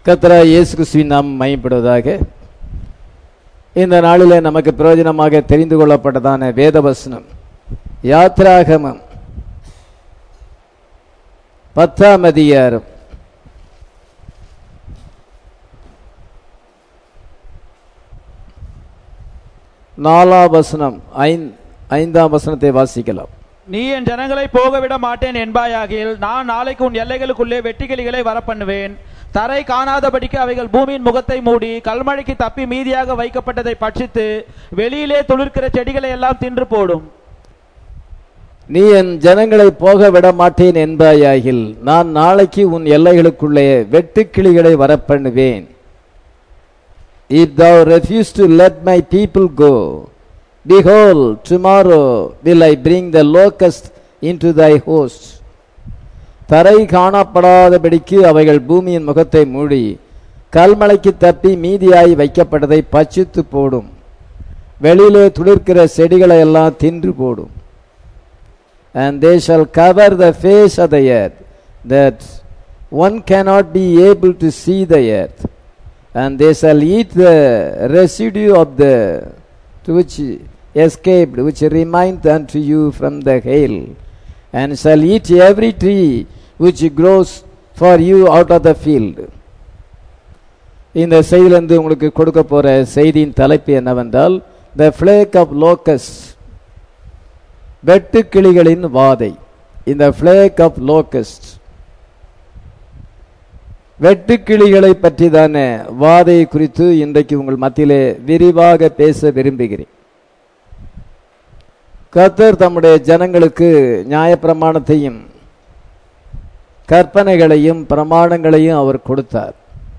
கத்தரா இயேசு கிறிஸ்துவின் நாம் மையப்படுவதாக இந்த நாளிலே நமக்கு பிரயோஜனமாக தெரிந்து கொள்ளப்பட்டதான வேதவசனம் யாத்ராகமம் பத்தாம் அதிகாரம் நாலாம் வசனம் ஐந் ஐந்தாம் வசனத்தை வாசிக்கலாம் நீ என் ஜனங்களை போக விட மாட்டேன் என்பாயாகில் நான் நாளைக்கு உன் எல்லைகளுக்குள்ளே வெட்டுக்கிளிகளை வரப்பண்ணுவேன் தரை காணாதபடிக்கு அவைகள் பூமியின் முகத்தை மூடி கல்மழைக்கு தப்பி மீதியாக வைக்கப்பட்டதை பட்சித்து வெளியிலே துளிர்க்கிற செடிகளை எல்லாம் தின்று போடும் நீ என் ஜனங்களை போக விட மாட்டேன் என்பாயாகில் நான் நாளைக்கு உன் எல்லைகளுக்குள்ளே வெட்டுக்கிளிகளை வரப்பண்ணுவேன் If thou refuse to let my people go, behold, tomorrow will I bring the locust into thy host. தரை காணப்படாதபடிக்கு அவைகள் பூமியின் முகத்தை மூடி கல்மலைக்கு தப்பி மீதியாய் வைக்கப்பட்டதை பச்சித்து போடும் வெளியிலே துளிர்க்கிற செடிகளை எல்லாம் தின்று போடும் and they shall cover the face of the earth, that one cannot be able to see the earth. And they shall eat the residue of the to which escaped, which remained unto you from the hail, and shall eat every tree which grows for you out of the field. இந்த செய்தியிலிருந்து உங்களுக்கு கொடுக்க போற செய்தியின் தலைப்பு என்னவென்றால் the plague of locust வெட்டுக்கிளிகளின் வாதை இந்த ஃபிளேக் ஆஃப் லோக்கஸ்ட் வெட்டுக்கிளிகளை பற்றிதான வாதை குறித்து இன்றைக்கு உங்கள் மத்தியிலே விரிவாக பேச விரும்புகிறேன் கர்த்தர் தம்முடைய ஜனங்களுக்கு நியாயப்பிரமாணத்தையும் கற்பனைகளையும் பிரமாணங்களையும் அவர் கொடுத்தார்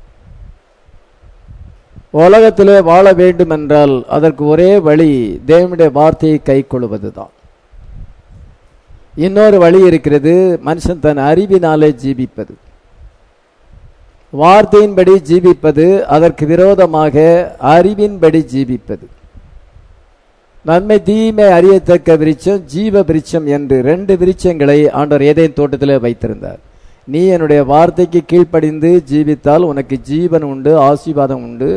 உலகத்திலே வாழ வேண்டும் என்றால் அதற்கு ஒரே வழி தேவனுடைய வார்த்தையை கை கொள்வதுதான் இன்னொரு வழி இருக்கிறது மனுஷன் தன் அறிவினாலே ஜீவிப்பது வார்த்தையின்படி ஜீவிப்பது அதற்கு விரோதமாக அறிவின்படி ஜீவிப்பது நன்மை தீமை அறியத்தக்க விருட்சம் ஜீவ விருட்சம் என்று ரெண்டு விருட்சங்களை ஆண்டவர் ஏதேன் தோட்டத்திலே வைத்திருந்தார் நீ என்னுடைய வார்த்தைக்கு கீழ்ப்படிந்து ஜீவித்தால் உனக்கு ஜீவன் உண்டு ஆசீர்வாதம் உண்டு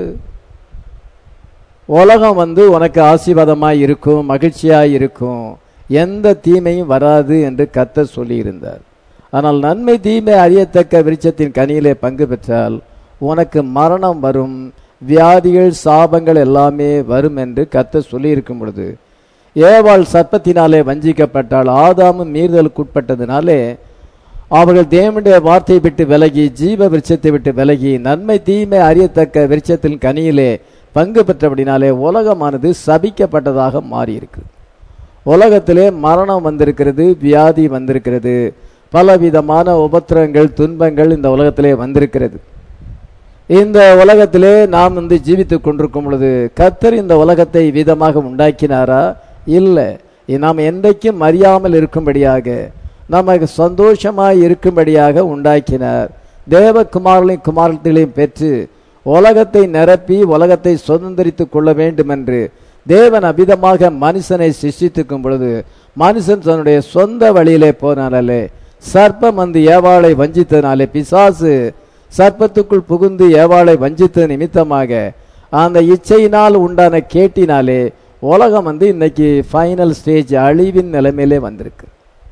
உலகம் வந்து உனக்கு ஆசீர்வாதமாய் இருக்கும் மகிழ்ச்சியாய் இருக்கும் எந்த தீமையும் வராது என்று கத்த சொல்லியிருந்தார் ஆனால் நன்மை தீமை அறியத்தக்க விருட்சத்தின் கனியிலே பங்கு பெற்றால் உனக்கு மரணம் வரும் வியாதிகள் சாபங்கள் எல்லாமே வரும் என்று கத்த சொல்லியிருக்கும் பொழுது ஏவாள் சர்ப்பத்தினாலே வஞ்சிக்கப்பட்டால் ஆதாமும் மீறுதலுக்குட்பட்டதினாலே அவர்கள் தேவனுடைய வார்த்தையை விட்டு விலகி ஜீவ விருட்சத்தை விட்டு விலகி நன்மை தீமை அறியத்தக்க விருட்சத்தின் கனியிலே பங்கு பெற்றபடினாலே உலகமானது சபிக்கப்பட்டதாக மாறியிருக்கு உலகத்திலே மரணம் வந்திருக்கிறது வியாதி வந்திருக்கிறது பலவிதமான உபத்திரங்கள் துன்பங்கள் இந்த உலகத்திலே வந்திருக்கிறது இந்த உலகத்திலே நாம் வந்து ஜீவித்துக் கொண்டிருக்கும் பொழுது கத்தர் இந்த உலகத்தை விதமாக உண்டாக்கினாரா இல்லை நாம் என்றைக்கும் அறியாமல் இருக்கும்படியாக நமக்கு சந்தோஷமாய் இருக்கும்படியாக உண்டாக்கினார் தேவகுமாரர்களையும் குமாரர்களையும் பெற்று உலகத்தை நிரப்பி உலகத்தை சுதந்திரித்துக் கொள்ள வேண்டும் என்று தேவன் அபிதமாக மனுஷனை சிருஷ்டித்துக்கும் பொழுது மனுஷன் தன்னுடைய சொந்த வழியிலே போனாலே சர்ப்பம் வந்து ஏவாளை வஞ்சித்தனாலே பிசாசு சர்ப்பத்துக்குள் புகுந்து ஏவாளை வஞ்சித்த நிமித்தமாக அந்த இச்சையினால் உண்டான கேட்டினாலே உலகம் வந்து இன்னைக்கு ஃபைனல் ஸ்டேஜ் அழிவின் நிலைமையிலே வந்திருக்கு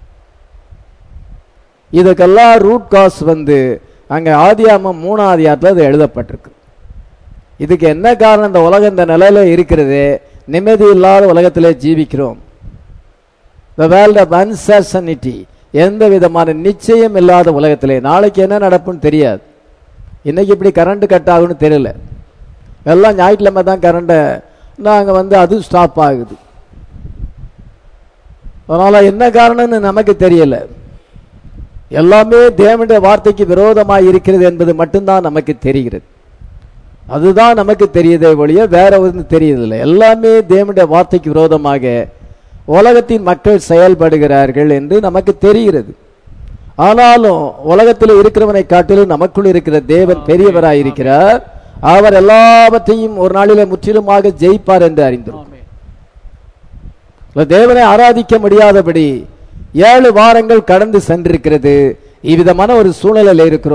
இதுக்கெல்லாம் ரூட் காஸ் வந்து அங்கே ஆதியாமம் மூணாம் அதிகாரத்தில் அது எழுதப்பட்டிருக்கு இதுக்கு என்ன காரணம் இந்த உலகம் இந்த நிலையில இருக்கிறது நிம்மதி இல்லாத உலகத்திலே ஜீவிக்கிறோம் த வேர்ல்ட் ஆஃப் அன்சர்சனிட்டி எந்த விதமான நிச்சயம் இல்லாத உலகத்திலே நாளைக்கு என்ன நடப்புன்னு தெரியாது இன்னைக்கு இப்படி கரண்ட் கட் ஆகும்னு தெரியல எல்லாம் ஞாயிற்றுக்கிழமை தான் கரண்ட்டை நாங்கள் வந்து அது ஸ்டாப் ஆகுது அதனால் என்ன காரணம்னு நமக்கு தெரியல எல்லாமே தேவனுடைய வார்த்தைக்கு விரோதமாக இருக்கிறது என்பது மட்டும்தான் நமக்கு தெரிகிறது அதுதான் நமக்கு தெரியுதே ஒழிய வேற ஒன்று தெரியதில்லை எல்லாமே தேவனுடைய வார்த்தைக்கு விரோதமாக உலகத்தின் மக்கள் செயல்படுகிறார்கள் என்று நமக்கு தெரிகிறது ஆனாலும் உலகத்தில் இருக்கிறவனை காட்டிலும் நமக்குள் இருக்கிற தேவன் பெரியவராய் இருக்கிறார் அவர் எல்லாவற்றையும் ஒரு நாளிலே முற்றிலுமாக ஜெயிப்பார் என்று அறிந்திருக்கும் தேவனை ஆராதிக்க முடியாதபடி ஏழு வாரங்கள் கடந்து சென்றிருக்கிறது இவ்விதமான ஒரு சூழ்நிலையில் இருக்கிறோம்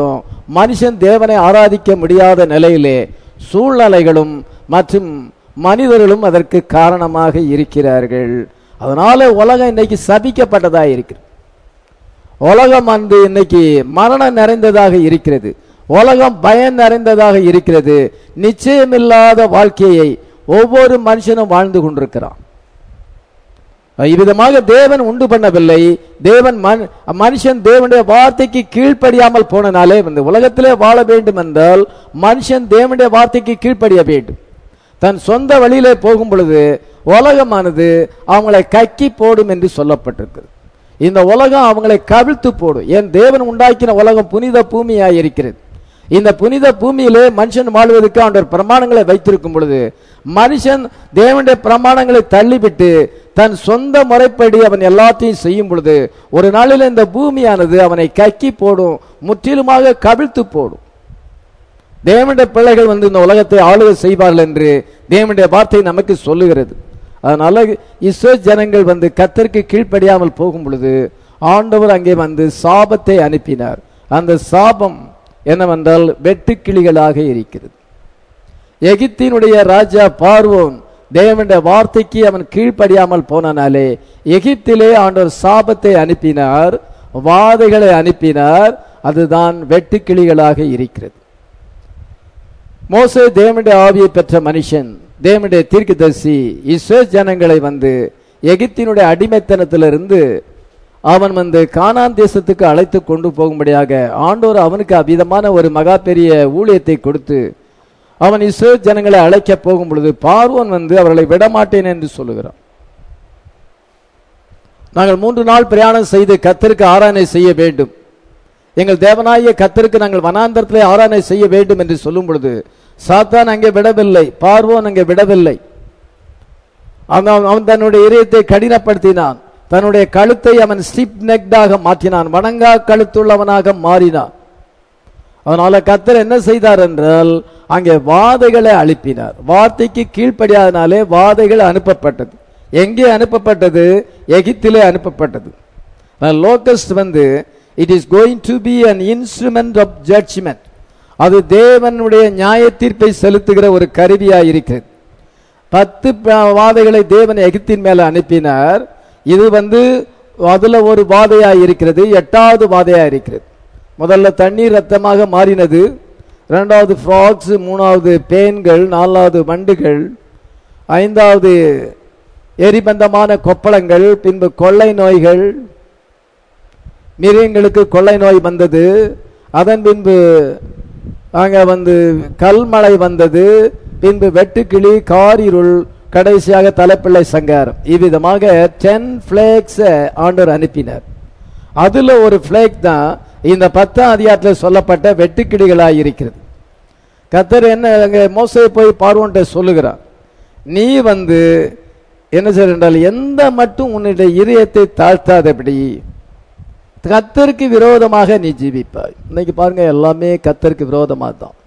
மனுஷன் தேவனை ஆராதிக்க முடியாத நிலையிலே சூழ்நிலைகளும் மற்றும் மனிதர்களும் அதற்கு காரணமாக இருக்கிறார்கள் அதனால உலகம் இன்னைக்கு சபிக்கப்பட்டதா இருக்கிறது உலகம் வந்து இன்னைக்கு மரணம் நிறைந்ததாக இருக்கிறது உலகம் பயம் நிறைந்ததாக இருக்கிறது நிச்சயமில்லாத வாழ்க்கையை ஒவ்வொரு மனுஷனும் வாழ்ந்து கொண்டிருக்கிறான் இவ்விதமாக தேவன் உண்டு பண்ணவில்லை தேவன் மனு- மனுஷன் தேவனுடைய வார்த்தைக்கு கீழ்ப்படியாமல் போனனாலே இந்த உலகத்திலே வாழ வேண்டும் என்றால் மனுஷன் தேவனுடைய வார்த்தைக்கு கீழ்ப்படிய வேண்டும் தன் சொந்த வழியிலே போகும் பொழுது உலகமானது அவங்களை கக்கி போடும் என்று சொல்லப்பட்டிருக்கிறது இந்த உலகம் அவங்களை கவிழ்த்து போடும் ஏன் தேவன் உண்டாக்கின உலகம் புனித பூமியாய் இருக்கிறது இந்த புனித பூமியிலே மனுஷன் வாழ்வதற்கு அவனுடைய பிரமாணங்களை வைத்திருக்கும் பொழுது மனுஷன் தேவனுடைய பிரமாணங்களை தள்ளிவிட்டு தன் சொந்த முறைப்படி அவன் எல்லாத்தையும் செய்யும் பொழுது ஒரு நாளில் இந்த பூமியானது அவனை கக்கி போடும் முற்றிலுமாக கவிழ்த்து போடும் தேவனுடைய பிள்ளைகள் வந்து இந்த உலகத்தை ஆளுகை செய்வார்கள் என்று தேவனுடைய வார்த்தை நமக்கு சொல்லுகிறது அதனால இஸ்ரோ ஜனங்கள் வந்து கத்தருக்கு கீழ்ப்படியாமல் போகும் பொழுது ஆண்டவர் அங்கே வந்து சாபத்தை அனுப்பினார் அந்த சாபம் என்னவென்றால் வெட்டுக்கிளிகளாக இருக்கிறது எகிப்தினுடைய ராஜா பார்வோன் தேவனுடைய வார்த்தைக்கு அவன் கீழ்ப்படியாமல் போனனாலே எகிப்திலே ஆண்டவர் சாபத்தை அனுப்பினார் வாதைகளை அனுப்பினார் அதுதான் வெட்டுக்கிளிகளாக இருக்கிறது மோசே தேவனுடைய ஆவியை பெற்ற மனுஷன் தேவனுடைய தீர்க்கதரிசி இஸ்ரோ ஜனங்களை வந்து எகிப்தினுடைய அடிமைத்தனத்திலிருந்து அவன் வந்து கானான் தேசத்துக்கு அழைத்து கொண்டு போகும்படியாக ஆண்டோர் அவனுக்கு அவ்விதமான ஒரு மகா பெரிய ஊழியத்தை கொடுத்து அவன் இஸ்ரோ ஜனங்களை அழைக்க போகும் பொழுது பார்வோன் வந்து அவர்களை விடமாட்டேன் என்று சொல்லுகிறான் நாங்கள் மூன்று நாள் பிரயாணம் செய்து கத்தருக்கு ஆராதனை செய்ய வேண்டும் எங்கள் தேவனாகிய கத்தருக்கு நாங்கள் வனாந்தரத்திலே ஆராதனை செய்ய வேண்டும் என்று சொல்லும் பொழுது சாத்தான் அங்கே விடவில்லை பார்வோன் அங்கே விடவில்லை அவன் அவன் தன்னுடைய இதயத்தை கடினப்படுத்தினான் தன்னுடைய கழுத்தை அவன் ஸ்டிப் நெக்டாக மாற்றினான் வணங்கா கழுத்துள்ளவனாக மாறினான் அதனால கத்தர் என்ன செய்தார் என்றால் அங்கே வாதைகளை அனுப்பினார் வார்த்தைக்கு கீழ்ப்படியாதனாலே வாதைகள் அனுப்பப்பட்டது எங்கே அனுப்பப்பட்டது எகிப்திலே அனுப்பப்பட்டது லோக்கஸ்ட் வந்து it is going to be an instrument of judgement அது தேவனுடைய நியாய தீர்ப்பை செலுத்துகிற ஒரு கருவியாக இருக்கிறது பத்து ப- வாதைகளை தேவன் எகிப்தின் மேல அனுப்பினார் இது வந்து அதுல ஒரு வாதையா இருக்கிறது எட்டாவது வாதையா இருக்கிறது முதல்ல தண்ணீர் ரத்தமாக மாறினது இரண்டாவது ஃப்ராக்ஸ் மூணாவது பேன்கள் நாலாவது வண்டுகள் ஐந்தாவது எரிபந்தமான கொப்பளங்கள் பின்பு கொள்ளை நோய்கள் மிருகங்களுக்கு கொள்ளை நோய் வந்தது அதன் பின்பு அங்க வந்து கல்மழை வந்தது பின்பு வெட்டுக்கிளி காரிருள் கடைசியாக தலைப்பிள்ளை சங்காரம் இவ்விதமாக டென் பிளேக்ஸ் ஆண்டவர் அனுப்பினார் அதுல ஒரு பிளேக் தான் இந்த பத்தாம் அதிகாரத்தில் சொல்லப்பட்ட வெட்டுக்கிளிகளாய் இருக்கிறது கத்தர் என்ன அங்க மோசே போய் பார்வோன்ட்ட சொல்லுகிறார் நீ வந்து என்ன செய்ய என்றால் எந்த மட்டும் உன்னுடைய இதயத்தை தாழ்த்தாதபடி கத்தருக்கு விரோதமாக நீ ஜீவிப்பாய் இன்னைக்கு பாருங்க எல்லாமே கத்தருக்கு விரோதமாக தான்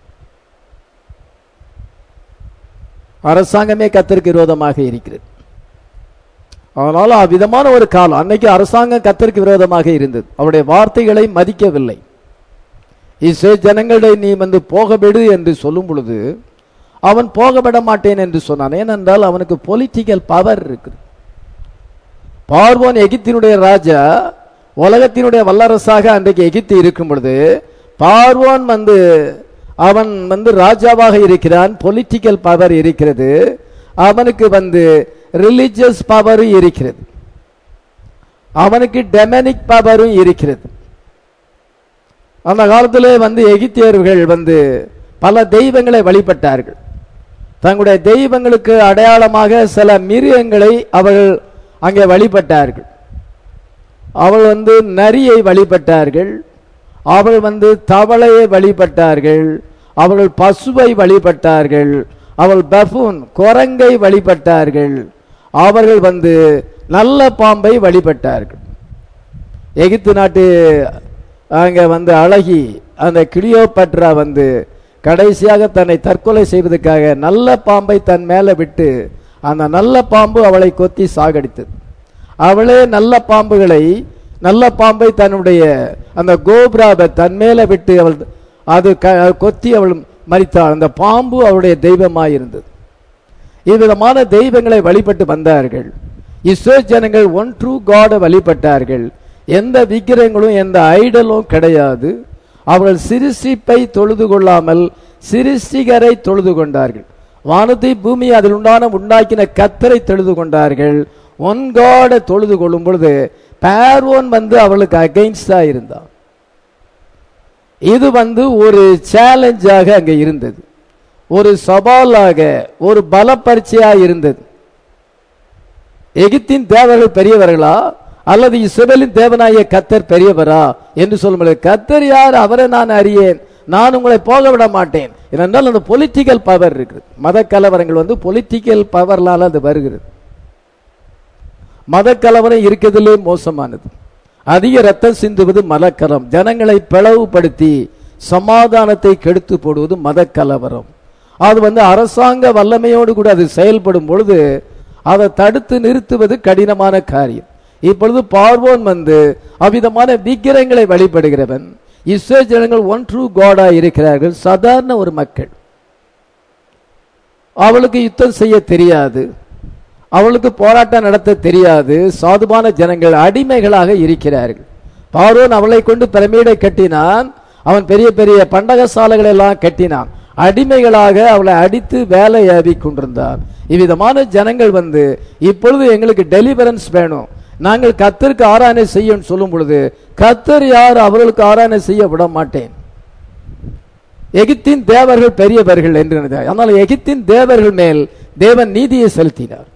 அரசாங்கமே கத்தருக்கு விரோதமாக இருக்கிறது அதனால அவ்விதமான ஒரு காலம் அன்னைக்கு அரசாங்கம் கத்தருக்கு விரோதமாக இருந்தது அவருடைய வார்த்தைகளை மதிக்கவில்லை இஸ்ரே ஜனங்களை நீ வந்து போகவிடு என்று சொல்லும் பொழுது அவன் போகவிட மாட்டேன் என்று சொன்னான் ஏனென்றால் அவனுக்கு பொலிட்டிக்கல் பவர் இருக்குது பார்வோன் எகிப்தினுடைய ராஜா உலகத்தினுடைய வல்லரசாக அன்றைக்கு எகிப்து இருக்கும் பொழுது பார்வோன் வந்து அவன் வந்து ராஜாவாக இருக்கிறான் பொலிட்டிக்கல் பவர் இருக்கிறது அவனுக்கு வந்து ரிலிஜியஸ் பவரும் இருக்கிறது அவனுக்கு டெமனிக் பவரும் இருக்கிறது அந்த காலத்திலே வந்து எகிப்தியர்கள் வந்து பல தெய்வங்களை வழிபட்டார்கள் தங்களுடைய தெய்வங்களுக்கு அடையாளமாக சில மிருகங்களை அவர்கள் அங்கே வழிபட்டார்கள் அவள் வந்து நரியை வழிபட்டார்கள் அவள் வந்து தவளையை வழிபட்டார்கள் அவர்கள் பசுவை வழிபட்டார்கள் அவள் பஃபூன் குரங்கை வழிபட்டார்கள் அவர்கள் வந்து நல்ல பாம்பை வழிபட்டார்கள் எகிப்து நாட்டு அங்க வந்து அழகி அந்த கிளியோபட்ரா வந்து கடைசியாக தன்னை தற்கொலை செய்வதற்காக நல்ல பாம்பை தன் மேல விட்டு அந்த நல்ல பாம்பு அவளை கொத்தி சாகடித்தது அவளே நல்ல பாம்புகளை நல்ல பாம்பை தன்னுடைய அந்த கோபுராவை தன் மேல விட்டு அவள் அது க- கொத்தி அவள் மரித்தாள் அந்த பாம்பு அவளுடைய தெய்வமாய் இருந்தது இவ்விதமான தெய்வங்களை வழிபட்டு வந்தார்கள் இஸ்ரேல் ஜனங்கள் ஒன் ட்ரூ காடை வழிபட்டார்கள் எந்த விக்கிரகங்களும் எந்த ஐடலும் கிடையாது அவர்கள் சிருஷ்டிப்பை தொழுது கொள்ளாமல் சிருஷ்டிகரை தொழுது கொண்டார்கள் வானத்தை பூமி அதில் உண்டான உண்டாக்கின கத்தரை தொழுது கொண்டார்கள் ஒன் காடை தொழுது கொள்ளும் பொழுது பார்வோன் வந்து அவளுக்கு அகைன்ஸ்டா இருந்தான் இது வந்து ஒரு சேலஞ்சாக அங்க இருந்தது ஒரு சவாலாக ஒரு பல பரீட்சையா இருந்தது எகிப்தின் தேவர்கள் பெரியவர்களா அல்லது இஸ்ரவேலின் தேவனாய கத்தர் பெரியவரா என்று சொல்லும்போது கத்தர் யார் அவரை நான் அறியேன் நான் உங்களை போக விட மாட்டேன் ஏனென்றால் அந்த பொலிட்டிக்கல் பவர் இருக்குது மத கலவரங்கள் வந்து பொலிட்டிக்கல் பவர்னால அது வருகிறது மத கலவரம் இருக்கிறதுலே மோசமானது அதிக ரத்தம் சிந்துவது மதக்கலம் ஜனங்களை பிளவுபடுத்தி சமாதானத்தை கெடுத்து போடுவது மத கலவரம் அது வந்து அரசாங்க வல்லமையோடு கூட அது செயல்படும் பொழுது அதை தடுத்து நிறுத்துவது கடினமான காரியம் இப்பொழுது பார்வோன் வந்து அவ்விதமான விக்கிரங்களை வழிபடுகிறவன் இஸ்ரே ஜனங்கள் ஒன் ட்ரூ காடா இருக்கிறார்கள் சாதாரண ஒரு மக்கள் அவளுக்கு யுத்தம் செய்ய தெரியாது அவளுக்கு போராட்டம் நடத்த தெரியாது சாதுவான ஜனங்கள் அடிமைகளாக இருக்கிறார்கள் பார்வோன் அவளை கொண்டு பிரமீடை கட்டினான் அவன் பெரிய பெரிய பண்டக சாலைகளை எல்லாம் கட்டினான் அடிமைகளாக அவளை அடித்து வேலை ஏவி கொண்டிருந்தான் இவ்விதமான ஜனங்கள் வந்து இப்பொழுது எங்களுக்கு டெலிவரன்ஸ் வேணும் நாங்கள் கத்தருக்கு ஆராதனை செய்யும் சொல்லும் பொழுது கத்தர் யார் அவர்களுக்கு ஆராதனை செய்ய விட மாட்டேன் எகிப்தின் தேவர்கள் பெரியவர்கள் என்று நினைத்தார் ஆனால் எகிப்தின் தேவர்கள் மேல் தேவன் நீதியை செலுத்தினார்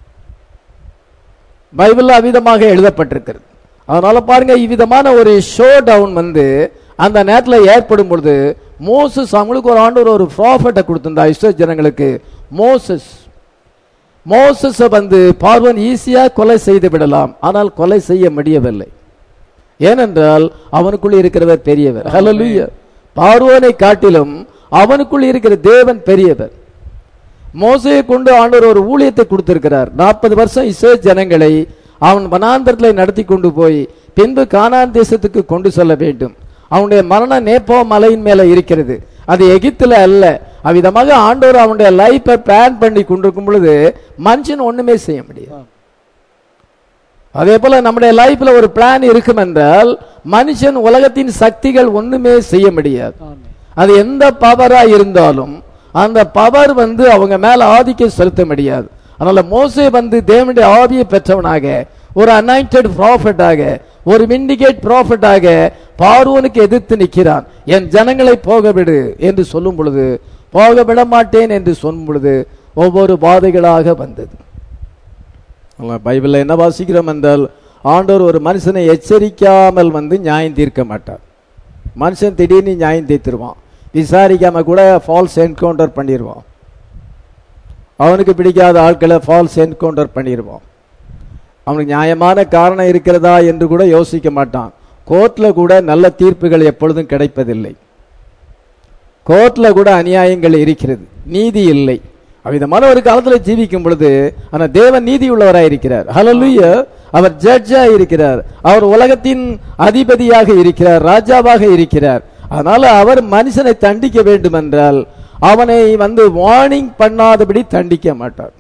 பைபிள்ல அவ்விதமாக எழுதப்பட்டிருக்கிறது அதனால பாருங்க இவ்விதமான ஒரு ஷோ டவுன் வந்து அந்த நேரத்தில் ஏற்படும் பொழுது மோசஸ் அவங்களுக்கு ஒரு ஆண்டு ஒரு ப்ராஃபட்டை கொடுத்திருந்தா இஸ்ரேல் ஜனங்களுக்கு மோசஸ் மோசஸை வந்து பார்வன் ஈஸியா கொலை செய்து விடலாம் ஆனால் கொலை செய்ய முடியவில்லை ஏனென்றால் அவனுக்குள் இருக்கிறவர் பெரியவர் ஹalleluya பார்வோனை காட்டிலும் அவனுக்குள் இருக்கிற தேவன் பெரியவர் மோசையை கொண்டு ஆண்டவர் ஒரு ஊழியத்தை கொடுத்திருக்கிறார் நாற்பது வருஷம் இஸ்ரே ஜனங்களை அவன் வனாந்தரத்தில் நடத்தி கொண்டு போய் பின்பு கானான் தேசத்துக்கு கொண்டு செல்ல வேண்டும் அவனுடைய மரணம் நேப்போ மலையின் மேல இருக்கிறது அது எகிப்துல அல்ல அவ்விதமாக ஆண்டவர் அவனுடைய லைஃபை பிளான் பண்ணி கொண்டிருக்கும் பொழுது மனுஷன் ஒண்ணுமே செய்ய முடியாது அதே போல நம்முடைய லைஃப்ல ஒரு பிளான் இருக்கும் என்றால் மனுஷன் உலகத்தின் சக்திகள் ஒண்ணுமே செய்ய முடியாது அது எந்த பவரா இருந்தாலும் அந்த பவர் வந்து அவங்க மேல ஆதிக்கம் செலுத்த முடியாது அதனால மோசே வந்து தேவனுடைய ஆவியை பெற்றவனாக ஒரு அனாயிண்டட் ப்ராஃபட்டாக ஒரு விண்டிகேட் ப்ராஃபட்டாக பார்வோனுக்கு எதிர்த்து நிற்கிறான் என் ஜனங்களை போக விடு என்று சொல்லும் பொழுது போக விட மாட்டேன் என்று சொல்லும் பொழுது ஒவ்வொரு பாதைகளாக வந்தது பைபிள்ல என்ன வாசிக்கிறோம் என்றால் ஆண்டவர் ஒரு மனுஷனை எச்சரிக்காமல் வந்து நியாயம் தீர்க்க மாட்டார் மனுஷன் திடீர்னு நியாயம் தீர்த்துருவான் விசாரிக்காம கூட ஃபால்ஸ் என்கவுண்டர் பண்ணிடுவான் அவனுக்கு பிடிக்காத ஆட்களை ஃபால்ஸ் என்கவுண்டர் பண்ணிடுவான் அவனுக்கு நியாயமான காரணம் இருக்கிறதா என்று கூட யோசிக்க மாட்டான் கோர்ட்ல கூட நல்ல தீர்ப்புகள் எப்பொழுதும் கிடைப்பதில்லை கோர்ட்ல கூட அநியாயங்கள் இருக்கிறது நீதி இல்லை அவ்விதமான ஒரு காலத்துல ஜீவிக்கும் பொழுது ஆனா தேவன் நீதி உள்ளவராய் இருக்கிறார் ஹalleluya அவர் ஜட்ஜா இருக்கிறார் அவர் உலகத்தின் அதிபதியாக இருக்கிறார் ராஜாவாக இருக்கிறார் அதனால அவர் மனுஷனை தண்டிக்க வேண்டும் என்றால் அவனை வந்து வார்னிங் பண்ணாதபடி தண்டிக்க மாட்டார்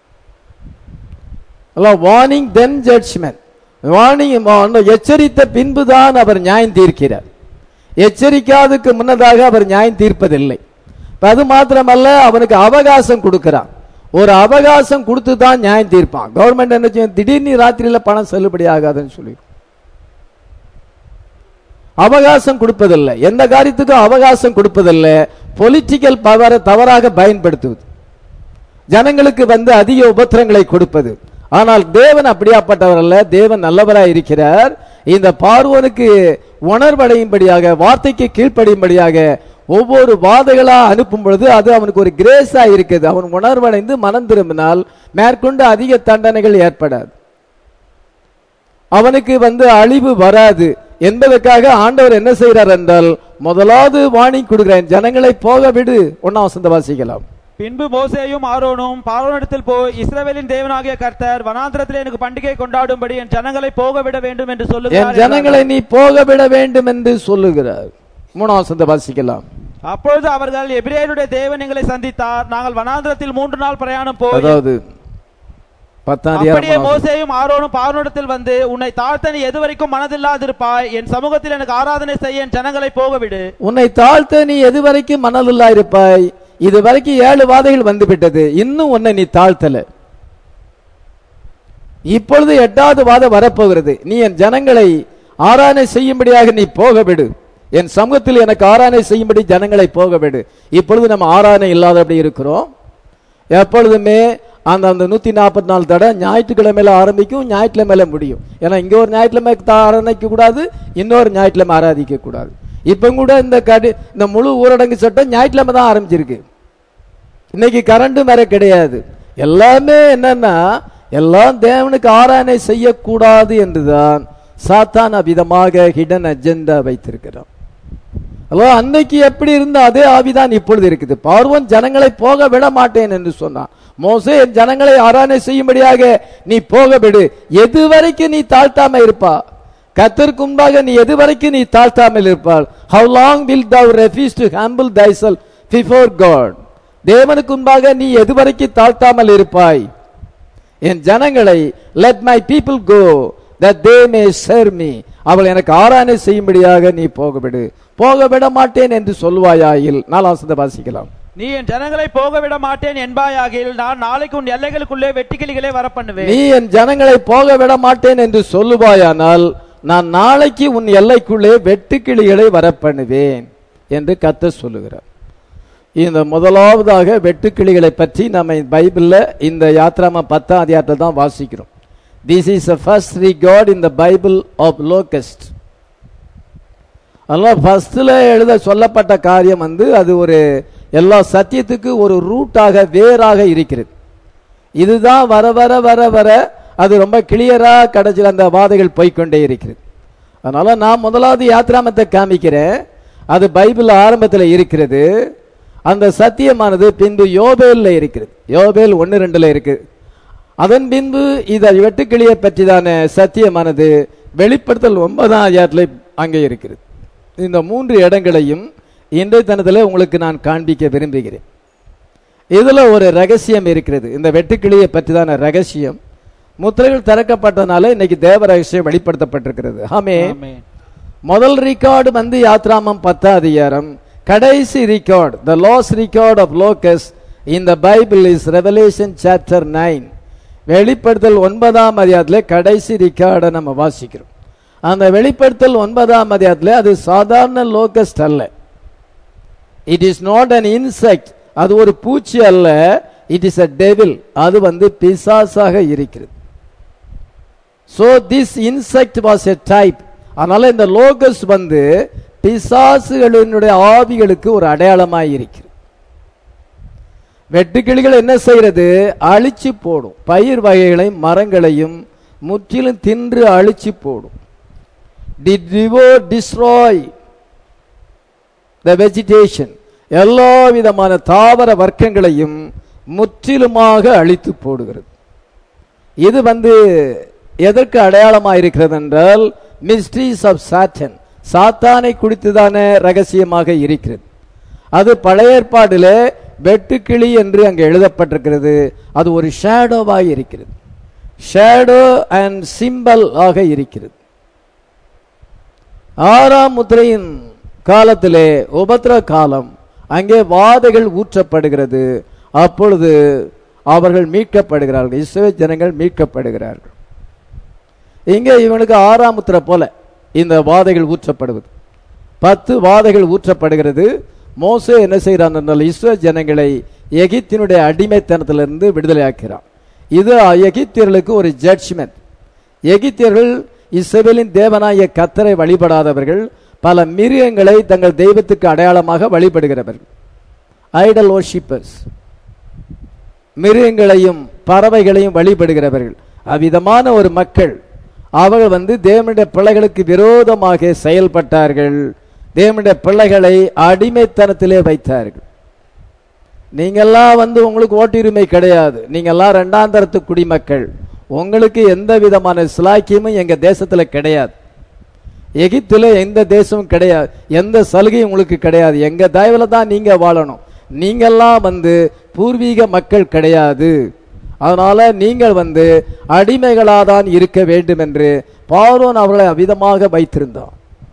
வார்னிங் தென் ஜட்ஜ்மெண்ட் வார்னிங் எச்சரித்த பின்புதான் அவர் நியாயம் தீர்க்கிறார் எச்சரிக்காதுக்கு முன்னதாக அவர் நியாயம் தீர்ப்பதில்லை இப்ப அது மாத்திரமல்ல அவனுக்கு அவகாசம் கொடுக்கிறான் ஒரு அவகாசம் கொடுத்து தான் நியாயம் தீர்ப்பான் கவர்மெண்ட் என்ன செய்யும் திடீர்னு ராத்திரியில பணம் செல்லுபடி ஆகாதுன்னு சொல்லி அவகாசம் கொடுப்பதில்லை எந்த காரியத்துக்கும் அவகாசம் கொடுப்பதில்லை பொலிட்டிக்கல் பவரை தவறாக பயன்படுத்துவது ஜனங்களுக்கு வந்து அதிக உபத்திரங்களை கொடுப்பது ஆனால் தேவன் அப்படியாப்பட்டவர் அல்ல தேவன் நல்லவராய் இருக்கிறார் இந்த பார்வோனுக்கு உணர்வடையும்படியாக வார்த்தைக்கு கீழ்ப்படியும்படியாக ஒவ்வொரு வாதைகளா அனுப்பும் பொழுது அது அவனுக்கு ஒரு கிரேஸா இருக்குது அவன் உணர்வடைந்து மனம் திரும்பினால் மேற்கொண்டு அதிக தண்டனைகள் ஏற்படாது அவனுக்கு வந்து அழிவு வராது என்பதற்காக ஆண்டவர் என்ன செய்கிறார் என்றால் முதலாவது வாணி கொடுக்கிறேன் ஜனங்களை போக விடு ஒன்னாம் வசந்த வாசிக்கலாம் பின்பு மோசேயும் ஆரோனும் பார்வோனிடத்தில் போய் இஸ்ரவேலின் தேவனாகிய கர்த்தர் வனாந்திரத்தில் எனக்கு பண்டிகை கொண்டாடும்படி என் ஜனங்களை போக விட வேண்டும் என்று என் சொல்லுகிறார் ஜனங்களை நீ போக விட வேண்டும் என்று சொல்லுகிறார் மூணாம் வசனத்தை வாசிக்கலாம் அப்பொழுது அவர்கள் எபிரேயருடைய தேவன் எங்களை சந்தித்தார் நாங்கள் வனாந்திரத்தில் மூன்று நாள் பிரயாணம் போய் அதாவது பத்தாம் அப்படியே அதிகாரம் மூணாம் வசனம். மோசேயும் ஆரோனும் பார்வனிடத்தில் வந்து உன்னை தாழ்த்த நீ எதுவரைக்கும் மனதில்லாதிருப்பாய் என் சமூகத்தில் எனக்கு ஆராதனை செய்ய என் ஜனங்களை போகவிடு உன்னை தாழ்த்த நீ எது வரைக்கும் மணலில்லா இருப்பாய் இது வரைக்கும் ஏழு வாதைகள் வந்து விட்டது இன்னும் உன்னை நீ தாழ்த்தல இப்பொழுது எட்டாவது வாதம் வரப்போகிறது நீ என் ஜனங்களை ஆராதனை செய்யும்படியாக நீ போக விடு என் சமூகத்தில் எனக்கு ஆராதனை செய்யும்படி ஜனங்களை போக விடு இப்பொழுது நம்ம ஆராதனை இல்லாதபடி இருக்கிறோம் எப்பொழுதுமே அந்த அந்த நூத்தி நாற்பத்தி நாலு தடவை ஞாயிற்றுக்கிழமையில ஆரம்பிக்கும் ஞாயிற்றுக்கிழமையில முடியும் ஏன்னா இங்க ஒரு ஞாயிற்றுக்கிழமை தா- ஆராதிக்க கூடாது இன்னொரு ஞாயிற்றுக்கிழமை ஆராதிக்க கூடாது இப்ப கூட இந்த கடி இந்த முழு ஊரடங்கு சட்டம் ஞாயிற்றுக்கிழமை தான் ஆரம்பிச்சிருக்கு இன்னைக்கு கரண்ட் வேற கிடையாது எல்லாமே என்னன்னா எல்லாம் தேவனுக்கு ஆராதனை செய்யக்கூடாது என்றுதான் சாத்தான் விதமாக ஹிடன் அஜெண்டா வைத்திருக்கிறான் அல்லோ அன்னைக்கு எப்படி இருந்த அதே ஆவிதான் இப்பொழுது இருக்குது பார்வன் ஜனங்களை போக விட மாட்டேன் என்று சொன்னான் மோசே என் ஜனங்களை ஆராதனை செய்யும்படியாக நீ போக விடு எது வரைக்கும் நீ தாழ்த்தாம இருப்பா கத்தருக்கு முன்பாக நீ எது வரைக்கும் நீ தாழ்த்தாமல் இருப்பாள் how long will thou refuse to humble thyself before God தேவனுக்கு முன்பாக நீ எது வரைக்கும் தாழ்த்தாமல் இருப்பாய் என் ஜனங்களை let my people go that they may serve me அவள் எனக்கு ஆராதனை செய்யும்படியாக நீ போக விடு போக விட மாட்டேன் என்று சொல்வாயாயில் நாலாசத்தை வாசிக்கலாம் நீ என் ஜனங்களை போக விட மாட்டேன் என்பாயாகில் நான் நாளைக்கு உன் எல்லைகளுக்குள்ளே வெட்டுக்கிளிகளை வரப்பண்ணுவேன் நீ என் ஜனங்களை போக விட மாட்டேன் என்று சொல்லுவாயானால் நான் நாளைக்கு உன் எல்லைக்குள்ளே வெட்டுக்கிளிகளை வரப்பண்ணுவேன் என்று கத்த சொல்லுகிறார் இந்த முதலாவதாக வெட்டுக்கிளிகளை பற்றி நம்ம பைபிள்ல இந்த யாத்ராம பத்தாம் அதிகாரத்தில் தான் வாசிக்கிறோம் this is a first record in the Bible of locust அதனால ஃபர்ஸ்ட்ல எழுத சொல்லப்பட்ட காரியம் வந்து அது ஒரு எல்லா சத்தியத்துக்கு ஒரு ரூட்டாக வேறாக இருக்கிறது இதுதான் வர வர வர வர அது ரொம்ப கிளியரா கடைசியில் அந்த வாதைகள் போய்க்கொண்டே இருக்கிறது அதனால நான் முதலாவது யாத்ராமத்தை காமிக்கிறேன் அது பைபிள் ஆரம்பத்தில் இருக்கிறது அந்த சத்தியமானது பின்பு யோபேல்ல இருக்கிறது யோபேல் ஒன்று ரெண்டுல இருக்குது அதன் பின்பு இதை வெட்டுக்கிளியை பற்றிதான சத்தியமானது வெளிப்படுத்தல் ஒன்பதாம் அதிகாரத்தில் அங்கே இருக்கிறது இந்த மூன்று இடங்களையும் இன்றைய தினத்தில் உங்களுக்கு நான் காண்பிக்க விரும்புகிறேன் இதுல ஒரு ரகசியம் இருக்கிறது இந்த வெட்டுக்கிளியை பற்றிதான ரகசியம் முத்திரைகள் திறக்கப்பட்டனால இன்னைக்கு தேவ ரகசியம் வெளிப்படுத்தப்பட்டிருக்கிறது ஆமே ஆமென். முதல் ரெக்கார்டு வந்து யாத்ராமம் பத்தாம் அதிகாரம் கடைசி record the last record of locust in the Bible is Revelation chapter nine வெளிப்படுத்தல் ஒன்பதாம் அதிகாரத்திலே கடைசி ரெக்கார்டை நம்ம வாசிக்கிறோம் அந்த வெளிப்படுத்தல் ஒன்பதாம் அதிகாரத்திலே அது சாதாரண லோகஸ்ட் அல்ல it is not an insect அது ஒரு பூச்சி அல்ல இட் இஸ் அ டெவில் அது வந்து பிசாசாக இருக்கிறது so this insect was a type அதனால இந்த லோகஸ் வந்து பிசாசுகளினுடைய ஆவிகளுக்கு ஒரு அடையாளமாய் இருக்கிறது வெட்டுக்கிளிகள் என்ன செய்யறது அழிச்சு போடும் பயிர் வகைகளையும் மரங்களையும் முற்றிலும் தின்று அழிச்சு போடும் டிட் டிஸ்ட்ராய் த வெஜிடேஷன் எல்லா விதமான தாவர வர்க்கங்களையும் முற்றிலுமாக அழித்து போடுகிறது இது வந்து எதற்கு அடையாளமாக இருக்கிறது என்றால் மிஸ்ட்ரீஸ் ஆஃப் சாட்டன் சாத்தானை குறித்துதான ரகசியமாக இருக்கிறது அது பழைய ஏற்பாடிலே வெட்டுக்கிளி என்று அங்கு எழுதப்பட்டிருக்கிறது அது ஒரு ஷேடோவாக இருக்கிறது ஷேடோ அண்ட் சிம்பல் ஆக இருக்கிறது ஆறாம் முத்திரையின் காலத்திலே உபத்திர காலம் அங்கே வாதைகள் ஊற்றப்படுகிறது அப்பொழுது அவர்கள் மீட்கப்படுகிறார்கள் இஸ்ரவேல் ஜனங்கள் மீட்கப்படுகிறார்கள் இங்கே இவனுக்கு ஆறாம் முத்திரை போல இந்த வாதைகள் ஊற்றப்படுவது பத்து வாதைகள் ஊற்றப்படுகிறது மோசே என்ன செய்கிறான் என்றால் இஸ்ரவேல் ஜனங்களை எகிப்தினுடைய அடிமைத்தனத்திலிருந்து விடுதலையாக்கிறான் இது எகிப்தியர்களுக்கு ஒரு ஜட்ஜ்மெண்ட் எகிப்தியர்கள் இஸ்ரவேலின் தேவனாய கத்தரை வழிபடாதவர்கள் பல மிருகங்களை தங்கள் தெய்வத்துக்கு அடையாளமாக வழிபடுகிறவர்கள் ஐடல் ஓஷிப்பர்ஸ் மிருகங்களையும் பறவைகளையும் வழிபடுகிறவர்கள் அவ்விதமான ஒரு மக்கள் அவர்கள் வந்து தேவனுடைய பிள்ளைகளுக்கு விரோதமாக செயல்பட்டார்கள் தேவனுடைய பிள்ளைகளை அடிமைத்தனத்திலே வைத்தார்கள் நீங்கெல்லாம் வந்து உங்களுக்கு ஓட்டுரிமை கிடையாது நீங்கெல்லாம் ரெண்டாம் தரத்து குடிமக்கள் உங்களுக்கு எந்த விதமான சிலாக்கியமும் எங்க தேசத்துல கிடையாது எகிப்துல எந்த தேசமும் கிடையாது எந்த சலுகையும் உங்களுக்கு கிடையாது எங்க தயவுல தான் நீங்க வாழணும் நீங்கெல்லாம் வந்து பூர்வீக மக்கள் கிடையாது அதனால நீங்கள் வந்து அடிமைகளாக தான் இருக்க வேண்டும் என்று பார்வோன் அவர்களை அவ்விதமாக வைத்திருந்தான்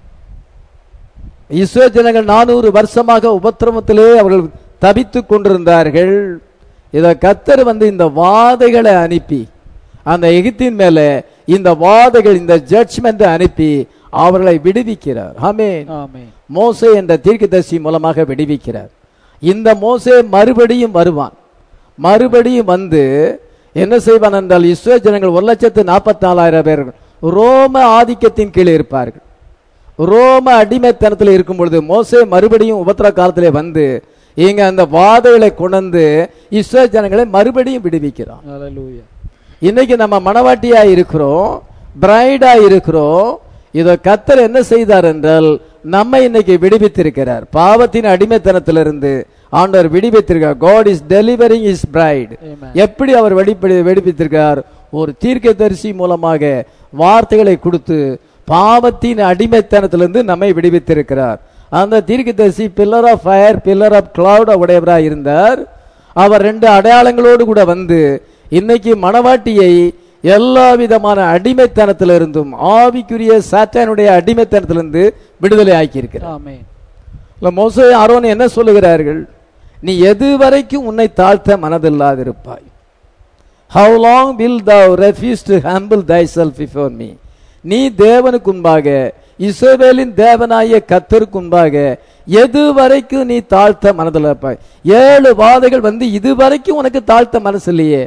இஸ்ரோ ஜனங்கள் நானூறு வருஷமாக உபத்திரமத்திலே அவர்கள் தபித்துக் கொண்டிருந்தார்கள் இத கத்தர் வந்து இந்த வாதைகளை அனுப்பி அந்த எகிப்தின் மேல இந்த வாதைகள் இந்த ஜட்ஜ்மெண்ட் அனுப்பி அவர்களை விடுவிக்கிறார் ஆமென் ஆமென் மோசே என்ற தீர்க்கதரிசி மூலமாக விடுவிக்கிறார் இந்த மோசே மறுபடியும் வருவான் மறுபடியும் வந்து என்ன செய்வான் என்றால் இஸ்ரோ ஜனங்கள் ஒரு லட்சத்து நாற்பத்தி நாலாயிரம் பேர் ரோம ஆதிக்கத்தின் கீழே இருப்பார்கள் ரோம அடிமைத்தனத்தில் இருக்கும் பொழுது மோசே மறுபடியும் உபத்திர காலத்திலே வந்து இங்க அந்த வாதைகளை கொண்டு இஸ்ரோ ஜனங்களை மறுபடியும் விடுவிக்கிறான் ஹalleluya இன்னைக்கு நம்ம மணவாட்டியா இருக்கிறோம் பிரைடா இருக்கிறோம் இத கத்தர் என்ன செய்தார் என்றால் நம்மை இன்னைக்கு விடுவித்திருக்கிறார் பாவத்தின் அடிமைத்தனத்திலிருந்து ஆண்டவர் விடுவித்திருக்கார் God is delivering is bright Amen. எப்படி அவர் வெடிப்படி வெடிப்பித்திருக்கார் ஒரு தீர்க்கதரிசி மூலமாக வார்த்தைகளை கொடுத்து பாவத்தின் அடிமைத்தனத்திலிருந்து நம்மை விடுவித்திருக்கிறார் அந்த தீர்க்கதரிசி pillar of fire pillar of cloud உடையவராக இருந்தார் அவர் ரெண்டு அடையாளங்களோடு கூட வந்து இன்னைக்கு மணவாட்டியை எல்லா விதமான அடிமைத்தனத்திலிருந்தும் ஆவிக்குரிய சாத்தானுடைய அடிமைத்தனத்திலிருந்து விடுதலை ஆக்கியிருக்கிறார் ஆமென் இல்ல மோசே ஆரோன் என்ன சொல்லுகிறார்கள் நீ எது வரைக்கும் உன்னை தாழ்த்த மனதில்லாதிருப்பாய் how long will thou refuse to humble thyself before me நீ தேவனுக்கு முன்பாக இஸ்ரவேலின் தேவனாய கத்தருக்கு முன்பாக எது வரைக்கும் நீ தாழ்த்த மனதில் இருப்பாய் ஏழு வாதைகள் வந்து இது வரைக்கும் உனக்கு தாழ்த்த மனசு இல்லையே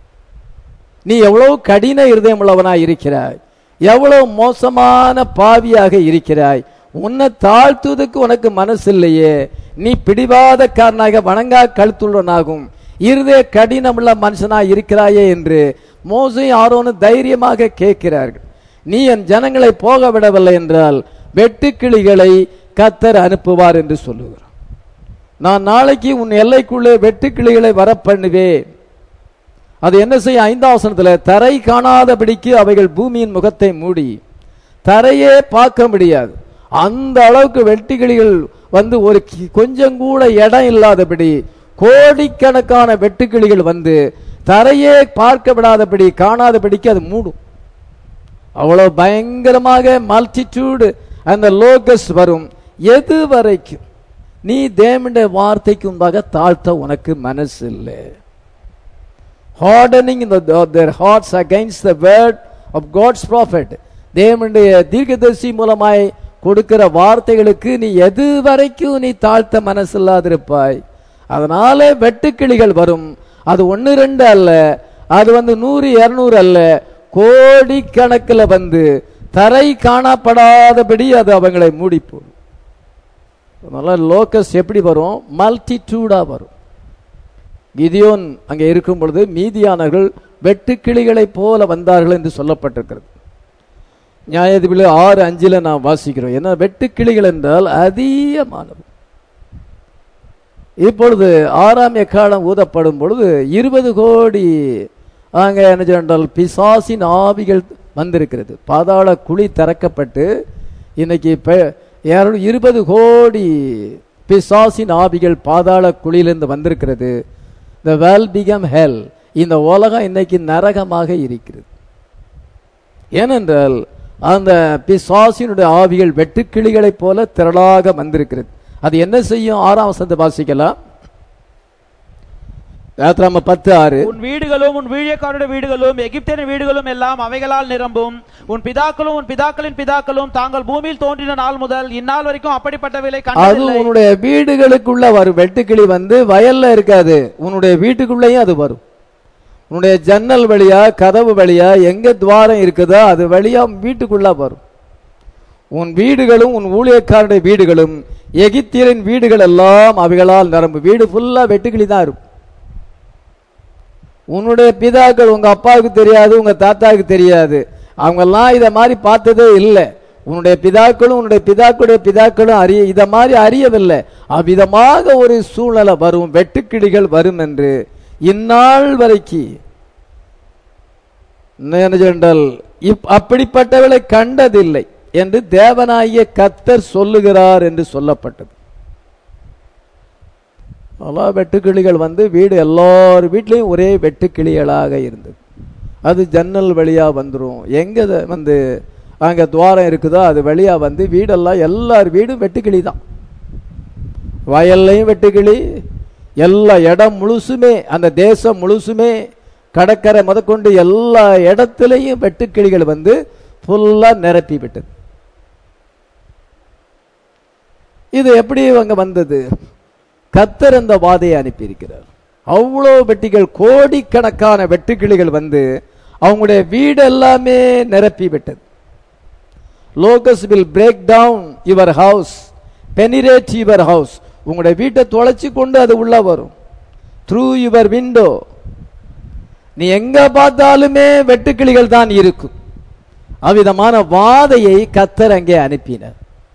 நீ எவ்வளவு கடின இருதயம் உள்ளவனாய் இருக்கிறாய் எவ்வளவு மோசமான பாவியாக இருக்கிறாய் உன்னை தாழ்த்துவதற்கு உனக்கு மனசு இல்லையே நீ பிடிவாதக்காரனாக வணங்கா கழுத்துள்ளவனாகும் இருதய கடினமுள்ள மனுஷனாய் இருக்கிறாயே என்று மோசை ஆரோனு தைரியமாக கேட்கிறார்கள் நீ என் ஜனங்களை போக விடவில்லை என்றால் வெட்டுக்கிளிகளை கத்தர் அனுப்புவார் என்று சொல்லுகிறார் நான் நாளைக்கு உன் எல்லைக்குள்ளே வெட்டுக்கிளிகளை வர பண்ணுவேன் அது என்ன செய்ய ஐந்தாம் வசனத்துல தரை காணாதபடிக்கு அவைகள் பூமியின் முகத்தை மூடி தரையே பார்க்க முடியாது அந்த அளவுக்கு வெட்டுக்கிளிகள் வந்து ஒரு கி- கொஞ்சம் கூட இடம் இல்லாதபடி கோடிக்கணக்கான வெட்டுக்கிளிகள் வந்து தரையே பார்க்க விடாதபடி காணாதபடிக்கு அது மூடும் அவ்வளவு பயங்கரமாக மல்டிடியூடு அந்த லோகஸ் வரும் எது வரைக்கும் நீ தேவனுடைய வார்த்தைக்கு முன்பாக தாழ்த்த உனக்கு மனசு இல்லை hardening in the, their hearts against the word of God's prophet தேவனுடைய தீர்க்கதரிசி மூலமாய் கொடுக்கிற வார்த்தைகளுக்கு நீ எது வரைக்கும் நீ தாழ்த்த மனசில்லாதிருப்பாய் அதனால வெட்டுக்கிளிகள் வரும் அது ஒன்னு ரெண்டு அல்ல அது வந்து நூறு இருநூறு அல்ல கோடிக்கணக்கில் வந்து தரை காணப்படாதபடி அது அவங்களை மூடி போடும் அதனால லோக்கஸ் எப்படி வரும் மல்டிடியூடா வரும் கிதியோன் அங்கே இருக்கும் பொழுது மீதியானவர்கள் வெட்டுக்கிளிகளைப் போல வந்தார்கள் என்று சொல்லப்பட்டிருக்கிறது நியாயாதிபதி ஆறு அஞ்சில் நாம் வாசிக்கிறோம் ஏன்னா வெட்டுக்கிளிகள் என்றால் அதிகமானது இப்பொழுது ஆறாம் எக்காலம் ஊதப்படும் பொழுது இருபது கோடி அங்கே என்ன சொன்னால் பிசாசின் ஆவிகள் வந்திருக்கிறது பாதாள குழி திறக்கப்பட்டு இன்னைக்கு பெ- இருநூ- இருபது கோடி பிசாசின் ஆவிகள் பாதாள குழியிலிருந்து வந்திருக்கிறது the வேல் பிகம் ஹெல் இந்த உலகம் இன்னைக்கு நரகமாக இருக்கிறது ஏனென்றால் அந்த பிசாசினுடைய ஆவிகள் வெட்டுக்கிளிகளைப் போல திரளாக வந்திருக்கிறது அது என்ன செய்யும் ஆறாம் வசனத்தை வாசிக்கலாம் யாத்ராம பத்து ஆறு உன் வீடுகளும் உன் வீழியக்காரனுடைய வீடுகளும் எகிப்தியரின் வீடுகளும் எல்லாம் அவைகளால் நிரம்பும் உன் பிதாக்களும் உன் பிதாக்களின் பிதாக்களும் தாங்கள் பூமியில் தோன்றின நாள் முதல் இந்நாள் வரைக்கும் அப்படிப்பட்டவைகளை அது கண்டதில்லை உன்னுடைய வீடுகளுக்குள்ள வரும் வெட்டுக்கிளி வந்து வயல்ல இருக்காது உன்னுடைய வீட்டுக்குள்ளேயும் அது வரும் உன்னுடைய ஜன்னல் வழியா கதவு வழியா எங்க துவாரம் இருக்குதோ அது வழியா வீட்டுக்குள்ள வரும் உன் வீடுகளும் உன் ஊழியக்காரனுடைய வீடுகளும் எகிப்தியரின் வீடுகள் எல்லாம் அவைகளால் நிரம்பும் வீடு ஃபுல்லா வெட்டுக்கிளி தான் இருக்கும் உன்னுடைய பிதாக்கள் உங்க அப்பாவுக்கு தெரியாது உங்க தாத்தாவுக்கு தெரியாது அவங்கெல்லாம் இத மாதிரி பார்த்ததே இல்லை உன்னுடைய பிதாக்களும் உன்னுடைய பிதாக்களுடைய பிதாக்களும் அறிய இத மாதிரி அறியவில்லை அவ்விதமாக ஒரு சூழ்நிலை வரும் வெட்டுக்கிளிகள் வரும் என்று இந்நாள் வரைக்கும் என்ன சொன்னால் இப் அப்படிப்பட்டவளை கண்டதில்லை என்று தேவனாகிய கத்தர் சொல்லுகிறார் என்று சொல்லப்பட்டது பல வெட்டுக்கிளிகள் வந்து வீடு எல்லார் வீட்லேயும் ஒரே வெட்டுக்கிளிகளாக இருந்தது அது ஜன்னல் வழியா வந்துடும் எங்க அது வந்து அங்க துவாரம் இருக்குதோ அது வழியா வந்து வீடெல்லாம் எல்லார் வீடும் வெட்டுக்கிளி தான் வயல்லையும் வெட்டுக்கிளி எல்லா இடம் முழுசுமே அந்த தேசம் முழுசுமே கடற்கரை முதற்கொண்டு எல்லா இடத்துலையும் வெட்டுக்கிளிகள் வந்து ஃபுல்லா நிரப்பி விட்டது இது எப்படி அங்க வந்தது கத்தர் அந்த வாதையை அனுப்பியிருக்கிறார் அவ்வளோ வெட்டிகள் கோடிக்கணக்கான வெட்டுக்கிளிகள் வந்து அவங்களுடைய வீடு எல்லாமே நிரப்பி விட்டது locust will break down your house penetrate your house உங்களுடைய வீட்டை தொலைச்சு கொண்டு அது உள்ள வரும் த்ரூ யுவர் விண்டோ நீ எங்க பார்த்தாலுமே வெட்டுக்கிளிகள் தான் இருக்கும் அவ்விதமான வாதையை கத்தர் அங்கே அனுப்பினார்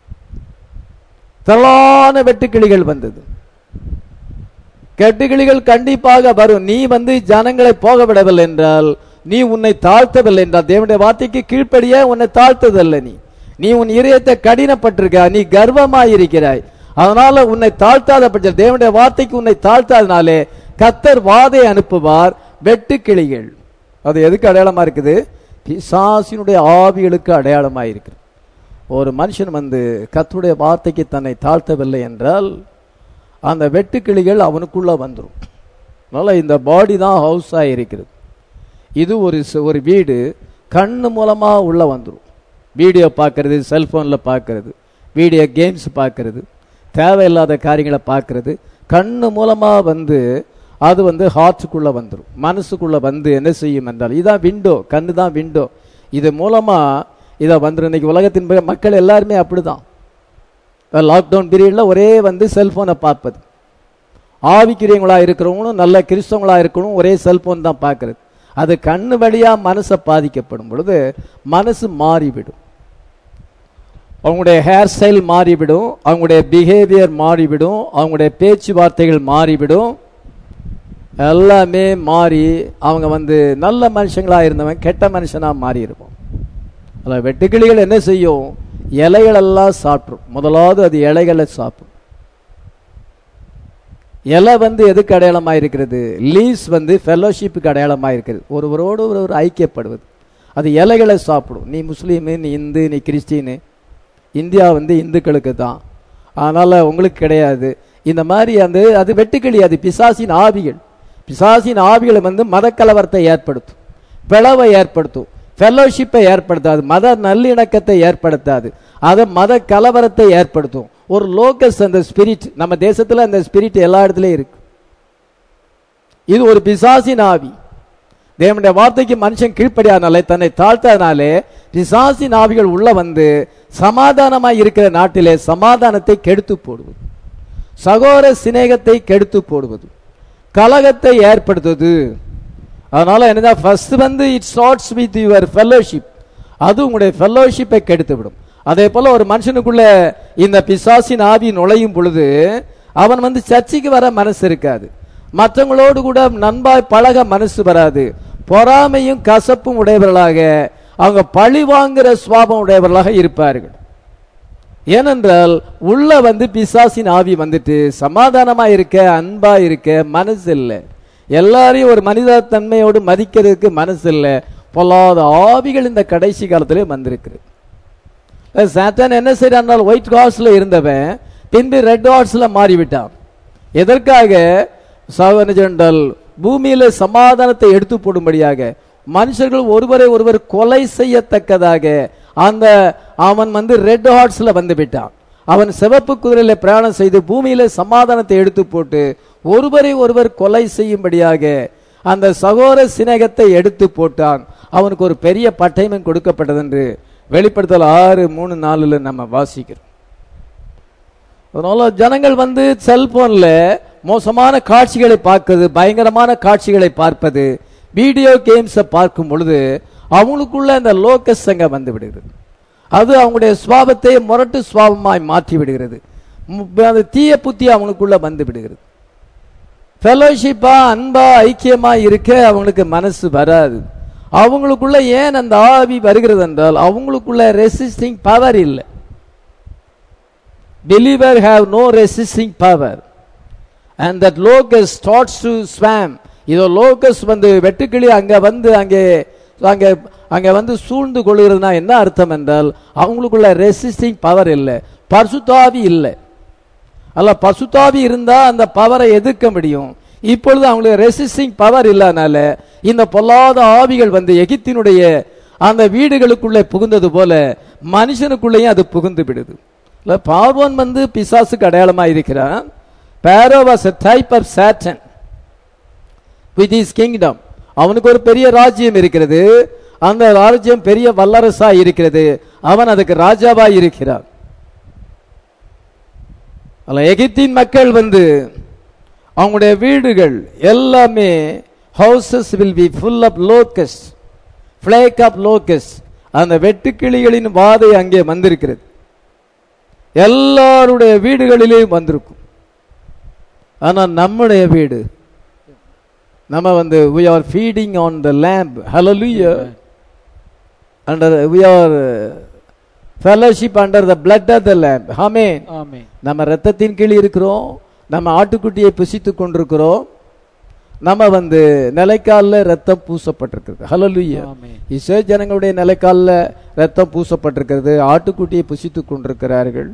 திரளான வெட்டுக்கிளிகள் வந்தது கெட்டுக்கிளிகள் கண்டிப்பாக வரும் நீ வந்து ஜனங்களை போக விடவில்லை என்றால் நீ உன்னை தாழ்த்தவில்லை என்றால் தேவனுடைய வார்த்தைக்கு கீழ்ப்படிய உன்னை தாழ்த்ததில்லை நீ நீ உன் இதயத்தை கடினப்பட்டிருக்க நீ கர்வமாயிருக்கிறாய் அதனால உன்னை தாழ்த்தாத பட்சம் தேவனுடைய வார்த்தைக்கு உன்னை தாழ்த்தாதனாலே கத்தர் வாதை அனுப்புவார் வெட்டுக்கிளிகள் அது எதுக்கு அடையாளமா இருக்குது பிசாசினுடைய ஆவிகளுக்கு அடையாளமா இருக்குது ஒரு மனுஷன் வந்து கத்தருடைய வார்த்தைக்கு தன்னை தாழ்த்தவில்லை என்றால் அந்த வெட்டுக்கிளிகள் அவனுக்குள்ள வந்துடும் அதனால இந்த பாடி தான் ஹவுஸாக இருக்கிறது இது ஒரு ச- ஒரு வீடு கண்ணு மூலமா உள்ள வந்துடும் வீடியோ பார்க்கறது செல்போனில் பார்க்கறது வீடியோ கேம்ஸ் பார்க்கறது தேவையில்லாத காரியங்களை பார்க்கறது கண்ணு மூலமா வந்து அது வந்து ஹார்ட்டுக்குள்ள வந்துடும் மனசுக்குள்ள வந்து என்ன செய்யும் என்றால் இதான் விண்டோ கண்ணு தான் விண்டோ இது மூலமா இதை வந்துடும் இன்னைக்கு உலகத்தின் ப- மக்கள் எல்லாருமே அப்படிதான் லாக்டவுன் பீரியட்ல ஒரே வந்து செல்போனை பார்ப்பது ஆவிக்குரியவங்களா இருக்கிறவங்களும் நல்ல கிறிஸ்தவங்களா இருக்கணும் ஒரே செல்போன் தான் பார்க்கறது அது கண்ணு வழியா மனசை பாதிக்கப்படும் பொழுது மனசு மாறிவிடும் அவங்களுடைய ஹேர் ஸ்டைல் மாறிவிடும் அவங்களுடைய பிஹேவியர் மாறிவிடும் அவங்களுடைய பேச்சுவார்த்தைகள் மாறிவிடும் எல்லாமே மாறி அவங்க வந்து நல்ல மனுஷங்களா இருந்தவன் கெட்ட மனுஷனா மாறி இருப்போம் அதில் வெட்டுக்கிளிகள் என்ன செய்யும் இலைகளெல்லாம் சாப்பிடும் முதலாவது அது இலைகளை சாப்பிடும் இலை வந்து எதுக்கு அடையாளமாக இருக்கிறது லீஸ் வந்து ஃபெல்லோஷிப்புக்கு அடையாளமாக இருக்கிறது ஒருவரோடு ஒருவர் ஐக்கியப்படுவது அது இலைகளை சாப்பிடும் நீ முஸ்லீமு நீ இந்து நீ கிறிஸ்டின்னு இந்தியா வந்து இந்துக்களுக்கு தான் அதனால் உங்களுக்கு கிடையாது இந்த மாதிரி அந்த அது வெட்டுக்கிளி அது பிசாசின் ஆவிகள் பிசாசின் ஆவிகளை வந்து மதக்கலவரத்தை ஏற்படுத்தும் பிளவை ஏற்படுத்தும் ஃபெல்லோஷிப்பை ஏற்படுத்தாது மத நல்லிணக்கத்தை ஏற்படுத்தாது அது மத கலவரத்தை ஏற்படுத்தும் ஒரு லோக்கஸ் அந்த ஸ்பிரிட் நம்ம தேசத்துல அந்த ஸ்பிரிட் எல்லா இடத்துலயும் இருக்கு இது ஒரு பிசாசின் ஆவி தேவனுடைய வார்த்தைக்கு மனுஷன் கீழ்ப்படியாதனாலே தன்னை தாழ்த்ததுனாலே பிசாசின் ஆவிகள் உள்ள வந்து சமாதானமாய் இருக்கிற நாட்டிலே சமாதானத்தை கெடுத்து போடுவது சகோதர சிநேகத்தை கெடுத்து போடுவது கலகத்தை ஏற்படுத்துவது அதனால என்னதான் ஃபர்ஸ்ட் வந்து it starts with your fellowship அது உங்களுடைய ஃபெல்லோஷிப்பை கெடுத்து விடும் அதே போல ஒரு மனுஷனுக்குள்ள இந்த பிசாசின் ஆவி நுழையும் பொழுது அவன் வந்து சர்ச்சைக்கு வர மனசு இருக்காது மற்றவங்களோடு கூட நண்பாய் பழக மனசு வராது பொறாமையும் கசப்பும் உடையவர்களாக அவங்க பழி வாங்குற சுவாபம் உடையவர்களாக இருப்பார்கள் ஏனென்றால் உள்ள வந்து பிசாசின் ஆவி வந்துட்டு சமாதானமா இருக்க அன்பா இருக்க மனசு இல்லை எல்லாரையும் ஒரு மனித தன்மையோடு மதிக்கிறதுக்கு மனசு இல்லை பொல்லாத ஆவிகள் இந்த கடைசி காலத்திலே வந்திருக்கிறது சாத்தான் என்ன செய்யறான் ஒயிட் ஹார்ஸ்ல இருந்தவன் பின்பு ரெட் ஹார்ஸ்ல மாறிவிட்டான் எதற்காக சாவனஜென்றால் பூமியில சமாதானத்தை எடுத்து போடும்படியாக மனுஷர்கள் ஒருவரை ஒருவர் கொலை செய்யத்தக்கதாக அந்த அவன் வந்து ரெட் ஹார்ட்ஸ்ல வந்து விட்டான் அவன் சிவப்பு குதிரையில பிரயாணம் செய்து பூமியில சமாதானத்தை எடுத்து போட்டு ஒருவரை ஒருவர் கொலை செய்யும்படியாக அந்த சகோதர சிநேகத்தை எடுத்து போட்டான் அவனுக்கு ஒரு பெரிய பட்டயமும் கொடுக்கப்பட்டது என்று வெளிப்படுத்தல் ஆறு மூணு நாலுல நம்ம வாசிக்கிறோம் அதனால ஜனங்கள் வந்து செல்போன்ல மோசமான காட்சிகளை பார்க்கிறது பயங்கரமான காட்சிகளை பார்ப்பது வீடியோ கேம்ஸை பார்க்கும் பொழுது அவங்களுக்குள்ள இந்த லோக்கஸ் அங்க வந்து விடுகிறது அது அவங்களுடைய சுவாபத்தை முரட்டு சுவாபமாய் மாற்றி விடுகிறது மு- அந்த தீய புத்தி அவங்களுக்குள்ள வந்து விடுகிறது ஃபெலோஷிப்பா அன்பா ஐக்கியமா இருக்க அவங்களுக்கு மனசு வராது அவங்களுக்குள்ள ஏன் அந்த ஆவி வருகிறது என்றால் அவங்களுக்குள்ள ரெசிஸ்டிங் பவர் இல்லை believer have no resisting power and that locust starts to swam இதோ லோகஸ் வந்து வெட்டுக்கிளி அங்க வந்து அங்கே அங்க அங்க வந்து சூழ்ந்து கொள்கிறதுனா என்ன அர்த்தம் என்றால் அவங்களுக்குள்ள ரெசிஸ்டிங் பவர் இல்லை பரிசுத்தாவி இல்லை அல்ல பசுத்தாவி இருந்தா அந்த பவரை எதிர்க்க முடியும் இப்பொழுது அவங்களுக்கு ரெசிஸ்டிங் பவர் இல்லாதனால இந்த பொல்லாத ஆவிகள் வந்து எகிப்தினுடைய அந்த வீடுகளுக்குள்ளே புகுந்தது போல மனுஷனுக்குள்ளேயும் அது புகுந்து விடுது இல்ல பார்வன் வந்து பிசாசுக்கு அடையாளமா இருக்கிறான் Pharaoh was a type of Satan with his kingdom அவனுக்கு ஒரு பெரிய ராஜ்யம் இருக்கிறது அந்த ராஜ்யம் பெரிய வல்லரசா இருக்கிறது அவன் அதுக்கு ராஜாவா இருக்கிறான் அல்ல எகிப்தின் மக்கள் வந்து அவங்களுடைய வீடுகள் எல்லாமே houses will be full of locust plague of locust அந்த வெட்டுக்கிளிகளின் வாதை அங்கே வந்திருக்கிறது எல்லாருடைய வீடுகளிலேயும் வந்திருக்கும் ஆனா நம்முடைய வீடு நம்ம வந்து we are feeding on the lamb hallelujah under we are fellowship under the blood of the lamb amen ஆமென் நம்ம ரத்தத்தின் கீழ் இருக்கிறோம் நம்ம ஆட்டுக்குட்டியை புசித்துக் கொண்டிருக்கிறோம் நம்ம வந்து நிலைக்கால்ல ரத்தம் பூசப்பட்டிருக்கிறது ஹalleluya ஆமென் இஸ்ரே ஜனங்களுடைய நிலைக்கால்ல ரத்தம் பூசப்பட்டிருக்கிறது ஆட்டுக்குட்டியை புசித்துக் கொண்டிருக்கிறார்கள்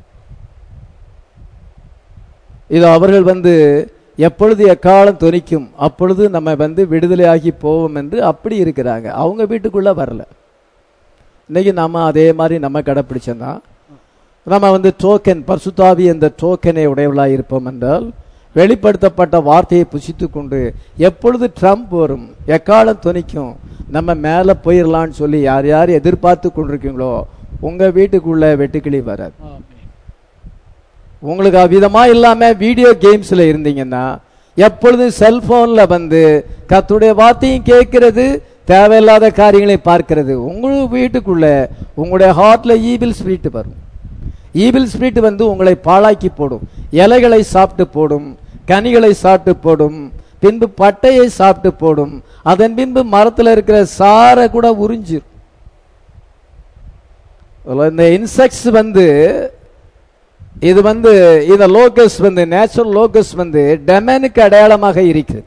இது அவர்கள் வந்து எப்பொழுது எக்காலம் தொனிக்கும் அப்பொழுது நம்ம வந்து விடுதலையாகி போவோம் என்று அப்படி இருக்கிறாங்க அவங்க வீட்டுக்குள்ள வரல இன்னைக்கு நம்ம அதே மாதிரி நம்ம கடைப்பிடிச்சோம்னா நம்ம வந்து டோக்கன் பர்சுத்தாவி என்ற டோக்கனை உடையவளாக இருப்போம் என்றால் வெளிப்படுத்தப்பட்ட வார்த்தையை புசித்து கொண்டு எப்பொழுது ட்ரம்ப் வரும் எக்காலம் துணிக்கும் நம்ம மேலே போயிடலான்னு சொல்லி யார் யார் எதிர்பார்த்து கொண்டிருக்கீங்களோ உங்க வீட்டுக்குள்ள வெட்டுக்கிளி வராது ஆமென் உங்களுக்கு அவ்விதமா இல்லாம வீடியோ கேம்ஸ்ல இருந்தீங்கன்னா எப்பொழுதும் செல்போன்ல வந்து கத்துடைய வார்த்தையும் கேட்கிறது தேவையில்லாத காரியங்களை பார்க்கிறது உங்க வீட்டுக்குள்ள உங்களுடைய ஹார்ட்ல ஈவில் ஸ்பிரிட் வரும் ஈவில் ஸ்பிரிட் வந்து உங்களை பாழாக்கி போடும் இலைகளை சாப்பிட்டு போடும் கனிகளை சாப்பிட்டு போடும் பின்பு பட்டையை சாப்பிட்டு போடும் அதன் பின்பு மரத்துல இருக்கிற சாரை கூட உறிஞ்சிரும் இந்த இன்செக்ட்ஸ் வந்து இது வந்து இந்த லோகஸ் வந்து நேச்சுரல் லோகஸ் வந்து டெமனுக்கு அடையாளமாக இருக்கிறது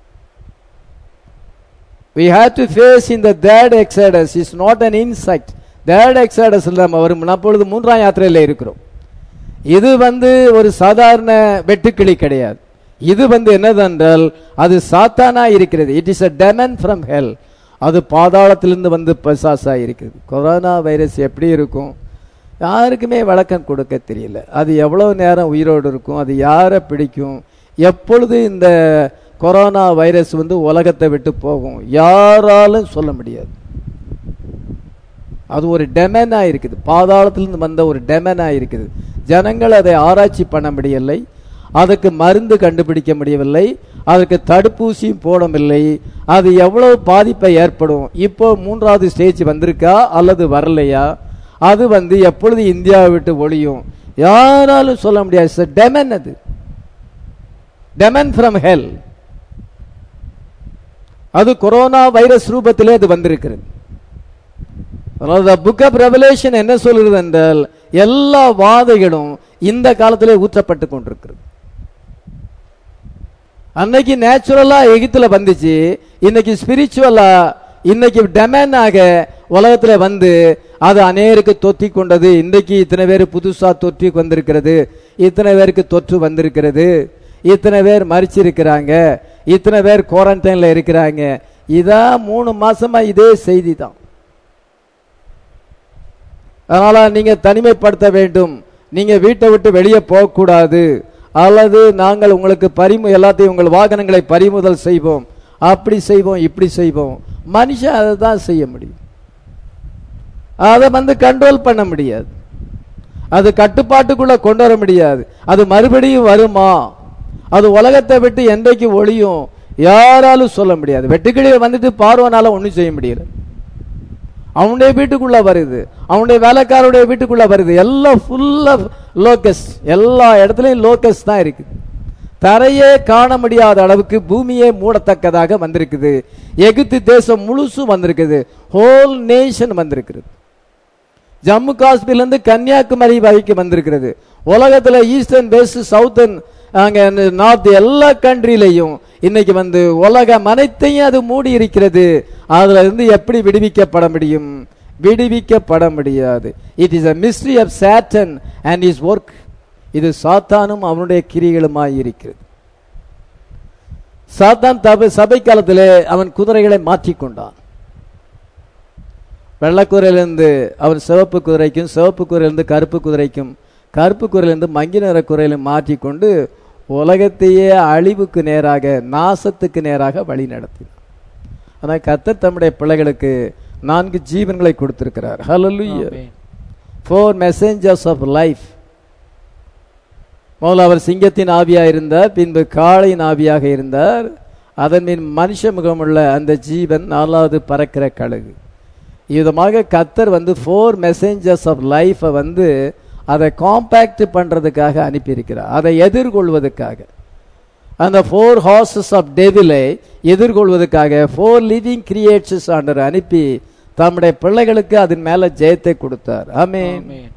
we have to face in the third exodus is not an insect third exodus நம்ம வரும் அப்பொழுது மூன்றாம் யாத்திரையில இருக்கிறோம் இது வந்து ஒரு சாதாரண வெட்டுக்கிளி கிடையாது இது வந்து என்னதென்றால் அது சாத்தானா இருக்கிறது it is a demon from hell அது பாதாளத்திலிருந்து வந்து பசாசா இருக்குது கொரோனா வைரஸ் எப்படி இருக்கும் யாருக்குமே விளக்கம் கொடுக்க தெரியல அது எவ்வளவு நேரம் உயிரோடு இருக்கும் அது யாரை பிடிக்கும் எப்பொழுது இந்த கொரோனா வைரஸ் வந்து உலகத்தை விட்டு போகும் யாராலும் சொல்ல முடியாது அது ஒரு டெமனா இருக்குது பாதாளத்திலிருந்து வந்த ஒரு டெமனா இருக்குது ஜனங்கள் அதை ஆராய்ச்சி பண்ண முடியவில்லை அதுக்கு மருந்து கண்டுபிடிக்க முடியவில்லை அதுக்கு தடுப்பூசியும் போடவில்லை அது எவ்வளவு பாதிப்பை ஏற்படும் இப்போ மூன்றாவது ஸ்டேஜ் வந்திருக்கா அல்லது வரலையா அது வந்து எப்பொழுது இந்தியாவை விட்டு ஒழியும் யாராலும் சொல்ல முடியாது டெமன் அது டெமன் ஃப்ரம் ஹெல் அது கொரோனா வைரஸ் ரூபத்திலே அது வந்திருக்கிறது அதாவது புக் ஆஃப் ரெவலேஷன் என்ன சொல்கிறது என்றால் எல்லா வாதைகளும் இந்த காலத்திலே ஊற்றப்பட்டு கொண்டிருக்கிறது அன்னைக்கு நேச்சுரலா எகிப்துல வந்துச்சு இன்னைக்கு ஸ்பிரிச்சுவலா இன்னைக்கு டெமனாக உலகத்துல வந்து அது அநேருக்கு தொத்தி கொண்டது இன்றைக்கு இத்தனை பேர் புதுசா தொற்றி வந்திருக்கிறது இத்தனை பேருக்கு தொற்று வந்திருக்கிறது இத்தனை பேர் மறிச்சிருக்கிறாங்க இத்தனை பேர் குவாரண்டைன்ல இருக்கிறாங்க இதான் மூணு மாசமா இதே செய்தி தான் அதனால நீங்க தனிமைப்படுத்த வேண்டும் நீங்க வீட்டை விட்டு வெளியே போகக்கூடாது அல்லது நாங்கள் உங்களுக்கு பறிமு எல்லாத்தையும் உங்கள் வாகனங்களை பறிமுதல் செய்வோம் அப்படி செய்வோம் இப்படி செய்வோம் மனுஷன் அதை தான் செய்ய முடியும் அதை வந்து கண்ட்ரோல் பண்ண முடியாது அது கட்டுப்பாட்டுக்குள்ள கொண்டு வர முடியாது அது மறுபடியும் வருமா அது உலகத்தை விட்டு என்றைக்கு ஒளியும் யாராலும் சொல்ல முடியாது வெட்டுக்கிளியை வந்துட்டு பார்வனால ஒன்றும் செய்ய முடியல அவனுடைய வீட்டுக்குள்ள வருது அவனுடைய வேலைக்காரருடைய வீட்டுக்குள்ள வருது எல்லாம் ஃபுல்லா லோக்கஸ் எல்லா இடத்துலயும் லோக்கஸ் தான் இருக்குது தரையே காண முடியாத அளவுக்கு பூமியே மூடத்தக்கதாக வந்திருக்குது எகிப்து தேசம் முழுசும் வந்திருக்குது ஹோல் நேஷன் வந்திருக்கிறது ஜம்மு காஷ்மீர்ல இருந்து கன்னியாகுமரி வரைக்கும் வந்திருக்கிறது உலகத்துல ஈஸ்டர்ன் வெஸ்ட் சவுத்தர்ன் அங்க நார்த் எல்லா கண்ட்ரிலையும் இன்னைக்கு வந்து உலகம் அனைத்தையும் அது மூடி இருக்கிறது அதுல இருந்து எப்படி விடுவிக்கப்பட முடியும் விடுவிக்கப்பட முடியாது it is a mystery of Satan and is work இது சாத்தானும் அவனுடைய கிரிகளுமாய் இருக்கிறது சாத்தான் தப சபை காலத்திலே அவன் குதிரைகளை மாற்றிக்கொண்டான் வெள்ளக்குதிரையிலிருந்து அவன் சிவப்பு குதிரைக்கும் சிவப்பு குதிரையிலிருந்து கருப்பு குதிரைக்கும் கருப்பு குதிரையிலிருந்து மங்கி நிற குதிரையிலும் மாற்றிக்கொண்டு உலகத்தையே அழிவுக்கு நேராக நாசத்துக்கு நேராக வழி நடத்தினார் ஆனால் கர்த்தர் தம்முடைய பிள்ளைகளுக்கு நான்கு ஜீவன்களை கொடுத்திருக்கிறார் ஹalleluya ஆமென். ஃபோர் மெசேஞ்சர்ஸ் ஆஃப் லைஃப் முதல்ல அவர் சிங்கத்தின் ஆவியாக இருந்தார் பின்பு காளையின் ஆவியாக இருந்தார் அதன் பின் மனுஷ முகமுள்ள அந்த ஜீவன் நாலாவது பறக்கிற கழுகு விதமாக கத்தர் வந்து ஃபோர் மெசேஞ்சர்ஸ் ஆஃப் லைஃபை வந்து அதை காம்பேக்ட் பண்றதுக்காக அனுப்பியிருக்கிறார் அதை எதிர்கொள்வதற்காக அந்த ஃபோர் ஹார்சஸ் ஆஃப் டெவிலை எதிர்கொள்வதற்காக ஃபோர் லிவிங் கிரியேட்ஸஸ் ஆண்டர் அனுப்பி தம்முடைய பிள்ளைகளுக்கு அதன் மேல ஜெயத்தை கொடுத்தார் ஆமென் ஆமென்.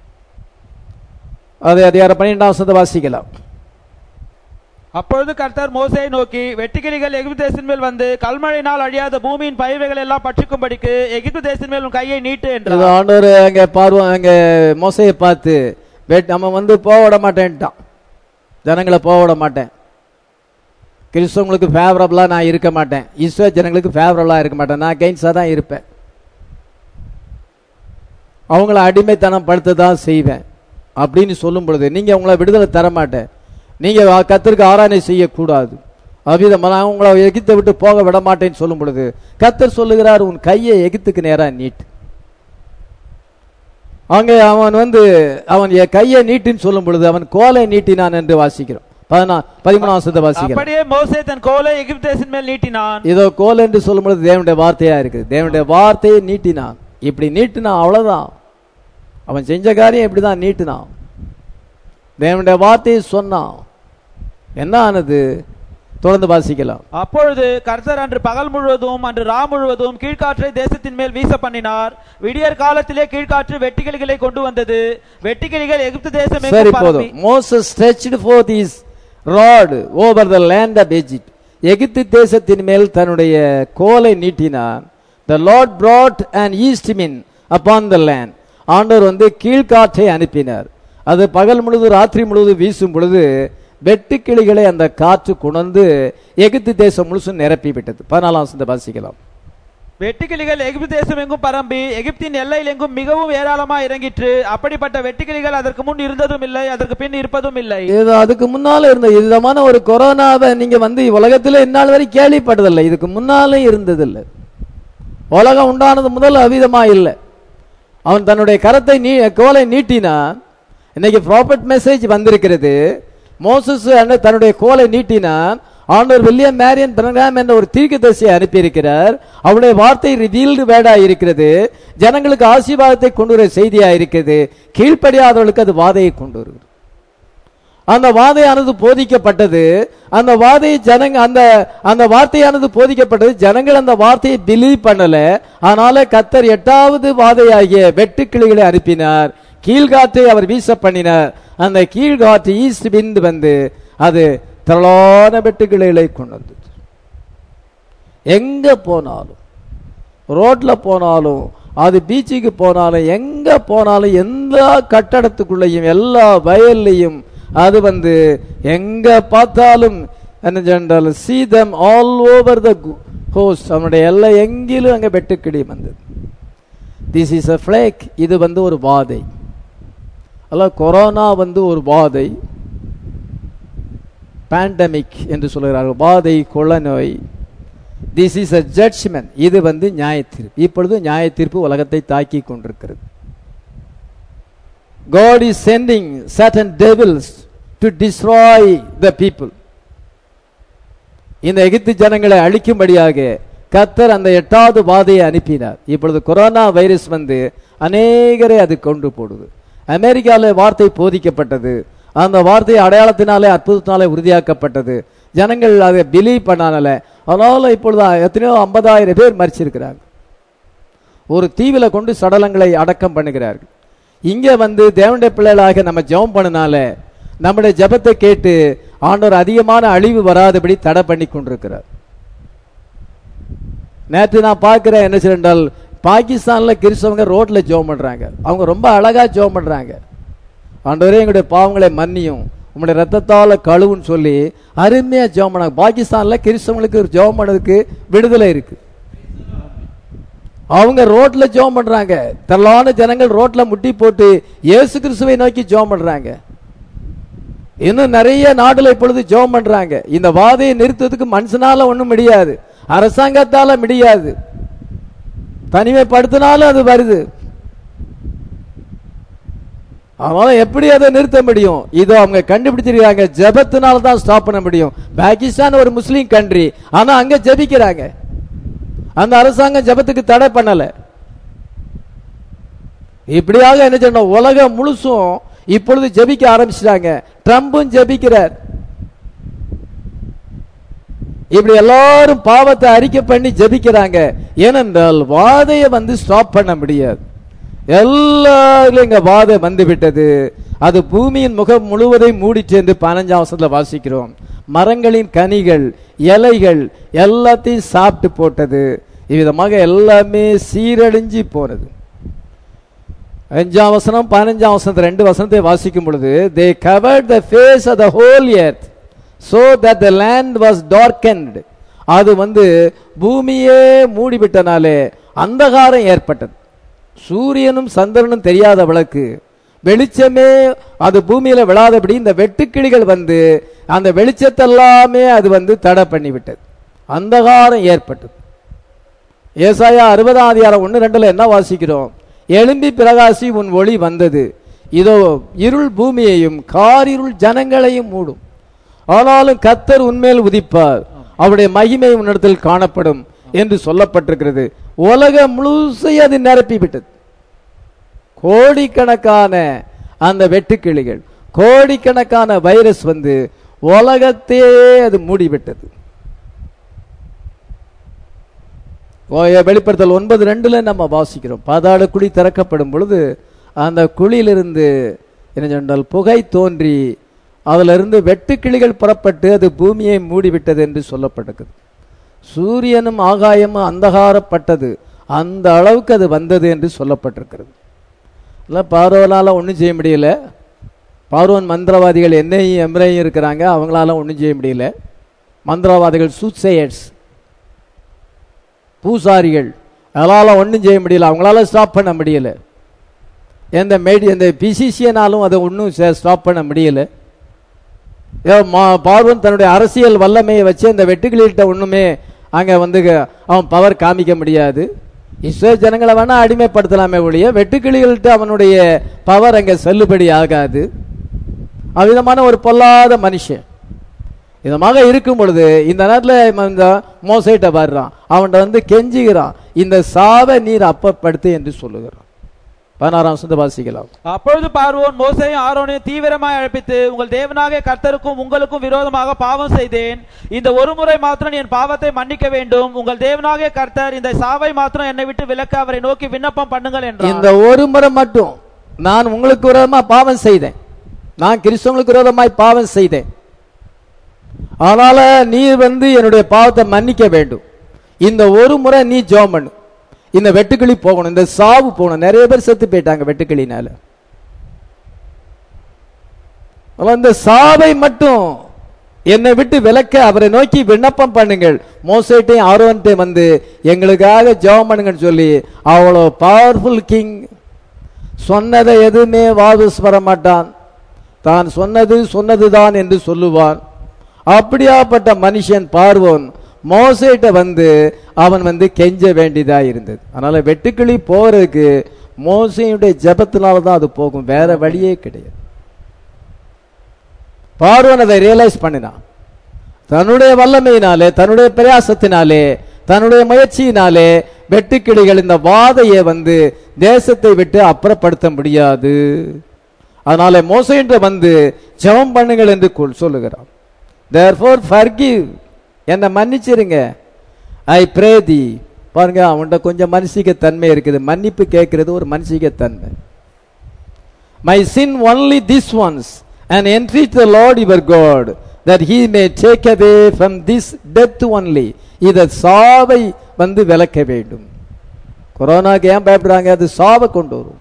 அதை அதிகாரம் பன்னிரெண்டாம் வசனத்தை வாசிக்கலாம் அப்பொழுது கர்த்தர் மோசேயை நோக்கி வெட்டுக்கிளிகள் எகிப்து தேசத்தின் மேல் வந்து கல்மழையினால் அழியாத பூமியின் பயிர்கள் எல்லாம் பட்சிக்கும்படிக்கு எகிப்து தேசத்தின் மேல் உன் கையை நீட்டு இது என்றார் ஆண்டவர் அங்க பார்வம் அங்க மோசையை பார்த்து வெட் நம்ம வந்து போக விட மாட்டேன்ட்டான் ஜனங்களை போக விட மாட்டேன் கிறிஸ்தவங்களுக்கு ஃபேவரபிளா நான் இருக்க மாட்டேன் இஸ்ரோ ஜனங்களுக்கு ஃபேவரபிளா இருக்க மாட்டேன் நான் கெயின்ஸா தான் இருப்பேன் அவங்கள அடிமைத்தனம் படுத்த தான் செய்வேன் அப்படின்னு சொல்லும் பொழுது நீங்க உங்களை விடுதலை தர மாட்டேன் நீங்க கத்தருக்கு ஆராதனை செய்யக்கூடாது அவ்விதமா நான் உங்களை எகிப்தை விட்டு போக விட மாட்டேன்னு சொல்லும் பொழுது கத்தர் சொல்லுகிறார் உன் கையை எகிப்துக்கு நேரா நீட்டு அங்கே அவன் வந்து அவன் என் கையை நீட்டின்னு சொல்லும் பொழுது அவன் கோலை நீட்டினான் என்று வாசிக்கிறோம் பதினா பதிமூணாம் வசனத்தை வாசிக்கிறோம் அப்படியே மோசே தன் கோலை எகிப்து தேசத்தின் மேல் நீட்டினான் இதோ கோல் என்று சொல்லும் பொழுது தேவனுடைய வார்த்தையா இருக்குது தேவனுடைய வார்த்தையை நீட்டினான் இப்படி நீட்டினான் அவ்வளவுதான் அவன் செஞ்ச காரியம் இப்படிதான் நீட்டினான் தேவனுடைய வார்த்தையை சொன்னான் என்ன ஆனது தொடர்ந்து வாசிக்கலாம் அப்பொழுது கர்த்தர் அன்று பகல் முழுவதும் அன்று ரா முழுவதும் கீழ்காற்றை தேசத்தின் மேல் வீச பண்ணினார் விடியற் காலத்திலே கீழ்காற்று வெட்டுக்கிளிகளை கொண்டு வந்தது வெட்டுக்கிளிகள் எகிப்து தேசம் சரி எங்கும் போதும் பரப்பி Moses stretched forth his rod over the land of Egypt எகிப்து தேசத்தின் மேல் தன்னுடைய கோலை நீட்டினான் the lord brought an east wind upon the land ஆண்டவர் வந்து கீழ்காற்றை அனுப்பினார் அது பகல் முழுது ராத்திரி முழுது வீசும் பொழுது வெட்டுக்கிளிகளை அந்த காற்று குணர்ந்து எகிப்து தேசம் முழுசும் நிரப்பி விட்டது பதினாலாம் வசனத்தை வாசிக்கலாம் வெட்டுக்கிளிகள் எகிப்து தேசம் எங்கும் பரம்பி எகிப்தின் எல்லையில் எங்கும் மிகவும் ஏராளமா இறங்கிற்று அப்படிப்பட்ட வெட்டுக்கிளிகள் அதற்கு முன் இருந்ததும் இல்லை அதற்கு பின் இருப்பதும் இல்லை இது அதுக்கு முன்னால இருந்த விதமான ஒரு கொரோனாவை நீங்க வந்து உலகத்துல இந்நாள் வரை கேள்விப்பட்டதில்லை இதுக்கு முன்னாலே இருந்ததில்லை உலகம் உண்டானது முதல் அவிதமா இல்லை அவன் தன்னுடைய கரத்தை நீ கோலை நீட்டினான் இன்னைக்கு ப்ராப்பர்ட் மெசேஜ் வந்திருக்கிறது மோசஸ் அண்ணன் தன்னுடைய கோலை நீட்டினான் ஆண்டவர் வில்லியம் மேரியன் பிரகாம் என்ற ஒரு தீர்க்கதரிசியை அனுப்பியிருக்கிறார் அவருடைய வார்த்தை ரிவீல்டு வேடா இருக்கிறது ஜனங்களுக்கு ஆசீர்வாதத்தை கொண்டு வர செய்தியா இருக்கிறது கீழ்ப்படியாதவர்களுக்கு அது வாதையை கொண்டு வருகிறது அந்த வாதையானது போதிக்கப்பட்டது அந்த வாதையை ஜனங்க அந்த அந்த வார்த்தையானது போதிக்கப்பட்டது ஜனங்கள் அந்த வார்த்தையை பிலீவ் பண்ணல அதனால கத்தர் எட்டாவது வாதையாகிய வெட்டுக்கிளிகளை அனுப்பினார் கீழ்காற்றை அவர் வீச பண்ணினார் அந்த கீழ்காற்று ஈஸ்ட் விந்து வந்து அது திரளான வெட்டுக்கிளிகளை கொண்டு வந்தது எங்க போனாலும் ரோட்ல போனாலும் அது பீச்சுக்கு போனாலும் எங்க போனாலும் எந்த கட்டடத்துக்குள்ளேயும் எல்லா வயல்லையும் அது வந்து எங்க பார்த்தாலும் என்ன சொன்னால் சீதம் ஆல் ஓவர் த ஹோஸ்ட் அவனுடைய எல்லா எங்கிலும் அங்க வெட்டுக்கிளி வந்தது திஸ் இஸ் அ ஃபிளேக் இது வந்து ஒரு வாதை அல்ல கொரோனா வந்து ஒரு வாதை பேண்டமிக் என்று சொல்கிறார்கள் வாதை கொள்ளநோய் திஸ் இஸ் அ ஜட்ஜ்மெண்ட் இது வந்து நியாயத்தீர்ப்பு இப்பொழுது நியாயத்தீர்ப்பு உலகத்தை தாக்கி கொண்டிருக்கிறது God is sending certain devils to destroy the people. இந்த எகிப்து ஜனங்களை அழிக்கும்படியாக கத்தர் அந்த எட்டாவது வாதையை அனுப்பினார் இப்பொழுது கொரோனா வைரஸ் வந்து அநேகரை அது கொண்டு போடுது அமெரிக்காவில் வார்த்தை போதிக்கப்பட்டது அந்த வார்த்தை அடையாளத்தினாலே அற்புதத்தினாலே உறுதியாக்கப்பட்டது ஜனங்கள் அதை பிலீவ் பண்ணானல அதனால இப்பொழுது எத்தனையோ ஐம்பதாயிரம் பேர் மறிச்சிருக்கிறாங்க ஒரு தீவில கொண்டு சடலங்களை அடக்கம் பண்ணுகிறார்கள் இங்க வந்து தேவனுடைய பிள்ளைகளாக நம்ம ஜெபம் பண்ணனால நம்முடைய ஜெபத்தை கேட்டு ஆண்டவர் அதிகமான அழிவு வராதபடி தடை பண்ணி கொண்டிருக்கிறார் நேற்று நான் பார்க்கிறேன் என்ன செய்யறால் பாகிஸ்தான்ல கிறிஸ்தவங்க ரோட்ல ஜெபம் பண்றாங்க அவங்க ரொம்ப அழகா ஜெபம் பண்றாங்க ஆண்டவரே எங்களுடைய பாவங்களை மன்னியும் உங்களுடைய ரத்தத்தால கழுவுன்னு சொல்லி அருமையா ஜெபம் பண்ணாங்க பாகிஸ்தான்ல கிறிஸ்தவங்களுக்கு ஒரு ஜெபம் பண்ணதுக்கு விடுதலை இருக்கு அவங்க ரோட்ல ஜெபம் பண்றாங்க திரளான ஜனங்கள் ரோட்ல முட்டி போட்டு இயேசு கிறிஸ்துவை நோக்கி ஜெபம் பண்றாங்க இன்னும் நிறைய நாடுல இப்பொழுது ஜெபம் பண்றாங்க இந்த வாதையை நிறுத்துறதுக்கு மனுஷனால ஒண்ணும் முடியாது அரசாங்கத்தால முடியாது தனிமைப்படுத்தினாலும் அது வருது அதனால எப்படி அதை நிறுத்த முடியும் இதோ அவங்க கண்டுபிடிச்சிருக்காங்க ஜெபத்தினால தான் ஸ்டாப் பண்ண முடியும் பாகிஸ்தான் ஒரு முஸ்லீம் கண்ட்ரி ஆனா அங்க ஜெபிக்கிறாங்க அந்த அரசாங்கம் ஜெபத்துக்கு தடை பண்ணல இப்படியாக என்ன செய்யணும் உலகம் முழுசும் இப்பொழுது ஜெபிக்க ஆரம்பிச்சிட்டாங்க ட்ரம்பும் ஜெபிக்கிறார் இப்படி எல்லாரும் பாவத்தை அறிக்கை பண்ணி ஜெபிக்கிறாங்க ஏனென்றால் வாதையை வந்து ஸ்டாப் பண்ண முடியாது எல்லாரும் இங்க வாதை வந்து விட்டது அது பூமியின் முகம் முழுவதையும் மூடிச்சு என்று பதினஞ்சாம் வருஷத்துல வாசிக்கிறோம் மரங்களின் கனிகள் இலைகள் எல்லாத்தையும் சாப்பிட்டு போட்டது இவ்விதமாக எல்லாமே சீரழிஞ்சு போனது அஞ்சாம் வசனம் பதினஞ்சாம் வசனத்தை ரெண்டு வசனத்தை வாசிக்கும் பொழுது they covered the face of the whole earth so that the land was darkened அது வந்து பூமியே மூடிவிட்டனாலே அந்தகாரம் ஏற்பட்டது சூரியனும் சந்திரனும் தெரியாத விளக்கு வெளிச்சமே அது பூமியில விழாதபடி இந்த வெட்டுக்கிளிகள் வந்து அந்த வெளிச்சத்தெல்லாமே அது வந்து தடை பண்ணிவிட்டது அந்தகாரம் ஏற்பட்டது ஏசாயா அறுபதாம் அதிகாரம் ஒன்று ரெண்டுல என்ன வாசிக்கிறோம் எழும்பி பிரகாசி உன் ஒளி வந்தது இதோ இருள் பூமியையும் காரிருள் ஜனங்களையும் மூடும் ஆனாலும் கத்தர் உன்மேல் உதிப்பார் அவருடைய மகிமை உன்னிடத்தில் காணப்படும் என்று சொல்லப்பட்டிருக்கிறது உலகம் முழுசையும் அது நிரப்பி விட்டது கோடிக்கணக்கான அந்த வெட்டுக்கிளிகள் கோடிக்கணக்கான வைரஸ் வந்து உலகத்தையே அது மூடிவிட்டது ஓய வெளிப்படுத்தல் ஒன்பது ரெண்டுல நம்ம வாசிக்கிறோம் பாதாள குழி திறக்கப்படும் பொழுது அந்த குழியிலிருந்து என்ன சொன்னால் புகை தோன்றி அதுல இருந்து வெட்டுக்கிளிகள் புறப்பட்டு அது பூமியை மூடிவிட்டது என்று சொல்லப்பட்டிருக்குது சூரியனும் ஆகாயமும் அந்தகாரப்பட்டது அந்த அளவுக்கு அது வந்தது என்று சொல்லப்பட்டிருக்கிறது இல்லை பார்வனால ஒன்றும் செய்ய முடியல பார்வன் மந்திரவாதிகள் என்னையும் எம்ரையும் இருக்கிறாங்க அவங்களால ஒன்றும் செய்ய முடியல மந்திரவாதிகள் சூசையர்ஸ் பூசாரிகள் அதனால ஒன்றும் செய்ய முடியல அவங்களால ஸ்டாப் பண்ண முடியல எந்த மேடி எந்த பிசிசியனாலும் அதை ஒன்றும் ஸ்டாப் பண்ண முடியல ஏ, மா- பார்வன் தன்னுடைய அரசியல் வல்லமையை வச்சு அந்த வெட்டுக்கிளிகிட்ட ஒண்ணுமே அங்க வந்து க- அவன் பவர் காமிக்க முடியாது இஸ்ரேல் ஜனங்களை வேணா அடிமைப்படுத்தலாமே ஒழிய வெட்டுக்கிளிகள்கிட்ட அவனுடைய பவர் அங்க செல்லுபடி ஆகாது அவ்விதமான ஒரு பொல்லாத மனுஷன் இதமாக இருக்கும் பொழுது இந்த நேரத்தில் இந்த மோசைட்ட வர்றான் அவன்கிட்ட வந்து கெஞ்சுகிறான் இந்த சாவை நீர் அப்பப்படுத்து என்று சொல்லுகிறான் பதினாறாம் வசனத்தை வாசிக்கலாம் அப்பொழுது பார்வோன் மோசையும் ஆரோனையும் தீவிரமாய் அழைப்பித்து உங்கள் தேவனாகிய கர்த்தருக்கும் உங்களுக்கும் விரோதமாக பாவம் செய்தேன் இந்த ஒரு முறை மாத்திரம் என் பாவத்தை மன்னிக்க வேண்டும் உங்கள் தேவனாகிய கர்த்தர் இந்த சாவை மாத்திரம் என்னை விட்டு விலக்க அவரை நோக்கி விண்ணப்பம் பண்ணுங்கள் இந்த என்றார் ஒரு முறை மட்டும் நான் உங்களுக்கு விரோதமா பாவம் செய்தேன் நான் கிறிஸ்தவங்களுக்கு விரோதமாய் பாவம் செய்தேன் அதனால நீ வந்து என்னுடைய பாவத்தை மன்னிக்க வேண்டும் இந்த ஒரு முறை நீ ஜெபம் பண்ணு இந்த வெட்டுக்கிளி போகணும் இந்த சாவு போகணும் நிறைய பேர் செத்து போயிட்டாங்க வெட்டுக்கிளினால அவன் இந்த சாவை மட்டும் என்னை விட்டு விலக்க அவரை நோக்கி விண்ணப்பம் பண்ணுங்கள் மோசைட்டையும் ஆரோன்ட்டையும் வந்து எங்களுக்காக ஜெபம் பண்ணுங்கன்னு சொல்லி அவ்வளோ பவர்ஃபுல் கிங் சொன்னதை எதுவுமே வாபஸ் வர மாட்டான் தான் சொன்னது சொன்னதுதான் என்று சொல்லுவான் அப்படியாப்பட்ட மனுஷன் பார்வோன் மோசைட்ட வந்து அவன் வந்து கெஞ்ச வேண்டியதா இருந்தது அதனால வெட்டுக்கிளி போறதுக்கு மோசையுடைய ஜெபத்தினால தான் அது போகும் வேற வழியே கிடையாது பார்வன் அதை ரியலைஸ் பண்ணினான் தன்னுடைய வல்லமையினாலே தன்னுடைய பிரயாசத்தினாலே தன்னுடைய முயற்சியினாலே வெட்டுக்கிளிகள் இந்த வாதையை வந்து தேசத்தை விட்டு அப்புறப்படுத்த முடியாது அதனால மோசே என்று வந்து ஜெபம் பண்ணுங்கள் என்று கொல்- சொல்லுகிறான் therefore forgive என்னை மன்னிச்சிருங்க ஐ ப்ரே தி பாருங்க அவன்கிட்ட கொஞ்சம் மனுஷிக தன்மை இருக்குது மன்னிப்பு கேட்கிறது ஒரு மனுஷிக தன்மை my sin only this once and entreat the Lord your God that he may take away from this death only இத சாவை வந்து விலக்க வேண்டும் கொரோனாக்கு ஏன் பயப்படுறாங்க அது சாவை கொண்டு வரும்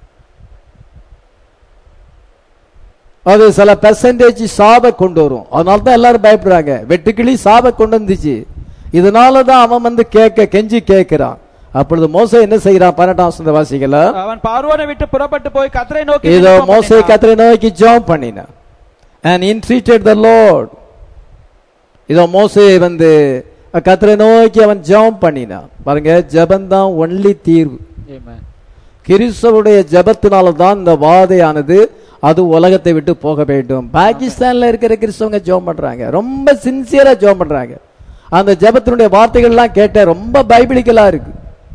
அது சில பெர்சன்டேஜ் சாவை கொண்டு வரும் அதனால தான் எல்லாரும் பயப்படுறாங்க வெட்டுக்கிளி சாவை கொண்டு வந்துச்சு இதனால தான் அவன் வந்து கேட்க கெஞ்சி கேட்கிறான் அப்பொழுது மோசே என்ன செய்யறான் பன்னெண்டாம் வசந்த வாசிக்கல அவன் பார்வோனை விட்டு புறப்பட்டு போய் கத்தரை நோக்கி இதோ விண்ணப்பம் மோசே பண்ணினான். கத்தரை நோக்கி ஜெபம் பண்ணினான் and entreated the lord இதோ மோசே வந்து கத்தரை நோக்கி அவன் ஜெபம் பண்ணினான் பாருங்க ஜெபம் தான் ஒன்லி தீர்வு Amen. கிறிஸ்தவுடைய ஜெபத்தினால தான் இந்த வாதையானது அது உலகத்தை விட்டு போக வேண்டும் பாகிஸ்தான்ல இருக்கிற கிறிஸ்தவங்க ஜெபம் பண்றாங்க ரொம்ப சின்சியரா ஜெபம் பண்றாங்க அந்த ஜெபத்தினுடைய வார்த்தைகள்லாம் கேட்ட ரொம்ப பைபிளிக்கலா இருக்கு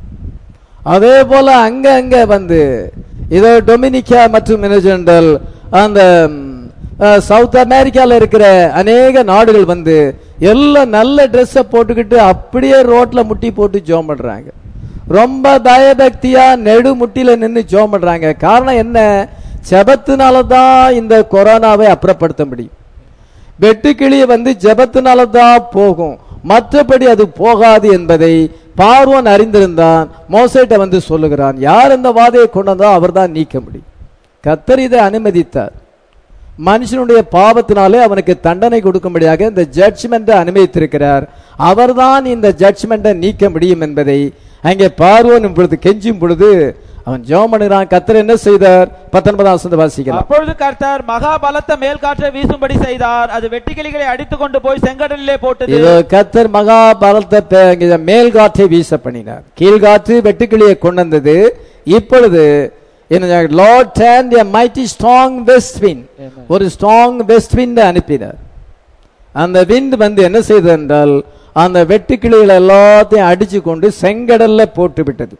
அதே போல அங்க அங்க வந்து இதோ டொமினிக்கா மற்றும் மினஜெண்டல் அந்த ம், அஹ், சவுத் அமெரிக்கால இருக்கிற அநேக நாடுகள் வந்து எல்லாம் நல்ல ட்ரெஸ்ஸை போட்டுக்கிட்டு அப்படியே ரோட்ல முட்டி போட்டு ஜோம் பண்றாங்க ரொம்ப பயபக்தியா நெடு முட்டில நின்னு ஜோம் பண்றாங்க காரணம் என்ன ஜெபத்தினால தான் இந்த கொரோனாவை அப்புறப்படுத்த முடியும் வெட்டுக்கிளிய வந்து ஜெபத்தினால தான் போகும் மற்றபடி அது போகாது என்பதை பார்வன் அறிந்திருந்தான் மோசேட்ட வந்து சொல்லுகிறான் யார் இந்த வாதையை கொண்டு வந்தோ அவர்தான் நீக்க முடியும் கத்தர் இதை அனுமதித்தார் மனுஷனுடைய பாவத்தினாலே அவனுக்கு தண்டனை கொடுக்கும்படியாக இந்த ஜட்ஜ்மெண்ட்டை அனுமதித்திருக்கிறார் அவர்தான் இந்த ஜட்ஜ்மெண்ட்டை நீக்க முடியும் என்பதை அங்கே பார்வோன் இப்பொழுது கெஞ்சும் பொழுது அவன் ஜெபம் பண்ணுகிறான் கத்தர் என்ன செய்தார் பத்தொன்பதாம் வசனத்தை வாசிக்கலாம் அப்பொழுது கர்த்தர் மகா பலத்த மேல் காற்றை வீசும்படி செய்தார் அது வெட்டுக்கிளிகளை அடித்துக் கொண்டு போய் செங்கடலிலே போட்டது இதோ கத்தர் மகா பலத்த பே- இங்க மேல் காற்றை வீச பண்ணினார் கீழ்காற்று வெட்டுக்கிளியை கொண்டு வந்தது இப்பொழுது Lord turned a mighty strong west wind Amen. ஒரு ஸ்ட்ராங் வெஸ்ட் விண்ட் அனுப்பினார் அந்த விண்ட் வந்து என்ன செய்தது என்றால் அந்த வெட்டுக்கிளிகளை எல்லாத்தையும் அடிச்சு கொண்டு செங்கடல்ல போட்டு விட்டது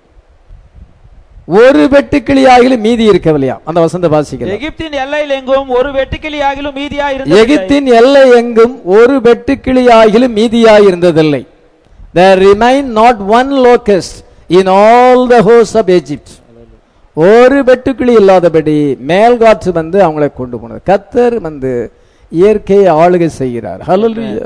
ஒரு வெட்டுக்கிளியாகிலும் மீதி இருக்கவில்லையா அந்த வசந்த வாசிக்கலாம் எகிப்தின் எல்லையில் எங்கும் ஒரு வெட்டுக்கிளியாகிலும் மீதியா இருந்தது எகிப்தின் எல்லை எங்கும் ஒரு வெட்டுக்கிளியாகிலும் மீதியாய் இருந்ததில்லை there remain not one locust in all the hosts of Egypt ஒரு வெட்டுக்கிளி இல்லாதபடி மேல்காற்று வந்து அவங்களை கொண்டு போனது கத்தர் வந்து இயற்கையை ஆளுகை செய்கிறார் ஹalleluya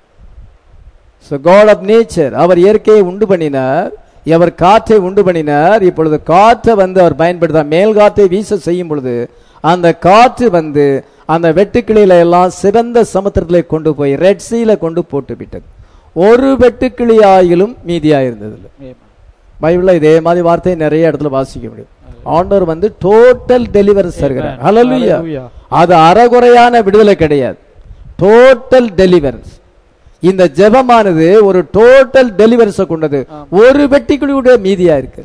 so god of nature அவர் இயற்கையை உண்டு பண்ணினார் அவர் காற்றை உண்டு பண்ணினார் இப்பொழுது காற்றை வந்து அவர் பயன்படுத்தார் மேல் காற்றை வீச செய்யும் பொழுது அந்த காற்று வந்து அந்த வெட்டுக்கிளியில எல்லாம் சிறந்த சமுத்திரத்திலே கொண்டு போய் ரெட் சீல கொண்டு போட்டு விட்டது ஒரு வெட்டுக்கிளி ஆயிலும் மீதியா இருந்ததில்லை பைபிள்ல இதே மாதிரி வார்த்தையை நிறைய இடத்துல வாசிக்க முடியும் ஆண்டவர் வந்து டோட்டல் டெலிவரன்ஸ் தருகிறார் ஹalleluya Hallelujah. அது அறகுறையான விடுதலை கிடையாது டோட்டல் டெலிவரன்ஸ் இந்த ஜெபமானது ஒரு டோட்டல் டெலிவரன்ஸை கொண்டது ஒரு வெட்டிக்குழியுடைய மீதியா இருக்கு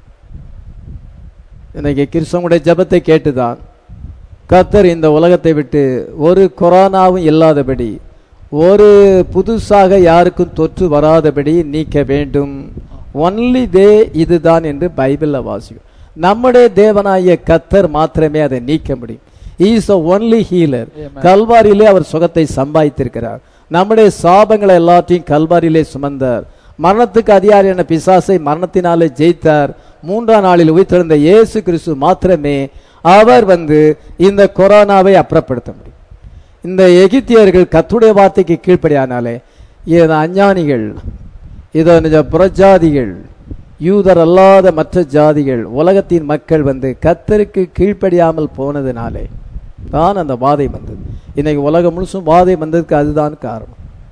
இன்னைக்கு கிறிஸ்தவனுடைய ஜெபத்தை கேட்டுதான் கத்தர் இந்த உலகத்தை விட்டு ஒரு கொரோனாவும் இல்லாதபடி ஒரு புதுசாக யாருக்கும் தொற்று வராதபடி நீக்க வேண்டும் ஒன்லி வே இதுதான் என்று பைபிள்ல வாசிக்கும் நம்முடைய தேவனாகிய கத்தர் மாத்திரமே அதை நீக்க முடியும் இஸ் ஒன்லி ஹீலர் Amen. கல்வாரியிலே அவர் சுகத்தை சம்பாதித்திருக்கிறார் நம்முடைய சாபங்களை எல்லாத்தையும் கல்வாரியிலே சுமந்தார் மரணத்துக்கு அதிகாரியான பிசாசை மரணத்தினாலே ஜெயித்தார் மூன்றாம் நாளில் உயிர்த்தெழுந்த இயேசு கிறிஸ்து மாத்திரமே அவர் வந்து இந்த கொரோனாவை அப்புறப்படுத்த முடியும் இந்த எகிப்தியர்கள் கத்துடைய வார்த்தைக்கு கீழ்ப்படியானாலே இது அஞ்ஞானிகள் இதோ நிஜ புறஜாதிகள் யூதர் அல்லாத மற்ற ஜாதிகள் உலகத்தின் மக்கள் வந்து கத்தருக்கு கீழ்ப்படியாமல் போனதினாலே தான் அந்த வாதை வந்தது இன்னைக்கு உலகம் முழுசும் வாதை வந்ததுக்கு அதுதான் காரணம்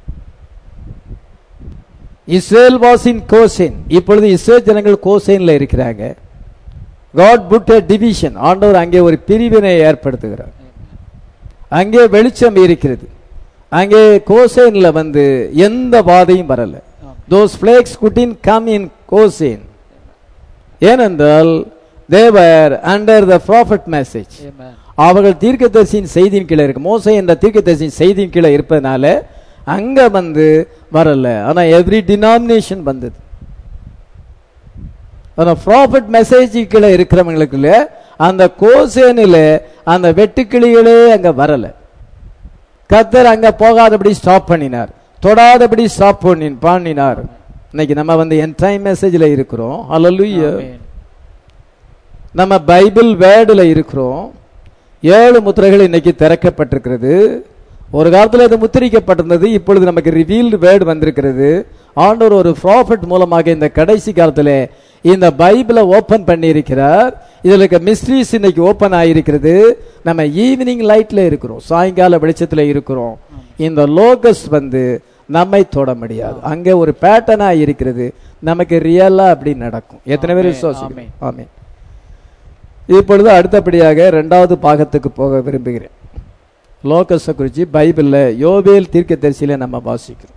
இஸ்ரேல் வாஸ் இன் கோசேன் இப்பொழுது இஸ்ரேல் ஜனங்கள் கோசேன்ல இருக்கிறாங்க காட் புட் a டிவிஷன் ஆண்டவர் அங்கே ஒரு பிரிவினை ஏற்படுத்துகிறார் அங்கே வெளிச்சம் இருக்கிறது அங்கே கோசேன்ல வந்து எந்த வாதையும் வரல those plagues couldn't come in Goshen ஏனென்றால் they were under the prophet message அவர்கள் தீர்க்கதரிசியின் செய்தியின் கீழே இருக்கு மோசை என்ற தீர்க்கதரிசியின் செய்தியின் கீழே இருப்பதனால அங்க வந்து வரல ஆனா எவ்ரி டினாமினேஷன் வந்தது ஆனா ப்ராஃபட் மெசேஜ் கீழே இருக்கிறவங்களுக்குள்ள அந்த கோசேனில் அந்த வெட்டுக்கிளிகளே அங்க வரல கத்தர் அங்க போகாதபடி ஸ்டாப் பண்ணினார் தொடாதபடி ஸ்டாப் பண்ணி பண்ணினார் இன்னைக்கு நம்ம வந்து என் டைம் மெசேஜில் இருக்கிறோம் அல்லலுயா ஆமென். நம்ம பைபிள் வேர்டில் இருக்கிறோம் ஏழு முத்திரைகள் இன்னைக்கு திறக்கப்பட்டிருக்கிறது ஒரு காலத்தில் இது முத்திரிக்கப்பட்டிருந்தது இப்பொழுது நமக்கு ரிவீல்டு வேர்டு வந்திருக்கிறது ஆண்டவர் ஒரு ப்ராஃபிட் மூலமாக இந்த கடைசி காலத்தில் இந்த பைபிளை ஓபன் பண்ணியிருக்கிறார் இதில் இருக்க மிஸ்ட்ரீஸ் இன்னைக்கு ஓபன் ஆகியிருக்கிறது நம்ம ஈவினிங் லைட்ல இருக்கிறோம் சாயங்கால வெளிச்சத்தில் இருக்கிறோம் இந்த லோகஸ் வந்து நம்மை தொட முடியாது அங்கே ஒரு பேட்டர்னா இருக்கிறது நமக்கு ரியலா அப்படி நடக்கும் எத்தனை பேர் ஆமென், விசுவாசிக்கிறோம் ஆமென் இப்பொழுது அடுத்தபடியாக இரண்டாவது பாகத்துக்கு போக விரும்புகிறேன் லோகஸை குறித்து பைபிளில் யோபேல் தீர்க்கதரிசியில நம்ம வாசிக்கிறோம்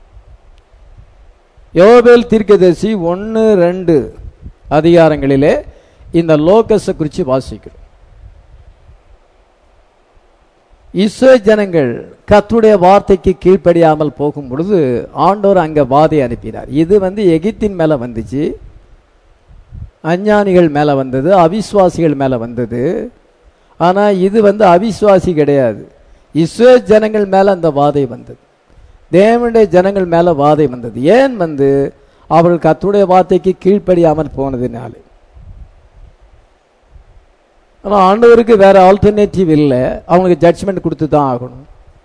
யோபேல் தீர்க்கதரிசி ஒன்று ரெண்டு அதிகாரங்களிலே இந்த லோகஸை குறித்து வாசிக்கிறோம் இஸ்ரோ ஜனங்கள் கர்த்தருடைய வார்த்தைக்கு கீழ்ப்படியாமல் போகும் பொழுது ஆண்டவர் அங்க வாதை அனுப்பினார் இது வந்து எகிப்தின் மேல வந்துச்சு அஞ்ஞானிகள் மேல வந்தது அவிசுவாசிகள் மேல வந்தது ஆனா இது வந்து அவிசுவாசி கிடையாது இஸ்ரோ ஜனங்கள் மேல அந்த வாதை வந்தது தேவனுடைய ஜனங்கள் மேல வாதை வந்தது ஏன் வந்து அவர்கள் கர்த்தருடைய வார்த்தைக்கு கீழ்ப்படியாமல் போனதுனாலே ஆனா ஆண்டவருக்கு வேற ஆல்டர்னேட்டிவ் இல்லை அவங்களுக்கு ஜட்ஜ்மெண்ட் கொடுத்து தான் ஆகணும்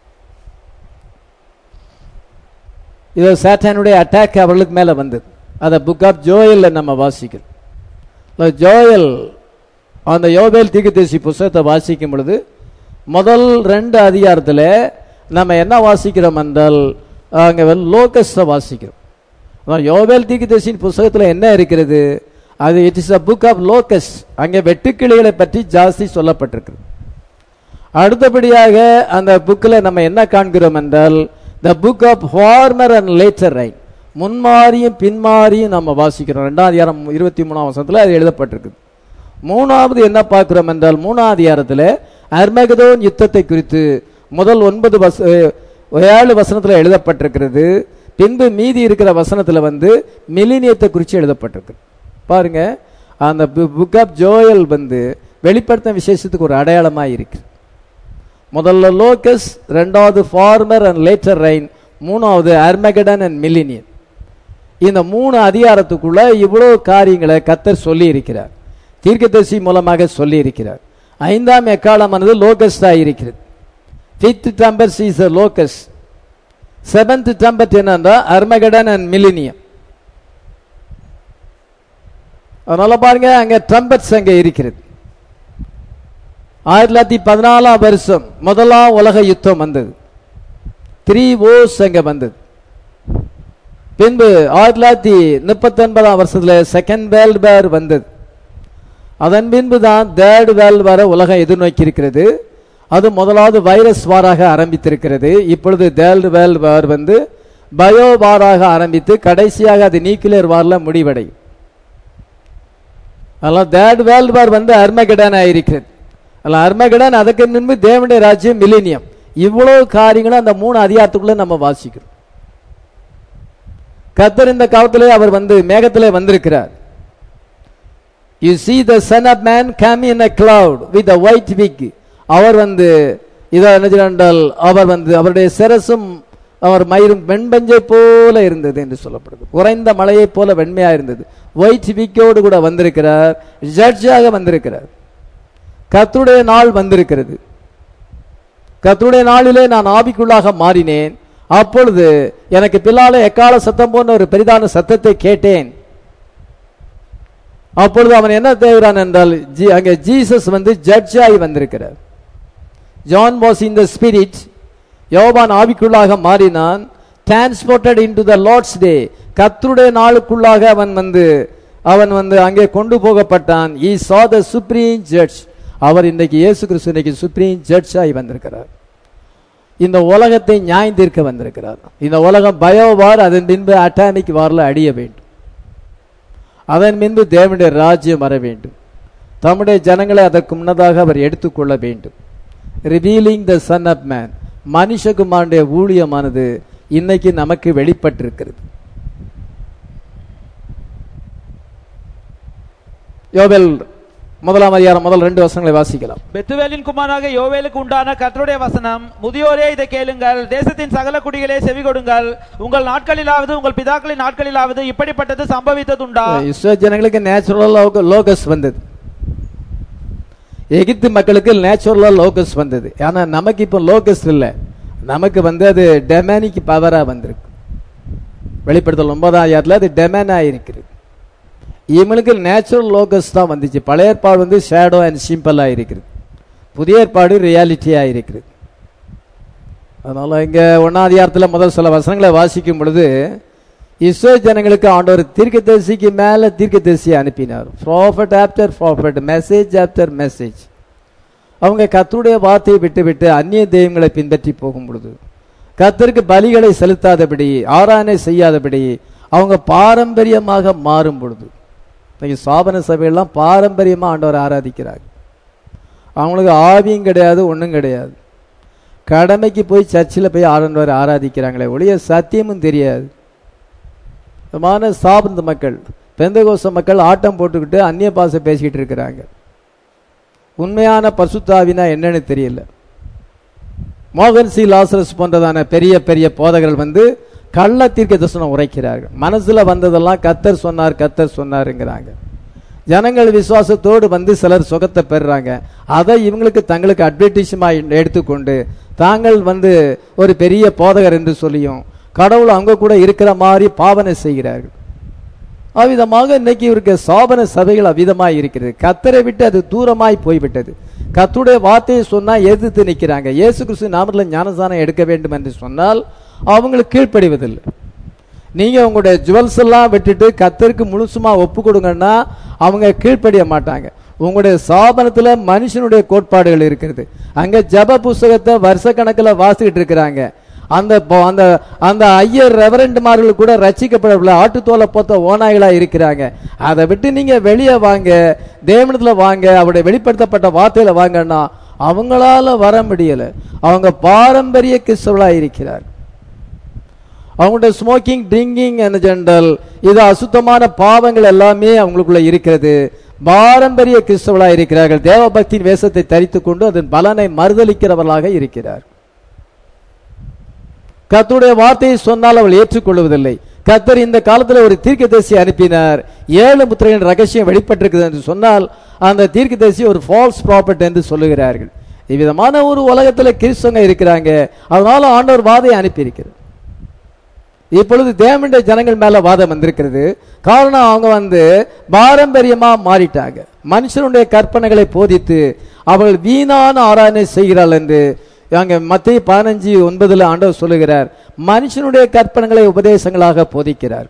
இது சாத்தானுடைய அட்டாக் அவர்களுக்கு மேல வந்தது அதை புக் ஆஃப் ஜோயல்ல நம்ம வாசிக்கிறோம் இல்ல, ஜோயல் அந்த யோபேல் தீர்க்கதரிசி புஸ்தகத்தை வாசிக்கும் பொழுது முதல் ரெண்டு அதிகாரத்துல நம்ம என்ன வாசிக்கிறோம் என்றால் அங்க வந்து லோகஸ்ட வாசிக்கிறோம் அதான் யோபேல் தீர்க்கதரிசியின் புஸ்தகத்துல என்ன இருக்கிறது அது it is a book of locusts அங்கே வெட்டுக்கிளிகளை பற்றி ஜாஸ்தி சொல்லப்பட்டிருக்கு அடுத்தபடியாக அந்த புக்கில் நம்ம என்ன காண்கிறோம் என்றால் the book of former and latter rain முன்மாறியும் பின்மாறியும் நம்ம வாசிக்கிறோம் ரெண்டாம் அதிகாரம் இருபத்தி மூணாம் வசனத்தில் அது எழுதப்பட்டிருக்கு மூணாவது என்ன பார்க்கிறோம் என்றால் மூணாம் அதிகாரத்தில் அர்மகதோன் யுத்தத்தை குறித்து முதல் ஒன்பது வச ஏழு வசனத்தில் எழுதப்பட்டிருக்கிறது பின்பு மீதி இருக்கிற வசனத்துல வந்து மிலினியத்தை குறித்து எழுதப்பட்டிருக்கு பாருங்க அந்த புக் ஆஃப் ஜோயல் வந்து வெளிப்படுத்தின விசேஷத்துக்கு ஒரு அடையாளமா இருக்கு முதல்ல லோகஸ் ரெண்டாவது ஃபார்மர் அண்ட் லேட்டர் ரைன் மூணாவது அர்மகடன் அண்ட் மில்லினியன் இந்த மூணு அதிகாரத்துக்குள்ள இவ்வளவு காரியங்களை கத்தர் சொல்லி இருக்கிறார் தீர்க்கதரிசி மூலமாக சொல்லி இருக்கிறார் ஐந்தாம் எக்காலமானது லோகஸ் தான் இருக்கிறது fifth trumpet is locust seventh trumpet என்னன்னா அர்மகடன் அண்ட் மில்லினியம் அதனால பாருங்க அங்க ட்ரம்பட்ஸ் அங்க இருக்கிறது ஆயிரத்தி தொள்ளாயிரத்தி பதினாலாம் வருஷம் முதலாம் உலக யுத்தம் வந்தது த்ரீ ஓஸ் அங்க வந்தது பின்பு ஆயிரத்தி தொள்ளாயிரத்தி முப்பத்தி ஒன்பதாம் வருஷத்துல செகண்ட் வேர்ல்டு வார் வந்தது அதன் பின்பு தான் தேர்ட் வேர்ல்டு வார உலகம் எதிர்நோக்கி இருக்கிறது அது முதலாவது வைரஸ் வாராக ஆரம்பித்திருக்கிறது இப்பொழுது தேர்ட் வேர்ல்டு வார் வந்து பயோ வாராக ஆரம்பித்து கடைசியாக அது நியூக்ளியர் வார்ல முடிவடையும் அதெல்லாம் தேர்ட் வேர்ல்டு வார் வந்து அர்மகடன் ஆயிருக்கிறது அல்ல அர்மகடன் அதுக்கு முன்பு தேவனுடைய ராஜ்யம் மில்லினியம் இவ்வளவு காரியங்களும் அந்த மூணு அதிகாரத்துக்குள்ள நம்ம வாசிக்கிறோம் கத்தர் இந்த காலத்திலே அவர் வந்து மேகத்திலே வந்திருக்கிறார் you see the son of man come in a cloud with a white wig அவர் வந்து இதை என்னென்றால் அவர் வந்து அவருடைய சிரசும் அவர் மயிரும் வெண்பஞ்சை போல இருந்தது என்று சொல்லப்படுது குறைந்த மலையை போல வெண்மையா இருந்தது ஒயிட் விக்கோடு கூட வந்திருக்கிறார் ஜட்ஜாக வந்திருக்கிறார் கர்த்தருடைய நாள் வந்திருக்கிறது கர்த்தருடைய நாளிலே நான் ஆவிக்குள்ளாக மாறினேன் அப்பொழுது எனக்கு பின்னாலே எக்கால சத்தம் போன்ற ஒரு பெரிதான சத்தத்தை கேட்டேன் அப்பொழுது அவன் என்ன தேவைறான் என்றால் ஜி- அங்கே ஜீசஸ் வந்து ஜட்ஜாகி வந்திருக்கிறார் John was in the spirit யோவான் ஆவிக்குள்ளாக மாறினான் transported in to the Lord's day கர்த்தருடைய நாளுக்குள்ளாக அவன் வந்து அவன் வந்து அங்கே கொண்டு போகப்பட்டான் I saw the supreme judge அவர் இன்னைக்கு இயேசு கிறிஸ்து இன்னைக்கு சுப்ரீம் ஜட்ஜ் ஆகி வந்திருக்கிறார் இந்த உலகத்தை நியாயந்தீர்க்க வந்திருக்கிறார் இந்த உலகம் பயோ வார் அதன் பின்பு அட்டாமிக் வார்ல அடிய வேண்டும் அதன் பின்பு தேவனுடைய ராஜ்யம் வர வேண்டும் தம்முடைய ஜனங்களை அதற்கு முன்னதாக அவர் எடுத்துக்கொள்ள வேண்டும் revealing the son of man மனுஷகுமாருடைய ஊழியமானது இன்னைக்கு நமக்கு வெளிப்பட்டிருக்கிறது யோபெல் முதலாம் அதிகாரம் முதல் ரெண்டு வசனங்களை வாசிக்கலாம் பெத்துவேலின் குமாராக யோவேலுக்கு உண்டான கர்த்தருடைய வசனம் முதியோரே இதை கேளுங்கள் தேசத்தின் சகல குடிகளே செவி கொடுங்கள் உங்கள் நாட்களிலாவது உங்கள் பிதாக்களின் நாட்களிலாவது இப்படிப்பட்டது சம்பவித்ததுண்டா இஸ்ரேல் ஜனங்களுக்கு நேச்சுரலா லோகஸ் வந்தது எகிப்து மக்களுக்கு நேச்சுரலா லோகஸ் வந்தது ஆனா நமக்கு இப்போ லோகஸ் இல்ல நமக்கு வந்து அது டெமானிக் பவரா வந்திருக்கு வெளிப்படுத்தல் ஒன்பதாம் ஆயிரத்துல அது டெமனா இருக்கிறது இவங்களுக்கு நேச்சுரல் லோகஸ் தான் வந்துச்சு பழைய ஏற்பாடு வந்து ஷேடோ அண்ட் சிம்பிளா இருக்கிறது புதிய ஏற்பாடு ரியாலிட்டியா இருக்கிறது அதனால இங்க ஒன்னாம் அதிகாரத்துல முதல் சில வசனங்களை வாசிக்கும் பொழுது இஸ்ரேல் ஜனங்களுக்கு ஆண்டவர் தீர்க்கதரிசிக்கு மேல தீர்க்கதரிசியை அனுப்பினார் prophet after prophet message after message அவங்க கர்த்தருடைய வார்த்தையை விட்டு விட்டு அந்நிய தெய்வங்களை பின்பற்றி போகும் பொழுது கர்த்தருக்கு பலிகளை செலுத்தாதபடி ஆராதனை செய்யாதபடி அவங்க பாரம்பரியமாக மாறும் பொழுது இன்னைக்கு சாபன சபையெல்லாம் பாரம்பரியமா ஆண்டவர் ஆராதிக்கிறாங்க அவங்களுக்கு ஆவியும் கிடையாது ஒன்றும் கிடையாது கடமைக்கு போய் சர்ச்சில் போய் ஆண்டவர் ஆராதிக்கிறாங்களே ஒழிய சத்தியமும் தெரியாது விதமான சாபந்த மக்கள் பெந்தகோச மக்கள் ஆட்டம் போட்டுக்கிட்டு அந்நிய பாசை பேசிக்கிட்டு இருக்கிறாங்க உண்மையான பசுத்தாவினா என்னன்னு தெரியல மோகன் சி லாசரஸ் போன்றதான பெரிய பெரிய போதகர்கள் வந்து கள்ள தீர்க்க தரிசனம் உரைக்கிறார்கள் மனசுல வந்ததெல்லாம் கத்தர் சொன்னார் கத்தர் சொன்னாருங்கிறாங்க ஜனங்கள் விசுவாசத்தோடு வந்து சிலர் சுகத்தை பெறுறாங்க அதை இவங்களுக்கு தங்களுக்கு அட்வர்டைஸ்மா எடுத்துக்கொண்டு தாங்கள் வந்து ஒரு பெரிய போதகர் என்று சொல்லியும் கடவுள் அவங்க கூட இருக்கிற மாதிரி பாவனை செய்கிறார்கள் அவ்விதமாக இன்னைக்கு இவருக்கு சாபன சபைகள் அவ்விதமாய் இருக்கிறது கத்தரை விட்டு அது தூரமாய் போய்விட்டது கத்துடைய வார்த்தையை சொன்னா எதிர்த்து நிற்கிறாங்க இயேசு கிறிஸ்து நாமத்தில் ஞானசானம் எடுக்க வேண்டும் என்று சொன்னால் அவங்களுக்கு கீழ்ப்படிவதில்லை நீங்க உங்களுடைய ஜுவல்ஸ் எல்லாம் விட்டுட்டு கத்தருக்கு முழுசுமா ஒப்பு கொடுங்கன்னா அவங்க கீழ்ப்படிய மாட்டாங்க உங்களுடைய சாபனத்துல மனுஷனுடைய கோட்பாடுகள் இருக்கிறது அங்க ஜப புஸ்தகத்தை வருஷ கணக்கில் வாசிக்கிட்டு இருக்கிறாங்க அந்த பொ- அந்த அந்த ஐயர் ரெவரண்ட்மார்கள் கூட ரசிக்கப்படவில்லை ஆட்டுத்தோலை போத்த ஓநாய்களா இருக்கிறாங்க அதை விட்டு நீங்க வெளியே வாங்க தேவனத்துல வாங்க அவருடைய வெளிப்படுத்தப்பட்ட வார்த்தையில வாங்கன்னா அவங்களால வர முடியல அவங்க பாரம்பரிய கிறிஸ்தவளா இருக்கிறார் அவங்களுடைய ஸ்மோக்கிங் ட்ரிங்கிங் அண்ட் ஜெண்டல் இது அசுத்தமான பாவங்கள் எல்லாமே அவங்களுக்குள்ள இருக்கிறது பாரம்பரிய கிறிஸ்தவளா இருக்கிறார்கள் தேவபக்தியின் வேஷத்தை தரித்துக் கொண்டு அதன் பலனை மறுதளிக்கிறவர்களாக இருக்கிறார் கர்த்தருடைய வார்த்தையை சொன்னால் அவள் ஏற்றுக்கொள்வதில்லை கர்த்தர் இந்த காலத்துல ஒரு தீர்க்கதரிசி அனுப்பினார் ஏழு முத்திரையின் ரகசியம் வெளிப்பட்டிருக்குது என்று சொன்னால் அந்த தீர்க்கதரிசி ஒரு ஃபால்ஸ் ப்ராப்பர்ட் என்று சொல்லுகிறார்கள் இவ்விதமான ஒரு உலகத்துல கிறிஸ்தவங்க இருக்கிறாங்க அதனால ஆண்டவர் வாதையை அனுப்பியிருக்கிறார் இப்பொழுது தேவனுடைய ஜனங்கள் மேல வாதம் வந்திருக்கிறது காரணம் அவங்க வந்து பாரம்பரியமா மாறிட்டாங்க மனுஷனுடைய கற்பனைகளை போதித்து அவர்கள் வீணான ஆராதனை செய்கிறாள் என்று அங்க மத்திய பதினஞ்சு ஒன்பதுல ஆண்டவர் சொல்லுகிறார் மனுஷனுடைய கற்பனைகளை உபதேசங்களாக போதிக்கிறார்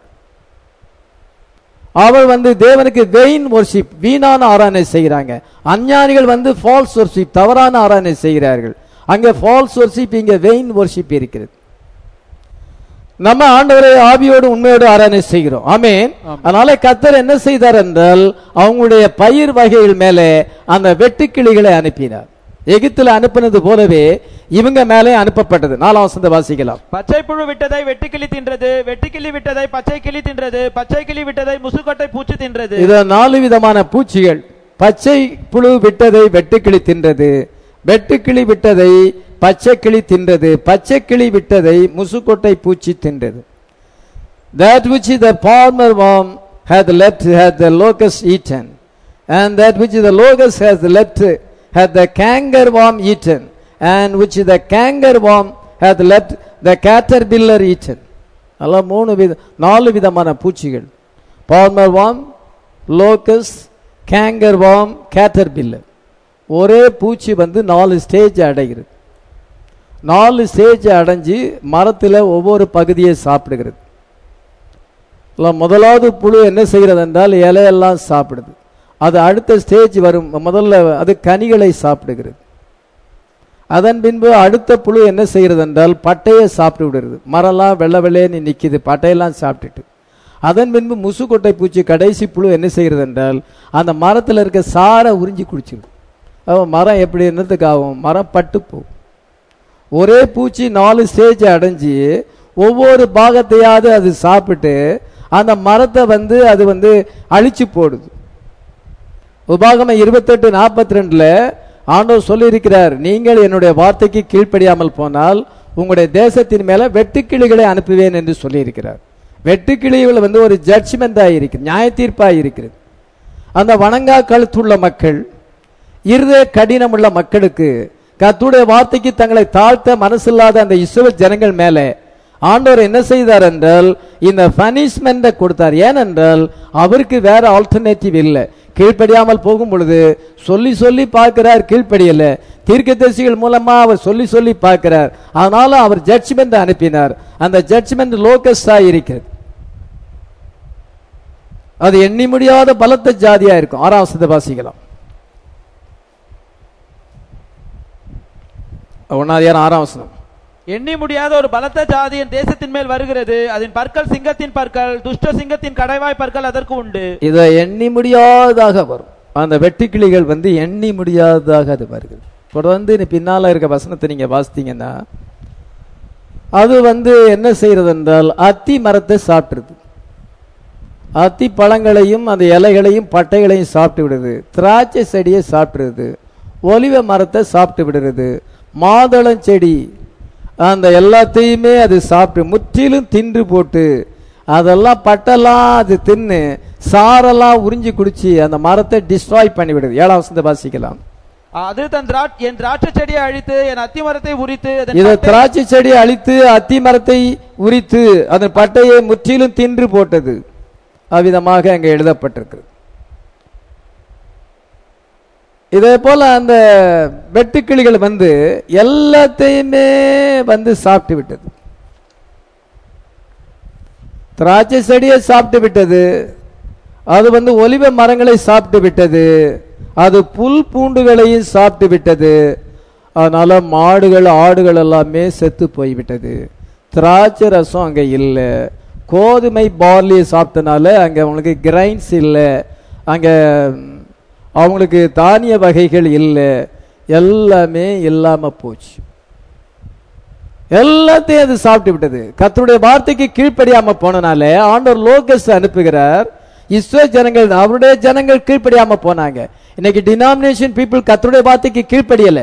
அவள் வந்து தேவனுக்கு வெயின் worship வீணான ஆராதனை செய்கிறாங்க அஞ்ஞானிகள் வந்து ஃபால்ஸ் worship தவறான ஆராதனை செய்கிறார்கள் அங்க ஃபால்ஸ் worship இங்க வெயின் worship இருக்கிறது நம்ம ஆண்டவரை ஆவியோடு உண்மையோடு ஆராதனை செய்கிறோம் ஆமென் அதனால கத்தர் என்ன செய்தார் என்றால் அவங்களுடைய பயிர் வகைகள் மேலே அந்த வெட்டுக்கிளிகளை அனுப்பினார் எகிப்துல அனுப்பினது போலவே இவங்க மேலே அனுப்பப்பட்டது நாலாம் வசந்த வாசிக்கலாம் பச்சை புழு விட்டதை வெட்டுக்கிளி தின்றது வெட்டுக்கிளி விட்டதை பச்சை கிளி தின்றது பச்சை கிளி விட்டதை முசுக்கொட்டை பூச்சி தின்றது இத நாலு விதமான பூச்சிகள் பச்சை புழு விட்டதை வெட்டுக்கிளி தின்றது வெட்டுக்கிளி விட்டதை பச்சை கிளி தின்றது பச்சை கிளி விட்டதை முசுக்கொட்டை பூச்சி தின்றது that which the palmer worm hath left hath the locust eaten and that which the locust has left hath the canker worm eaten and which the canker worm hath left the caterpillar eaten அல்ல மூணு வித நாலு விதமான பூச்சிகள் palmerworm locust cankerworm caterpillar ஒரே பூச்சி வந்து நாலு ஸ்டேஜ் அடைகிறது நாலு ஸ்டேஜ் அடைஞ்சு மரத்தில் ஒவ்வொரு பகுதியை சாப்பிடுகிறது இல்ல, முதலாவது புழு என்ன செய்கிறது என்றால் இலையெல்லாம் சாப்பிடுது அது அடுத்த ஸ்டேஜ் வரும் முதல்ல அது கனிகளை சாப்பிடுகிறது அதன் பின்பு அடுத்த புழு என்ன செய்கிறது என்றால் பட்டையை சாப்பிட்டு விடுறது மரம்லாம் வெள்ளை வெள்ளையன்னு நிற்கிது பட்டையெல்லாம் சாப்பிட்டுட்டு அதன் பின்பு முசுக்கொட்டை பூச்சி கடைசி புழு என்ன செய்கிறது என்றால் அந்த மரத்தில் இருக்க சாரை உறிஞ்சி குடிச்சிடும் அப்ப மரம் எப்படி என்னத்துக்கு ஆகும் மரம் பட்டு போகும் ஒரே பூச்சி நாலு ஸ்டேஜ் அடைஞ்சு ஒவ்வொரு பாகத்தையாவது அது சாப்பிட்டு அந்த மரத்தை வந்து அது வந்து அழிச்சு போடுது உபாகம இருபத்தெட்டு நாற்பத்தி ரெண்டுல ஆண்டவர் சொல்லியிருக்கிறார் நீங்கள் என்னுடைய வார்த்தைக்கு கீழ்ப்படியாமல் போனால் உங்களுடைய தேசத்தின் மேல வெட்டுக்கிளிகளை அனுப்புவேன் என்று சொல்லியிருக்கிறார் வெட்டுக்கிளிகள் வந்து ஒரு ஜட்ஜ்மெண்டாக இருக்கிறது நியாய தீர்ப்பாக இருக்கிறது அந்த வணங்கா கழுத்துள்ள மக்கள் இருதய கடினமுள்ள மக்களுக்கு கர்த்தருடைய வார்த்தைக்கு தங்களை தாழ்த்த மனசில்லாத அந்த இஸ்ரவேல் ஜனங்கள் மேலே ஆண்டவர் என்ன செய்தார் என்றால் இந்த பனிஷ்மெண்ட்டை கொடுத்தார் ஏனென்றால் அவருக்கு வேற ஆல்டர்னேட்டிவ் இல்லை கீழ்ப்படியாமல் போகும் பொழுது சொல்லி சொல்லி பார்க்கிறார் கீழ்ப்படியல தீர்க்கதரிசிகள் மூலமா அவர் சொல்லி சொல்லி பார்க்கிறார் அதனால அவர் ஜட்ஜ்மெண்ட் அனுப்பினார் அந்த ஜட்ஜ்மெண்ட் லோகஸ்டா இருக்கிறது அது எண்ணி முடியாத பலத்த ஜாதியா இருக்கும் ஆறாம் வசனத்தை வாசிக்கலாம் ஒன்னாதியார் ஆறாம் வசனம் எண்ணி முடியாத ஒரு பலத்த ஜாதி என் தேசத்தின் மேல் வருகிறது அதன் பற்கள் சிங்கத்தின் பற்கள் துஷ்ட சிங்கத்தின் கடைவாய் பற்கள் அதற்கு உண்டு இதை எண்ணி முடியாததாக வரும் அந்த வெட்டுக்கிளிகள் வந்து எண்ணி முடியாததாக அது வருகிறது தொடர்ந்து நீ பின்னால இருக்க வசனத்தை நீங்க வாசித்தீங்கன்னா அது வந்து என்ன செய்யறது என்றால் அத்தி மரத்தை சாப்பிட்டுருது அத்தி பழங்களையும் அந்த இலைகளையும் பட்டைகளையும் சாப்பிட்டு விடுது திராட்சை செடியை சாப்பிட்டுருது ஒலிவ மரத்தை சாப்பிட்டு விடுறது மாதளம் செடி அந்த எல்லாத்தையுமே அது சாப்பிட்டு முற்றிலும் தின்று போட்டு அதெல்லாம் பட்டெல்லாம் அது தின்னு சாரெல்லாம் உறிஞ்சி குடிச்சு அந்த மரத்தை டிஸ்ட்ராய் பண்ணி விடுது ஏழாம் வசனத்தை வாசிக்கலாம் அது தன் திராட் என் திராட்சை செடியை அழித்து என் அத்தி மரத்தை உரித்து அதன் இதை பட்டை- திராட்சை செடியை அழித்து அத்தி மரத்தை உரித்து அதன் பட்டையை முற்றிலும் தின்று போட்டது அவ்விதமாக அங்கே எழுதப்பட்டிருக்கிறது இதே போல அந்த வெட்டுக்கிளிகள் வந்து எல்லாத்தையுமே வந்து சாப்பிட்டு விட்டது திராட்சை செடியை சாப்பிட்டு விட்டது அது வந்து ஒலிவ மரங்களை சாப்பிட்டு விட்டது அது புல் பூண்டுகளையும் சாப்பிட்டு விட்டது அதனால மாடுகள் ஆடுகள் எல்லாமே செத்து போய்விட்டது திராட்சை ரசம் அங்க இல்லை கோதுமை பார்லியை சாப்பிட்டனால அங்க அவங்களுக்கு கிரைன்ஸ் இல்லை அங்க ம், அவங்களுக்கு தானிய வகைகள் இல்லை எல்லாமே இல்லாம போச்சு எல்லாத்தையும் அது சாப்பிட்டு விட்டது கர்த்தருடைய வார்த்தைக்கு கீழ்ப்படியாம போனனால ஆண்டவர் லோகஸ் அனுப்புகிறார் இஸ்ரோ ஜனங்கள் அவருடைய ஜனங்கள் கீழ்ப்படியாம போனாங்க இன்னைக்கு டினாமினேஷன் பீப்புள் கர்த்தருடைய வார்த்தைக்கு கீழ்ப்படியல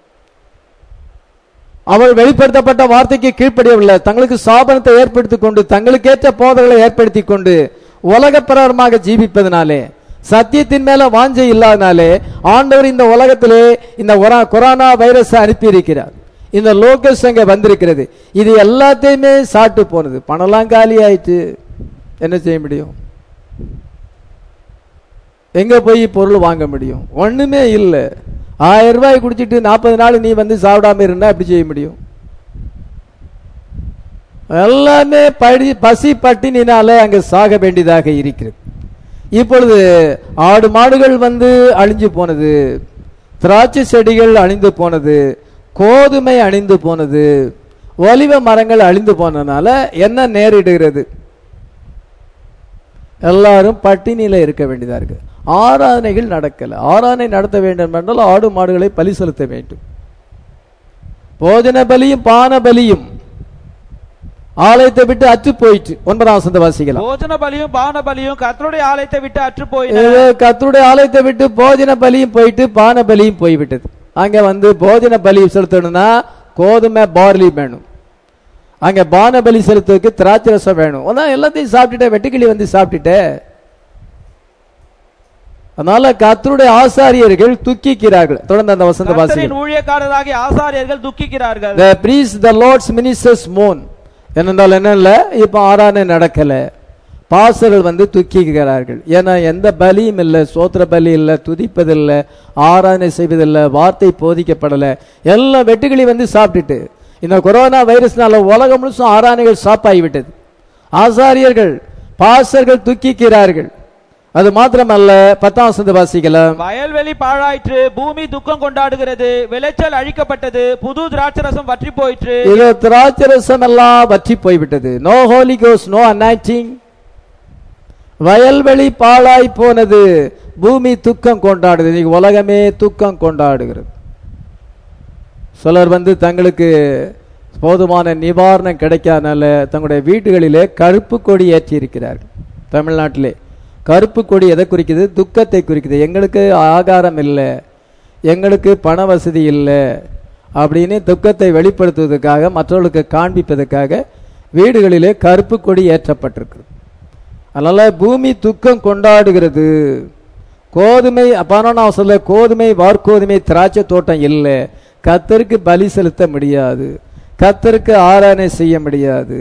அவள் வெளிப்படுத்தப்பட்ட வார்த்தைக்கு கீழ்ப்படியவில்லை தங்களுக்கு சாபனத்தை ஏற்படுத்திக் கொண்டு தங்களுக்கேற்ற போதங்களை ஏற்படுத்தி கொண்டு உலக பிரகாரமாக ஜீவிப்பதனாலே சத்தியத்தின் மேல வாஞ்சை இல்லாதனாலே ஆண்டவர் இந்த உலகத்திலே இந்த கொரா- கொரோனா வைரஸ் அனுப்பி இருக்கிறார் இந்த லோகஸ் அங்க வந்திருக்கிறது இது எல்லாத்தையுமே சாப்பிட்டு போனது பணம்லாம் காலி ஆயிட்டு என்ன செய்ய முடியும் எங்க போய் பொருள் வாங்க முடியும் ஒண்ணுமே இல்லை ஆயிரம் ரூபாய் குடிச்சிட்டு நாற்பது நாள் நீ வந்து சாப்பிடாம இருந்தா எப்படி செய்ய முடியும் எல்லாமே படி பசி பட்டினினால அங்க சாக வேண்டியதாக இருக்கிறது இப்பொழுது ஆடு மாடுகள் வந்து அழிஞ்சு போனது திராட்சை செடிகள் அழிந்து போனது கோதுமை அழிந்து போனது ஒலிவ மரங்கள் அழிந்து போனதுனால என்ன நேரிடுகிறது எல்லாரும் பட்டினியில இருக்க வேண்டியதா இருக்கு ஆராதனைகள் நடக்கல ஆராதனை நடத்த வேண்டும் என்றால் ஆடு மாடுகளை பலி செலுத்த வேண்டும் போஜன பலியும் பான பலியும் ஆலயத்தை விட்டு அற்று போயிட்டு ஒன்பதாம் வசந்த வாசிக்கலாம் போஜன பலியும் பான பலியும் கர்த்தருடைய ஆலயத்தை விட்டு அற்று போயின இது கர்த்தருடைய ஆலயத்தை விட்டு போஜன பலியும் போயிட்டு பான பலியும் போய்விட்டது அங்க வந்து போஜன பலி செலுத்தணும்னா கோதுமை பார்லி வேணும் அங்க பான பலி செலுத்துறதுக்கு திராட்சை ரசம் வேணும் அதான் எல்லாத்தையும் சாப்பிட்டுட்டே வெட்டுக்கிளி வந்து சாப்பிட்டுட்டே அதனால கர்த்தருடைய ஆசாரியர்கள் துக்கிக்கிறார்கள் தொடர்ந்து அந்த வசந்த வாசிகள் கர்த்தரின் ஊழியக்காரராகிய ஆசாரியர்கள் துக்கிக்கிறார்கள் the priest the lord's ministers mourn என்னென்றால் என்ன இல்ல இப்ப ஆராதனை நடக்கல பாசர்கள் வந்து துக்கிக்கிறார்கள் ஏன்னா எந்த பலியும் இல்லை சோத்திர பலி இல்லை துதிப்பதில்லை ஆராதனை செய்வதில்லை வார்த்தை போதிக்கப்படல எல்லாம் வெட்டுக்கிளி வந்து சாப்பிட்டுட்டு இந்த கொரோனா வைரஸ்னால உலகம் முழுசும் ஆராதனைகள் ஸ்டாப் ஆகிவிட்டது ஆசாரியர்கள் பாசர்கள் துக்கிக்கிறார்கள் அது மாத்திரமல்ல பத்தாம் வசந்த வாசிக்கலாம் வயல்வெளி பாழாயிற்று பூமி துக்கம் கொண்டாடுகிறது விளைச்சல் அழிக்கப்பட்டது புது திராட்சரசம் வற்றி போயிற்று இது திராட்சரசம் எல்லாம் வற்றி போய்விட்டது நோ ஹோலி கோஸ் நோ அனாய்டிங் வயல்வெளி பாழாய் போனது பூமி துக்கம் கொண்டாடுது இன்னைக்கு உலகமே துக்கம் கொண்டாடுகிறது சிலர் வந்து தங்களுக்கு போதுமான நிவாரணம் கிடைக்காதனால தங்களுடைய வீடுகளிலே கருப்பு கொடி ஏற்றி இருக்கிறார்கள் தமிழ்நாட்டிலே கருப்பு கொடி எதை குறிக்குது துக்கத்தை குறிக்குது எங்களுக்கு ஆகாரம் இல்லை எங்களுக்கு பண வசதி இல்லை அப்படின்னு துக்கத்தை வெளிப்படுத்துவதற்காக மற்றவர்களுக்கு காண்பிப்பதற்காக வீடுகளிலே கருப்பு கொடி ஏற்றப்பட்டிருக்கு அதனால பூமி துக்கம் கொண்டாடுகிறது கோதுமை அப்பான நான் சொல்ல கோதுமை வார்கோதுமை திராட்சை தோட்டம் இல்லை கத்தருக்கு பலி செலுத்த முடியாது கத்தருக்கு ஆராதனை செய்ய முடியாது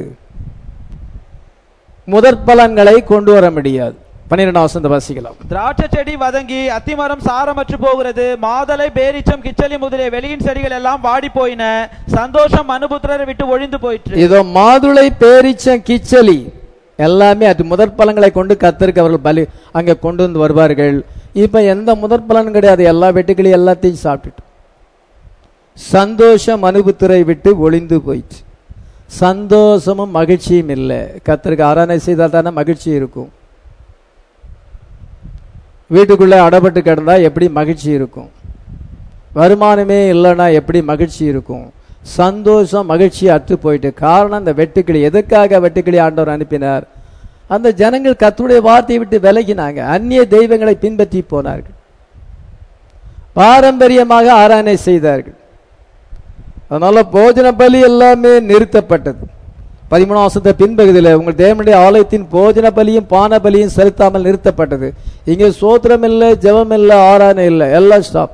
முதற் பலன்களை கொண்டு வர முடியாது பன்னிரெண்டாம் வசந்த வாசிக்கலாம் திராட்சை செடி வதங்கி அத்திமரம் சாரமற்று போகிறது மாதலை பேரிச்சம் கிச்சலி முதலிய வெளியின் செடிகள் எல்லாம் வாடி போயின சந்தோஷம் மனுபுத்திரரை விட்டு ஒழிந்து போயிற்று இதோ மாதுளை பேரிச்சம் கிச்சலி எல்லாமே அது முதற் பலன்களை கொண்டு கத்தருக்கு அவர்கள் பலி அங்க கொண்டு வந்து வருவார்கள் இப்ப எந்த முதற் பலன் கிடையாது எல்லா வெட்டுக்களையும் எல்லாத்தையும் சாப்பிட்டுட்டு சந்தோஷம் அனுபுத்திரை விட்டு ஒளிந்து போயிடுச்சு சந்தோஷமும் மகிழ்ச்சியும் இல்லை கத்தருக்கு ஆராதனை செய்தால் தானே மகிழ்ச்சி இருக்கும் வீட்டுக்குள்ளே அடப்பட்டு கிடந்தா எப்படி மகிழ்ச்சி இருக்கும் வருமானமே இல்லைன்னா எப்படி மகிழ்ச்சி இருக்கும் சந்தோஷம் மகிழ்ச்சி அற்று போயிட்டு காரணம் அந்த வெட்டுக்கிளி எதுக்காக வெட்டுக்கிளி ஆண்டவர் அனுப்பினார் அந்த ஜனங்கள் கத்துடைய வார்த்தையை விட்டு விலகினாங்க அந்நிய தெய்வங்களை பின்பற்றி போனார்கள் பாரம்பரியமாக ஆராதனை செய்தார்கள் அதனால போஜன பலி எல்லாமே நிறுத்தப்பட்டது பதிமூணாம் வருஷத்தை பின்பகுதியில் உங்கள் தேவனுடைய ஆலயத்தின் போஜன பலியும் பான பலியும் செலுத்தாமல் நிறுத்தப்பட்டது இங்கே சோத்திரம் இல்லை ஜெபம் இல்லை ஆராதனை இல்லை எல்லாம் ஸ்டாப்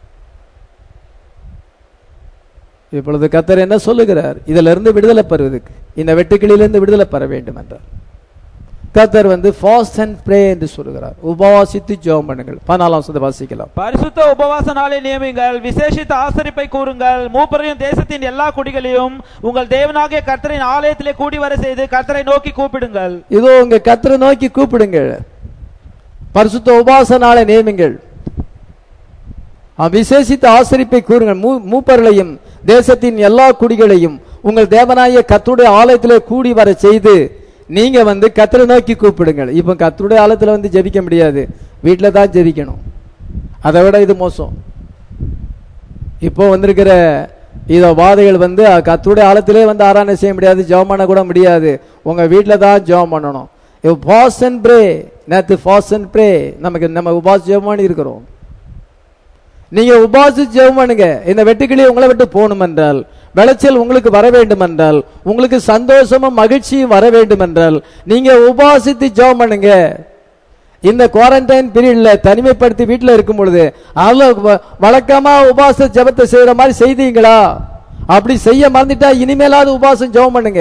இப்பொழுது கத்தர் என்ன சொல்லுகிறார் இதுல இருந்து விடுதலை பெறுவதற்கு இந்த வெட்டுக்கிளியிலிருந்து விடுதலை பெற வேண்டும் என்றார் கத்தர் வந்து ஃபாஸ்ட் அண்ட் ப்ரே என்று சொல்லுகிறார் உபவாசித்து ஜெபம் பண்ணுங்கள் பதினாலாம் வருஷத்தை வாசிக்கலாம் பரிசுத்த உபவாச நாளை நியமிங்கள் விசேஷித்த ஆசரிப்பை கூறுங்கள் மூப்பரையும் தேசத்தின் எல்லா குடிகளையும் உங்கள் தேவனாகிய கர்த்தரின் ஆலயத்திலே கூடி வர செய்து கர்த்தரை நோக்கி கூப்பிடுங்கள் இதோ உங்க கத்தரை நோக்கி கூப்பிடுங்கள் பரிசுத்த உபாச நாளை நியமிங்கள் விசேஷித்த ஆசரிப்பை கூறுங்கள் மூ- மூப்பர்களையும் தேசத்தின் எல்லா குடிகளையும் உங்கள் தேவனாய கத்துடைய ஆலயத்திலே கூடி வர செய்து நீங்க வந்து கத்தரை நோக்கி கூப்பிடுங்கள் இப்போ கத்தருடைய ஆலயத்துல வந்து ஜெபிக்க முடியாது வீட்டில் தான் ஜெபிக்கணும் அதை விட இது மோசம் இப்போ வந்திருக்கிற இத வாதைகள் வந்து கத்துடைய ஆழத்திலே வந்து ஆராதனை செய்ய முடியாது ஜெபம் பண்ண கூட முடியாது உங்க வீட்டில் தான் ஜெபம் பண்ணணும் இப்போ ஃபாஸ்ட் அண்ட் ப்ரே நேற்று ஃபாஸ்ட் அண்ட் ப்ரே நமக்கு நம்ம உபாஸ் ஜெபம் பண்ணி இருக்கிறோம் நீங்க உபாசி ஜெபம் பண்ணுங்க இந்த வெட்டுக்கிளி உங்களை விட்டு போகணும் என்றால் விளைச்சல் உங்களுக்கு வர வேண்டும் என்றால் உங்களுக்கு சந்தோஷமும் மகிழ்ச்சியும் வர வேண்டும் என்றால் நீங்க உபாசித்து ஜெபம் பண்ணுங்க இந்த குவாரண்டைன் பீரியட்ல தனிமைப்படுத்தி வீட்டில் இருக்கும் பொழுது அதுல வ- வழக்கமா உபாச ஜெபத்தை செய்யற மாதிரி செய்தீங்களா அப்படி செய்ய மறந்துட்டா இனிமேலாவது உபாசம் ஜெபம் பண்ணுங்க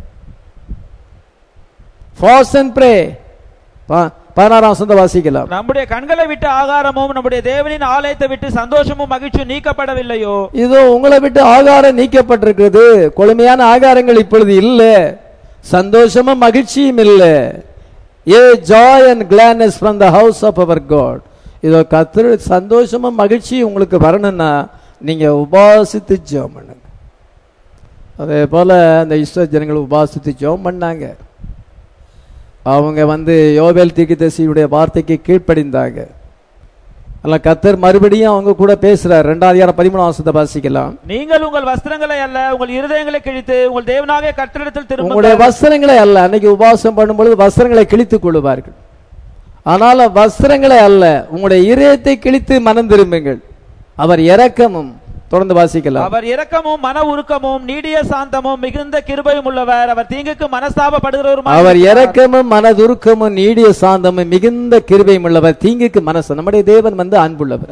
ஃபாஸ்ட் அண்ட் ப்ரே பதினாறாம் சொந்த வாசிக்கலாம் நம்முடைய கண்களை விட்டு ஆகாரமும் நம்முடைய தேவனின் ஆலயத்தை விட்டு சந்தோஷமும் மகிழ்ச்சியும் நீக்கப்படவில்லையோ இதோ உங்களை விட்டு ஆகாரம் நீக்கப்பட்டிருக்கிறது கொழுமையான ஆகாரங்கள் இப்பொழுது இல்ல சந்தோஷமும் மகிழ்ச்சியும் இல்ல a joy and gladness from the house of our God இதோ கத்திர சந்தோஷமும் மகிழ்ச்சியும் உங்களுக்கு வரணும்னா நீங்க உபாசித்து ஜெபம் பண்ணுங்க அதே போல அந்த இஸ்ரோ ஜனங்கள் உபாசித்து ஜெபம் பண்ணாங்க அவங்க வந்து யோவேல் தீர்க்கதரிசியுடைய வார்த்தைக்கு கீழ்ப்படிந்தாங்க அல்ல கத்தர் மறுபடியும் அவங்க கூட பேசுறார் ரெண்டாவது அதிகாரம் பதிமூணாம் வருஷத்தை வாசிக்கலாம் நீங்கள் உங்கள் வஸ்திரங்களை அல்ல உங்கள் இருதயங்களை கிழித்து உங்கள் தேவனாகிய கர்த்தரிடத்தில் உங்களுடைய திரும்ப வஸ்திரங்களை அல்ல அன்னைக்கு உபவாசம் பண்ணும்பொழுது வஸ்திரங்களை கிழித்துக் கொள்வார்கள் ஆனால் வஸ்திரங்களை அல்ல உங்களுடைய இதயத்தை கிழித்து மனம் திரும்புங்கள் அவர் இரக்கமும் தொடர்ந்து வாசிக்கலாம் அவர் இரக்கமும் மன உருக்கமும் நீடிய சாந்தமும் மிகுந்த கிருபையும் உள்ளவர் அவர் தீங்குக்கு மனஸ்தாபப்படுகிறவருமாய் அவர் இருக்கிறார். இரக்கமும் மனதுருக்கமும் நீடிய சாந்தமும் மிகுந்த கிருபையும் உள்ளவர் தீங்குக்கு மனசு நம்முடைய தேவன் வந்து அன்புள்ளவர்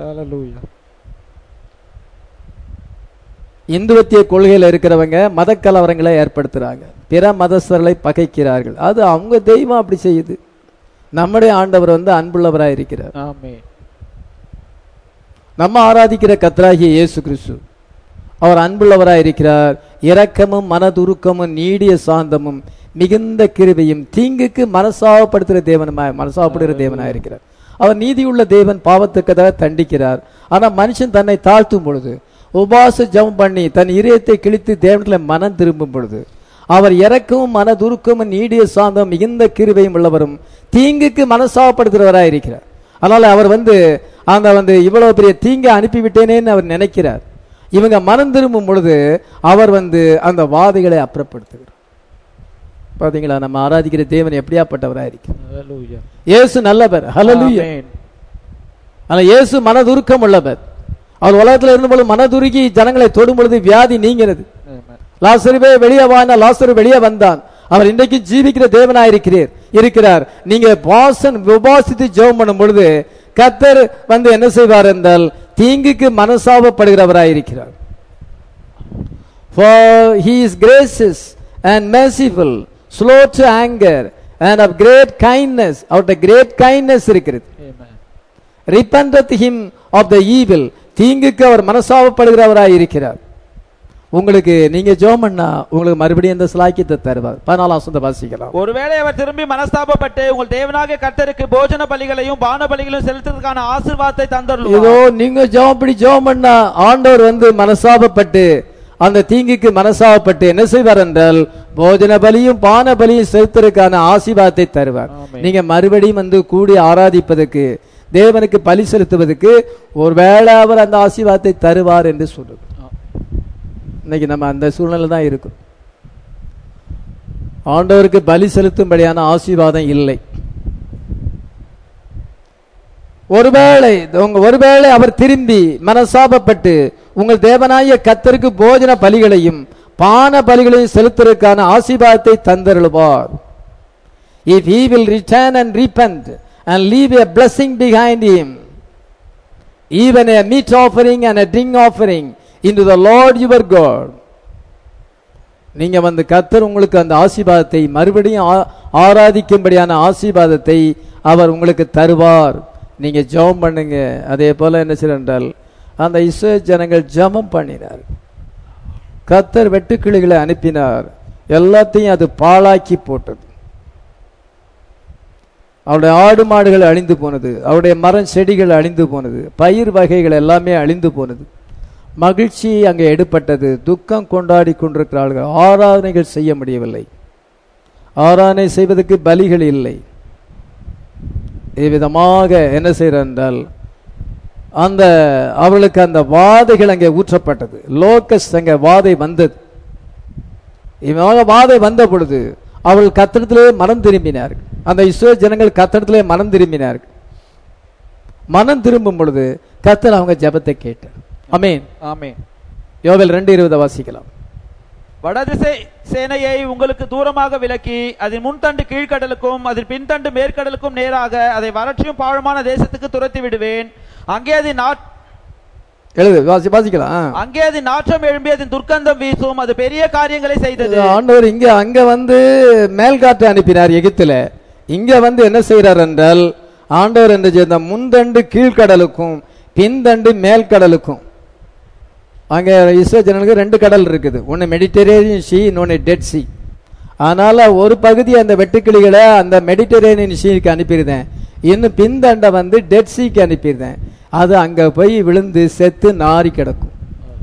இந்துவத்திய கொள்கையில இருக்கிறவங்க மத கலவரங்களை ஏற்படுத்துறாங்க பிற மதஸ்தர்களை பகைக்கிறார்கள் அது அவங்க தெய்வம் அப்படி செய்யுது நம்முடைய ஆண்டவர் வந்து அன்புள்ளவராய் இருக்கிறார் ஆமென். நம்ம ஆராதிக்கிற கத்ராகிய இயேசு கிறிஸ்து அவர் அன்புள்ளவராய் இருக்கிறார் இரக்கமும் மனதுருக்கமும் நீடிய சாந்தமும் மிகுந்த கிருபையும் தீங்குக்கு மனசாவப்படுத்துகிற தேவனுமாய் மனசாவப்படுகிற தேவனாய் இருக்கிறார் அவர் நீதியுள்ள தேவன் பாவத்துக்கதாக தண்டிக்கிறார் ஆனா மனுஷன் தன்னை தாழ்த்தும் பொழுது உபாச ஜெபம் பண்ணி தன் இதயத்தை கிழித்து தேவனத்துல மனம் திரும்பும் பொழுது அவர் இறக்கமும் மனதுருக்கமும் நீடிய சாந்தம் மிகுந்த கிருபையும் உள்ளவரும் தீங்குக்கு மனசாவப்படுத்துகிறவராய் இருக்கிறார் அதனால அவர் வந்து அந்த வந்து இவ்வளவு பெரிய தீங்கை அனுப்பிவிட்டேனேன்னு அவர் நினைக்கிறார் இவங்க மனம் திரும்பும் பொழுது அவர் வந்து அந்த வாதைகளை அப்புறப்படுத்துகிறார் பாத்தீங்களா நம்ம ஆராதிக்கிற தேவன் எப்படியாப்பட்டவராக இருக்கு Hallelujah. இயேசு நல்லவர் ஹalleluya Amen. ஆனா இயேசு மனதுருக்கம் உள்ளவர் அவர் உலகத்துல இருந்தபொழுது மனதுருகி ஜனங்களை தொடும் பொழுது வியாதி நீங்கிறது Amen. லாசருவே வெளியே வானா லாசரு வெளியே வந்தான் அவர் இன்றைக்கு ஜீவிக்கிற தேவனாய் இருக்கிறார் இருக்கிறார் நீங்க வாசன் உபாசித்து ஜெபம் பண்ணும் பொழுது கத்தர் வந்து என்ன செய்வார் என்றால் தீங்குக்கு மனசாபப்படுகிறவராய் இருக்கிறார் for he is gracious and merciful slow to anger and of great kindness அவருடைய great kindness இருக்கிறது Amen. ரிப்பண்டத் him of the evil தீங்குக்கு அவர் மனசாபப்படுகிறவராய் இருக்கிறார் உங்களுக்கு நீங்க ஜெபம் பண்ணா உங்களுக்கு மறுபடியும் இந்த சிலாக்கியத்தை தருவார் பதினாலாம் சொந்த வாசிக்கலாம் ஒருவேளை அவர் திரும்பி மனஸ்தாபப்பட்டு உங்கள் தேவனாகிய கர்த்தருக்கு போஜன பலிகளையும் பான பலிகளையும் செலுத்துவதற்கான ஆசீர்வாதத்தை இதோ தந்துள்ளார் நீங்க ஜெபம் இப்படி ஜெபம் பண்ணா ஆண்டவர் வந்து மனசாபப்பட்டு அந்த தீங்குக்கு மனசாபப்பட்டு என்ன செய்வார் என்றால் போஜன பலியும் பான பலியும் செலுத்துறதுக்கான ஆசீர்வாதத்தை தருவார் ஆமென். நீங்க மறுபடியும் வந்து கூடி ஆராதிப்பதற்கு தேவனுக்கு பலி செலுத்துவதற்கு ஒருவேளை அவர் அந்த ஆசீர்வாதத்தை தருவார் என்று சொல்லுது இன்னைக்கு நம்ம அந்த சூழ்நிலை தான் இருக்கும் ஆண்டவருக்கு பலி செலுத்தும்படியான ஆசீர்வாதம் இல்லை ஒருவேளை உங்க ஒருவேளை அவர் திரும்பி மனசாபப்பட்டு உங்கள் தேவனாய கத்தருக்கு போஜன பலிகளையும் பான பலிகளையும் செலுத்துவதற்கான ஆசீர்வாதத்தை தந்தருளுவார் if he will return and repent and leave a blessing behind him even a meat offering and a drink offering into the Lord your God நீங்க வந்து கத்தர் உங்களுக்கு அந்த ஆசீர்வாதத்தை மறுபடியும் ஆ- ஆராதிக்கும்படியான ஆசீர்வாதத்தை அவர் உங்களுக்கு தருவார் நீங்க ஜெபம் பண்ணுங்க அதே போல என்ன செய்ய என்றால் அந்த இஸ்ரேல் ஜனங்கள் ஜெபம் பண்ணினார் கத்தர் வெட்டுக்கிளிகளை அனுப்பினார் எல்லாத்தையும் அது பாழாக்கி போட்டது அவருடைய ஆடு மாடுகள் அழிந்து போனது அவருடைய மரம் செடிகள் அழிந்து போனது பயிர் வகைகள் எல்லாமே அழிந்து போனது மகிழ்ச்சி அங்கே எடுப்பட்டது துக்கம் கொண்டாடி கொண்டிருக்கிறார்கள் ஆராதனைகள் செய்ய முடியவில்லை ஆராதனை செய்வதற்கு பலிகள் இல்லை இவ்விதமாக என்ன செய்கிறார் என்றால் அந்த அவர்களுக்கு அந்த வாதைகள் அங்கே ஊற்றப்பட்டது லோக்கஸ் அங்கே வாதை வந்தது இவங்க வாதை வந்த பொழுது அவள் கத்திரத்திலே மனம் திரும்பினார்கள் அந்த இஸ்ரோ ஜனங்கள் கத்திரத்திலே மனம் திரும்பினார்கள் மனம் திரும்பும் பொழுது கத்தர் அவங்க ஜெபத்தை கேட்டார் அமேன் ஆமென் யோவேல் ரெண்டு இருபதை வாசிக்கலாம் வடதிசை சேனையை உங்களுக்கு தூரமாக விலக்கி அதன் முன்தண்டு கீழ்க்கடலுக்கும் அதன் பின்தண்டு மேற்கடலுக்கும் நேராக அதை வறட்சியும் பாழமான தேசத்துக்கு துரத்தி விடுவேன் அங்கே அது நாட் எழுது வாசி வாசிக்கலாம் ஆ. அங்கே அது நாற்றம் எழும்பி அதன் துர்க்கந்தம் வீசும் அது பெரிய காரியங்களை செய்தது ஆண்டவர் இங்க அங்க வந்து மேல்காற்று அனுப்பினார் எகிப்துல இங்க வந்து என்ன செய்யறார் என்றால் ஆண்டவர் என்று இந்த முன்தண்டு கீழ்கடலுக்கும் பின்தண்டு மேல்கடலுக்கும் அங்க இஸ்ரோ ஜனங்களுக்கு ரெண்டு கடல் இருக்குது ஒன்னு மெடிட்டரேனியன் சி இன்னொன்னு டெட் சி அதனால ஒரு பகுதி அந்த வெட்டுக்கிளிகளை அந்த மெடிட்டரேனியன் சீக்கு அனுப்பியிருந்தேன் இன்னும் பின்தண்டை வந்து டெட் சீக்கு அனுப்பியிருந்தேன் அது அங்க போய் விழுந்து செத்து நாறி கிடக்கும்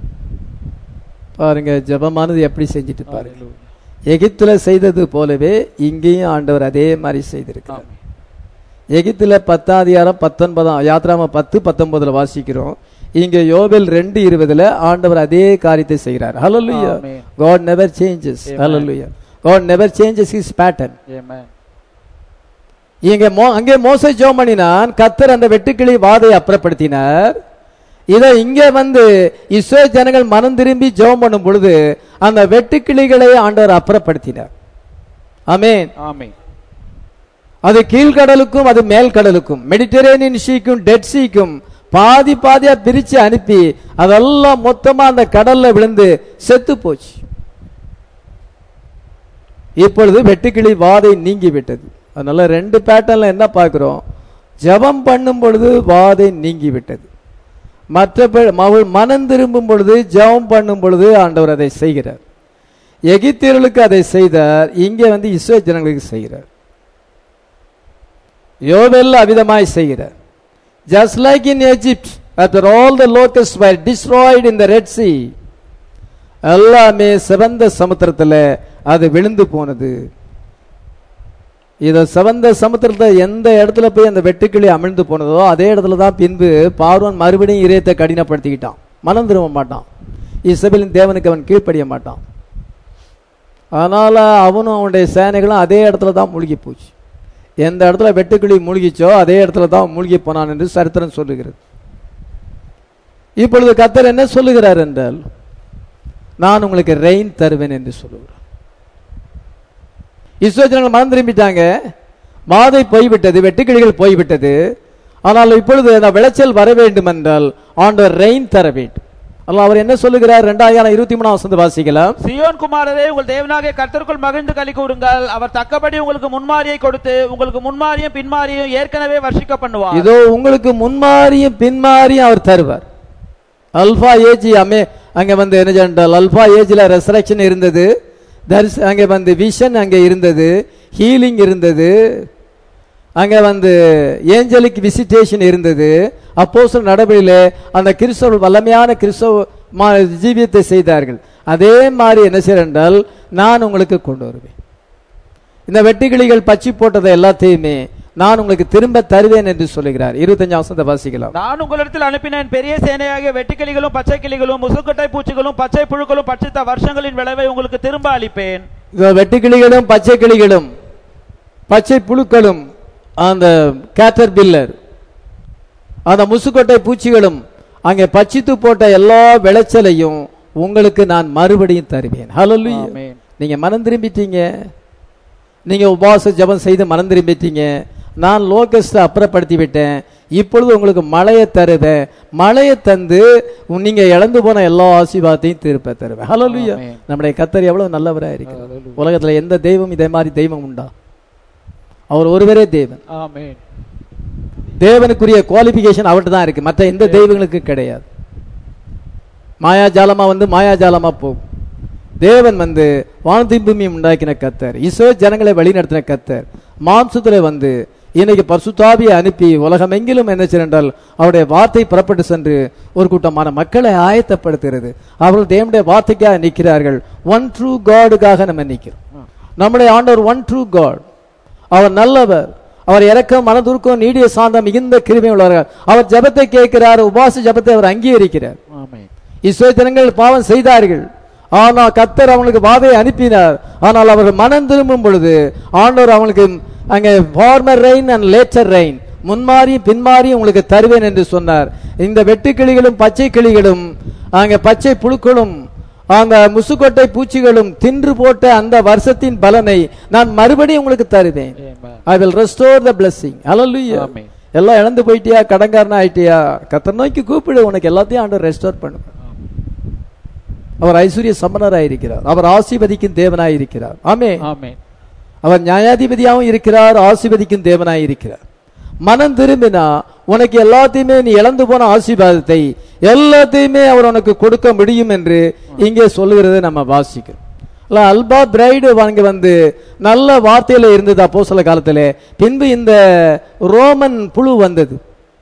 பாருங்க ஜெபமானது எப்படி செஞ்சுட்டு பாருங்க எகிப்துல செய்தது போலவே இங்கேயும் ஆண்டவர் அதே மாதிரி செய்திருக்கிறார் எகிப்துல பத்தாம் அதிகாரம் பத்தொன்பதாம் யாத்ராம பத்து பத்தொன்பதுல வாசிக்கிறோம் இங்க யோபேல் ரெண்டு இருபதுல ஆண்டவர் அதே காரியத்தை செய்கிறார் ஹalleluya Amen. God never changes Amen. hallelujah God never changes his pattern Amen. இங்க மோ- அங்கே மோச ஜெபம் பண்ணினான் கத்தர் அந்த வெட்டுக்கிளி வாதை அப்புறப்படுத்தினார் இத இங்க வந்து இஸ்ரோ ஜனங்கள் மனம் திரும்பி ஜெபம் பண்ணும் பொழுது அந்த வெட்டுக்கிளிகளை ஆண்டவர் அப்புறப்படுத்தினார் ஆமென் ஆமென் அது கீழ்கடலுக்கும் அது மேல் கடலுக்கும் மெடிட்டரேனியன் சீக்கும் டெட் சீக்கும் பாதி பாதியா பிரிச்சு அனுப்பி அதெல்லாம் மொத்தமா அந்த கடல்ல விழுந்து செத்து போச்சு இப்பொழுது வெட்டுக்கிளி வாதை நீங்கி விட்டது அதனால ரெண்டு பேட்டர்ன்ல என்ன பார்க்கிறோம் ஜெபம் பண்ணும் பொழுது வாதை நீங்கி விட்டது மற்ற பே- மவள் மனம் திரும்பும் பொழுது ஜெபம் பண்ணும் பொழுது ஆண்டவர் அதை செய்கிறார் எகிப்தியர்களுக்கு அதை செய்தார் இங்கே வந்து இஸ்ரோ ஜனங்களுக்கு செய்கிறார் யோபெல் அவிதமாய் செய்கிறார் just like in Egypt after all the locusts were destroyed in the red sea எல்லாமே சிவந்த சமுத்திரத்துல அது விழுந்து போனது இத சிவந்த சமுத்திரத்தை எந்த இடத்துல போய் அந்த வெட்டுக்கிளி அமிழ்ந்து போனதோ அதே இடத்துல தான் பின்பு பார்வன் மறுபடியும் இதயத்தை கடினப்படுத்திக்கிட்டான் மனம் திரும்ப மாட்டான் இசபெலின் தேவனுக்கு அவன் கீழ்ப்படிய மாட்டான் அதனால அவனும் அவனுடைய சேனைகளும் அதே இடத்துல தான் மூழ்கி போச்சு எந்த இடத்துல வெட்டுக்கிளி மூழ்கிச்சோ அதே இடத்துல தான் மூழ்கி போனான் என்று சரித்திரம் சொல்லுகிறது இப்பொழுது கத்தர் என்ன சொல்லுகிறார் என்றால் நான் உங்களுக்கு ரெயின் தருவேன் என்று சொல்லுகிறார் இஸ்ரோஜனங்கள் மனம் திரும்பிட்டாங்க மாதை போய்விட்டது வெட்டுக்கிளிகள் போய்விட்டது ஆனால் இப்பொழுது அந்த விளைச்சல் வர வேண்டும் என்றால் ஆண்டவர் ரெயின் தர வேண்டும் அல்ல அவர் என்ன சொல்லுகிறார் ரெண்டாயிரம் இருபத்தி மூணாம் வசந்த வாசிக்கலாம் சியோன் குமாரரே உங்கள் தேவனாகிய கர்த்தருக்குள் மகிழ்ந்து களி கூறுங்கள் அவர் தக்கபடி உங்களுக்கு முன்மாரியை கொடுத்து உங்களுக்கு முன்மாரியும் பின்மாரியும் ஏற்கனவே வர்ஷிக்க பண்ணுவார் இதோ உங்களுக்கு முன்மாறியும் பின்மாறியும் அவர் தருவார் அல்பா ஏஜி அமே அங்க வந்து என்ன சொன்னால் அல்பா ஏஜ்ல ரெசரக்ஷன் இருந்தது தரிச அங்க வந்து விஷன் அங்க இருந்தது ஹீலிங் இருந்தது அங்க வந்து ஏஞ்சலிக் விசிட்டேஷன் இருந்தது அப்போஸ்தலர் நடவடிக்கையில அந்த கிறிஸ்தவ வல்லமையான கிறிஸ்தவ மா- ஜீவியத்தை செய்தார்கள் அதே மாதிரி என்ன செய்யறேன் என்றால் நான் உங்களுக்கு கொண்டு வருவேன் இந்த வெட்டுக்கிளிகள் பச்சி போட்டதை எல்லாத்தையுமே நான் உங்களுக்கு திரும்ப தருவேன் என்று சொல்லுகிறார் இருபத்தஞ்சாம் வசந்த வாசிக்கலாம் நான் உங்களிடத்தில் அனுப்பினேன் பெரிய சேனையாகிய வெட்டுக்கிளிகளும் பச்சை கிளிகளும் முசுக்கட்டை பூச்சிகளும் பச்சை புழுக்களும் பட்சித்த வருஷங்களின் விளைவை உங்களுக்கு திரும்ப அளிப்பேன் இதோ வெட்டுக்கிளிகளும் பச்சை கிளிகளும் பச்சை புழுக்களும் அந்த கேட்டர் பில்லர் அந்த முசுக்கொட்டை பூச்சிகளும் அங்கே பச்சித்து போட்ட எல்லா விளைச்சலையும் உங்களுக்கு நான் மறுபடியும் தருவேன் ஹalleluya ஆமென். நீங்க மனம் திரும்பிட்டீங்க நீங்க உபவாச ஜெபம் செய்து மனம் திரும்பிட்டீங்க நான் லோகஸ்ட அப்புறப்படுத்தி விட்டேன் இப்பொழுது உங்களுக்கு மழையை தருவேன் மழையை தந்து உ- நீங்க இழந்து போன எல்லா ஆசீர்வாதத்தையும் திருப்ப தருவேன் ஹalleluya ஆமென். நம்முடைய கத்தர் எவ்வளவு நல்லவரா இருக்கிறார் உலகத்துல எந்த தெய்வம் இதே மாதிரி தெய்வம் உண்டா அவர் ஒருவரே தேவன் ஆமென் தேவனுக்குரிய குவாலிபிகேஷன் அவர்கிட்ட தான் இருக்கு மற்ற எந்த தெய்வங்களுக்கு கிடையாது மாயாஜாலமா வந்து மாயாஜாலமா போகும் தேவன் வந்து வானத்தையும் பூமியும் உண்டாக்கின கத்தர் இசோ ஜனங்களை வழிநடத்தின கத்தர் மாம்சத்துல வந்து இன்னைக்கு பரிசுத்தாவியை அனுப்பி உலகமெங்கிலும் என்ன செய்தால் அவருடைய வார்த்தை புறப்பட்டு சென்று ஒரு கூட்டமான மக்களை ஆயத்தப்படுத்துகிறது அவர்கள் தேவனுடைய வார்த்தைக்காக நிற்கிறார்கள் ஒன் ட்ரூ காடுக்காக நம்ம நிற்கிறோம் நம்முடைய ஆண்டவர் ஒன் ட்ரூ காட் அவர் நல்லவர் அவர் இறக்கம் மனதுருக்கம் நீடிய சாந்தம் மிகுந்த கிருபை உள்ளவர் அவர் ஜெபத்தை கேட்கிறார் உபாச ஜெபத்தை அவர் அங்கீகரிக்கிறார் ஆமென் இஸ்ரேல் ஜனங்கள் பாவம் செய்தார்கள் ஆனால் கத்தர் அவங்களுக்கு வாதையை அனுப்பினார் ஆனால் அவர்கள் மனம் திரும்பும் பொழுது ஆண்டவர் அவங்களுக்கு அங்கே former rain and latter rain முன்மாறியும் பின்மாறியும் உங்களுக்கு தருவேன் என்று சொன்னார் இந்த வெட்டுக்கிளிகளும் பச்சை கிளிகளும் அங்கே பச்சை புழுக்களும் அந்த முசுக்கொட்டை பூச்சிகளும் தின்று போட்ட அந்த வருஷத்தின் பலனை நான் மறுபடியும் உங்களுக்கு தருவேன் ஆமென் I will restore the blessing ஹalleluya ஆமென். எல்லாம் இழந்து போயிட்டியா கடன்காரனா ஆயிட்டியா கத்தர் நோக்கி கூப்பிடு உனக்கு எல்லாத்தையும் ஆண்டவர் ரெஸ்டோர் பண்ணுவார் அவர் ஐஸ்வர்ய சம்பனராய் இருக்கிறார் அவர் ஆசீர்வதிக்கும் தேவனாய் இருக்கிறார் ஆமே ஆமென் அவர் நியாயாதிபதியாகவும் இருக்கிறார் ஆசீர்வதிக்கும் தேவனாய் இருக்கிறார் மனம் திரும்பினா உனக்கு எல்லாத்தையுமே நீ இழந்து போன ஆசீர்வாதத்தை எல்லாத்தையுமே அவர் உனக்கு கொடுக்க முடியும் என்று இங்கே சொல்லுகிறதை நம்ம வாசிக்கிறோம் இல்ல அல்பா பிரைடு வாங்க வந்து நல்ல வார்த்தையில இருந்தது அப்போ சில காலத்துல பின்பு இந்த ரோமன் புழு வந்தது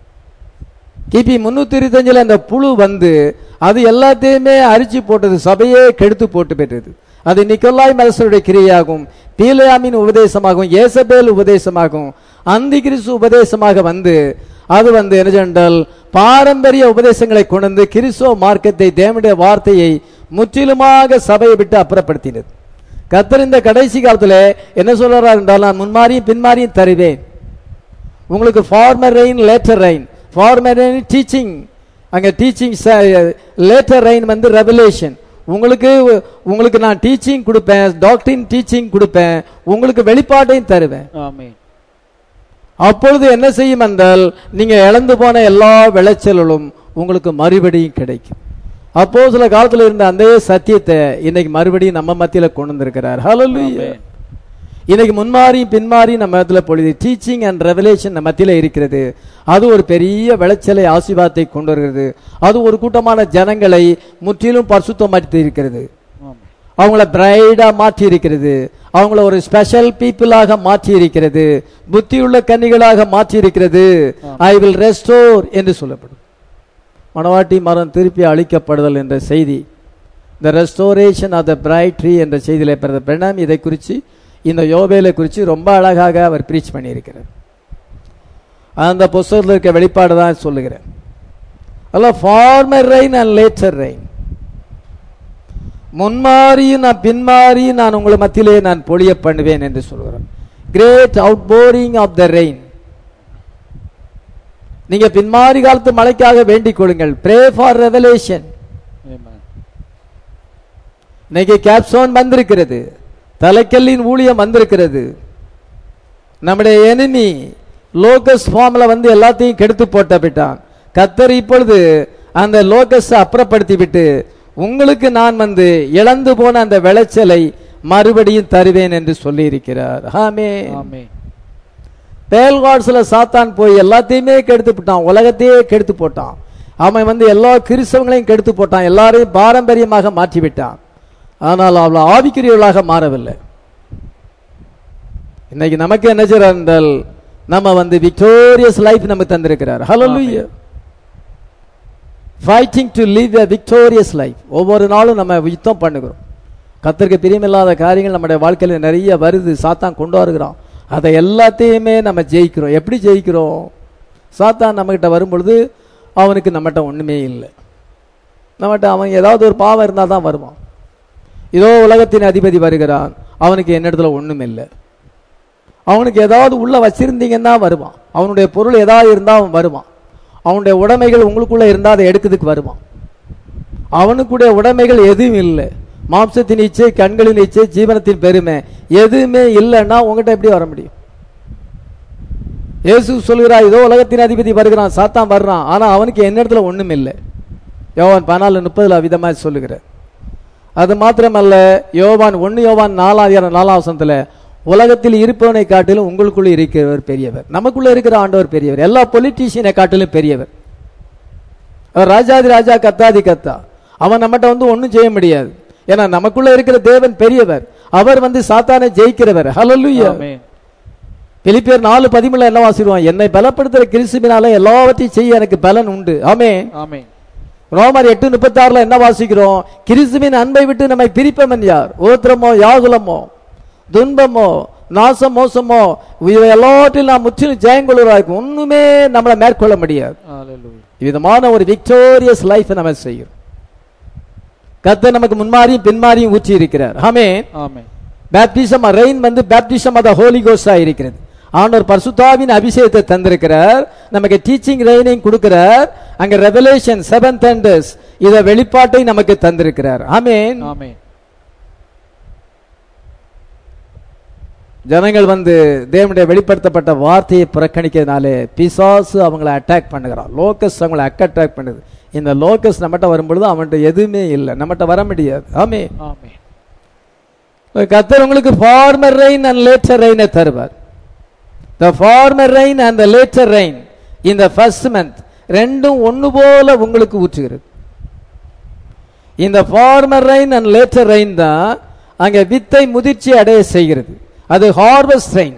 கிபி முன்னூத்தி இருபத்தஞ்சுல அந்த புழு வந்து அது எல்லாத்தையுமே அரிச்சு போட்டது சபையே கெடுத்து போட்டு பெற்றது அது நிக்கோலாய் மலசருடைய கிரியாகும் பீலையாமின் உபதேசமாகும் ஏசபேல் உபதேசமாகும் அந்தி கிறிஸ்து உபதேசமாக வந்து அது வந்து என்ன சொன்னால் பாரம்பரிய உபதேசங்களை கொண்டு கிறிஸ்துவ மார்க்கத்தை தேவனுடைய வார்த்தையை முற்றிலுமாக சபையை விட்டு அப்புறப்படுத்தினது கத்தர் இந்த கடைசி காலத்துல என்ன சொல்றார் என்றால் நான் முன்மாறியும் பின்மாறியும் தருவேன் உங்களுக்கு former rain latter rain former rain teaching அங்க டீச்சிங் லேட்டர் ரெயின் வந்து ரெவலேஷன் உங்களுக்கு உங்களுக்கு நான் டீச்சிங் கொடுப்பேன் டாக்டரின் டீச்சிங் கொடுப்பேன் உங்களுக்கு வெளிப்பாட்டையும் தருவேன் ஆமென் அப்பொழுது என்ன செய்யும் என்றால் நீங்க இழந்து போன எல்லா விளைச்சல்களும் உங்களுக்கு மறுபடியும் கிடைக்கும் அப்போ சில காலத்துல இருந்த அந்த சத்தியத்தை இன்னைக்கு மறுபடியும் நம்ம மத்தியில கொண்டு வந்திருக்கிறார் ஹalleluya ஆமென். இன்னைக்கு முன்மாறி பின்மாறி நம்ம மத்தியில பொழுது டீச்சிங் அண்ட் ரெவலேஷன் நம்ம மத்தியில இருக்கிறது அது ஒரு பெரிய விளைச்சலை ஆசீர்வாதத்தை கொண்டு வருகிறது அது ஒரு கூட்டமான ஜனங்களை முற்றிலும் பரிசுத்தமாற்றி இருக்கிறது ஆமென் அவங்கள பிரைடா மாற்றி இருக்கிறது அவங்கள ஒரு ஸ்பெஷல் பீப்புளாக மாற்றி இருக்கிறது புத்தியுள்ள கன்னிகளாக மாற்றி இருக்கிறது ஐ வில் ரெஸ்டோர் என்று சொல்லப்படும் மணவாட்டி மரம் திருப்பி அழிக்கப்படுதல் என்ற செய்தி the restoration of the bride tree என்ற செய்தியில பிறந்த பிரணாம் இதை குறித்து இந்த யோபேலை குறித்து ரொம்ப அழகாக அவர் ப்ரீச் பண்ணியிருக்கிறார் அந்த புஸ்தகத்தில் இருக்க வெளிப்பாடு தான் சொல்லுகிறேன் அல்ல former rain and latter rain முன்மாறியும் நான் பின்மாறியும் நான் உங்கள் மத்தியிலே நான் பொழிய பண்ணுவேன் என்று சொல்கிறேன் great outpouring of the rain நீங்க பின்மாறி காலத்து மழைக்காக வேண்டிக் கொள்ளுங்கள் ப்ரே ஃபார் ரெவலேஷன் Amen. இன்னைக்கு கேப்சோன் வந்திருக்கிறது தலைக்கல்லின் ஊழியம் வந்திருக்கிறது நம்முடைய எனிமி லோகஸ் ஃபார்ம்ல வந்து எல்லாத்தையும் கெடுத்து போட்ட விட்டான் கத்தர் இப்பொழுது அந்த லோகஸ் அப்புறப்படுத்தி விட்டு உங்களுக்கு நான் வந்து இழந்து போன அந்த விளைச்சலை மறுபடியும் தருவேன் என்று சொல்லி இருக்கிறார் ஆமே Amen. பேல்காட்ஸ்ல சாத்தான் போய் எல்லாத்தையுமே கெடுத்து போட்டான் உலகத்தையே கெடுத்து போட்டான் அவன் வந்து எல்லா கிறிஸ்தவங்களையும் கெடுத்து போட்டான் எல்லாரையும் பாரம்பரியமாக மாற்றி விட்டான் ஆனால் அவள் ஆவிக்குரியவர்களாக மாறவில்லை இன்னைக்கு நமக்கு என்ன செய்றார் என்றால் நம்ம வந்து விக்டோரியஸ் லைஃப் நமக்கு தந்திருக்கிறார் ஹalleluya fighting to live a victorious life ஒவ்வொரு நாளும் நம்ம யுத்தம் பண்ணுகிறோம் கத்தருக்கு பிரியமில்லாத காரியங்கள் நம்முடைய வாழ்க்கையில நிறைய வருது சாத்தான் கொண்டு வருகிறான் அதை எல்லாத்தையுமே நம்ம ஜெயிக்கிறோம் எப்படி ஜெயிக்கிறோம் சாத்தான் நம்மகிட்ட வரும்பொழுது அவனுக்கு நம்மகிட்ட ஒண்ணுமே இல்லை நம்மகிட்ட அவன் ஏதாவது ஒரு பாவம் இருந்தால் தான் வருவான் இதோ உலகத்தின் அதிபதி வருகிறான் அவனுக்கு என்னிடத்துல ஒண்ணும் இல்லை அவனுக்கு ஏதாவது உள்ள வச்சிருந்தீங்கன்னா வருவான் அவனுடைய பொருள் ஏதாவது இருந்தா அவன் வருவான் அவனுடைய உடைமைகள் உங்களுக்குள்ள இருந்தா அதை எடுக்கிறதுக்கு வருவான் அவனுக்குடைய உடைமைகள் எதுவும் இல்லை மாம்சத்தின் இச்சை கண்களின் இச்சை ஜீவனத்தின் பெருமை எதுவுமே இல்லைன்னா உங்ககிட்ட எப்படி வர முடியும் இயேசு சொல்கிறார் இதோ உலகத்தின் அதிபதி வருகிறான் சாத்தான் வர்றான் ஆனா அவனுக்கு என்னிடத்துல ஒண்ணும் இல்லை யோவான் பதினாலு முப்பதுல விதமா சொல்லுகிறார் அது மாத்திரமல்ல யோவான் ஒன்னு யோவான் நாலாயிரம் நாலாம் வசனத்துல உலகத்தில் இருப்பவனை காட்டிலும் உங்களுக்குள்ள இருக்கிறவர் பெரியவர் நமக்குள்ள இருக்கிற ஆண்டவர் பெரியவர் எல்லா பொலிட்டீஷியனை காட்டிலும் பெரியவர் அவர் ராஜாதி ராஜா கத்தாதி கத்தா அவன் நம்மகிட்ட வந்து ஒண்ணும் செய்ய முடியாது ஏன்னா நமக்குள்ள இருக்கிற தேவன் பெரியவர் அவர் வந்து சாத்தானை ஜெயிக்கிறவர் ஹalleluya Amen. பிலிப்பியர் நாலு பதிமூணுல என்ன வாசிடுவான் என்னை பலப்படுத்துற கிறிஸ்துவினால எல்லாவற்றையும் செய்ய எனக்கு பலன் உண்டு ஆமே Amen. ரோமர் எட்டு முப்பத்தி ஆறுல என்ன வாசிக்கிறோம் கிறிஸ்துவின் அன்பை விட்டு நம்மை பிரிப்பவன் யார் ஓத்திரமோ யாகுலமோ துன்பமோ நாச மோசமோ இவை எல்லாவற்றிலும் நாம் முற்றிலும் ஜெயங்கொள்வதாக ஒண்ணுமே நம்மளை மேற்கொள்ள முடியாது Hallelujah. விதமான ஒரு விக்டோரியஸ் லைஃப் நம்ம செய்யும் கத்த நமக்கு முன்மாறியும் பின்மாறியும் ஊற்றி இருக்கிறார் ஆமே Amen. பேப்டிசம் ரெயின் வந்து பேப்டிசம் அத ஹோலி கோஸ்டா இருக்கிறது ஆண்டவர் பரிசுத்தாவின் அபிஷேகத்தை தந்திருக்கிறார் நமக்கு டீச்சிங் ரெயினையும் கொடுக்கிறார் அங்க ரெவலேஷன் செவன் தண்டர்ஸ் இத வெளிப்பாட்டை நமக்கு தந்திருக்கிறார் ஆமென் Amen. ஜனங்கள் வந்து தேவனுடைய வெளிப்படுத்தப்பட்ட வார்த்தையை புறக்கணிக்கிறதுனாலே பிசாசு அவங்களை அட்டாக் பண்ணுகிறான் லோக்கஸ் அவங்களை அட்டாக் பண்ணுது இந்த லோக்கஸ் நம்மகிட்ட வரும்பொழுது அவன்கிட்ட எதுவுமே இல்லை நம்மகிட்ட வர முடியாது ஆமே Amen. கத்தர் உங்களுக்கு ஃபார்மர் ரெயின் அண்ட் லேட்டர் ரெயினை தருவார் the former rain and the latter rain இந்த ஃபர்ஸ்ட் மந்த் ரெண்டும் ஒன்று போல உங்களுக்கு ஊற்றுகிறது இந்த former rain and latter rain தான் அங்க வித்தை முதிர்ச்சி அடைய செய்கிறது அது harvest rain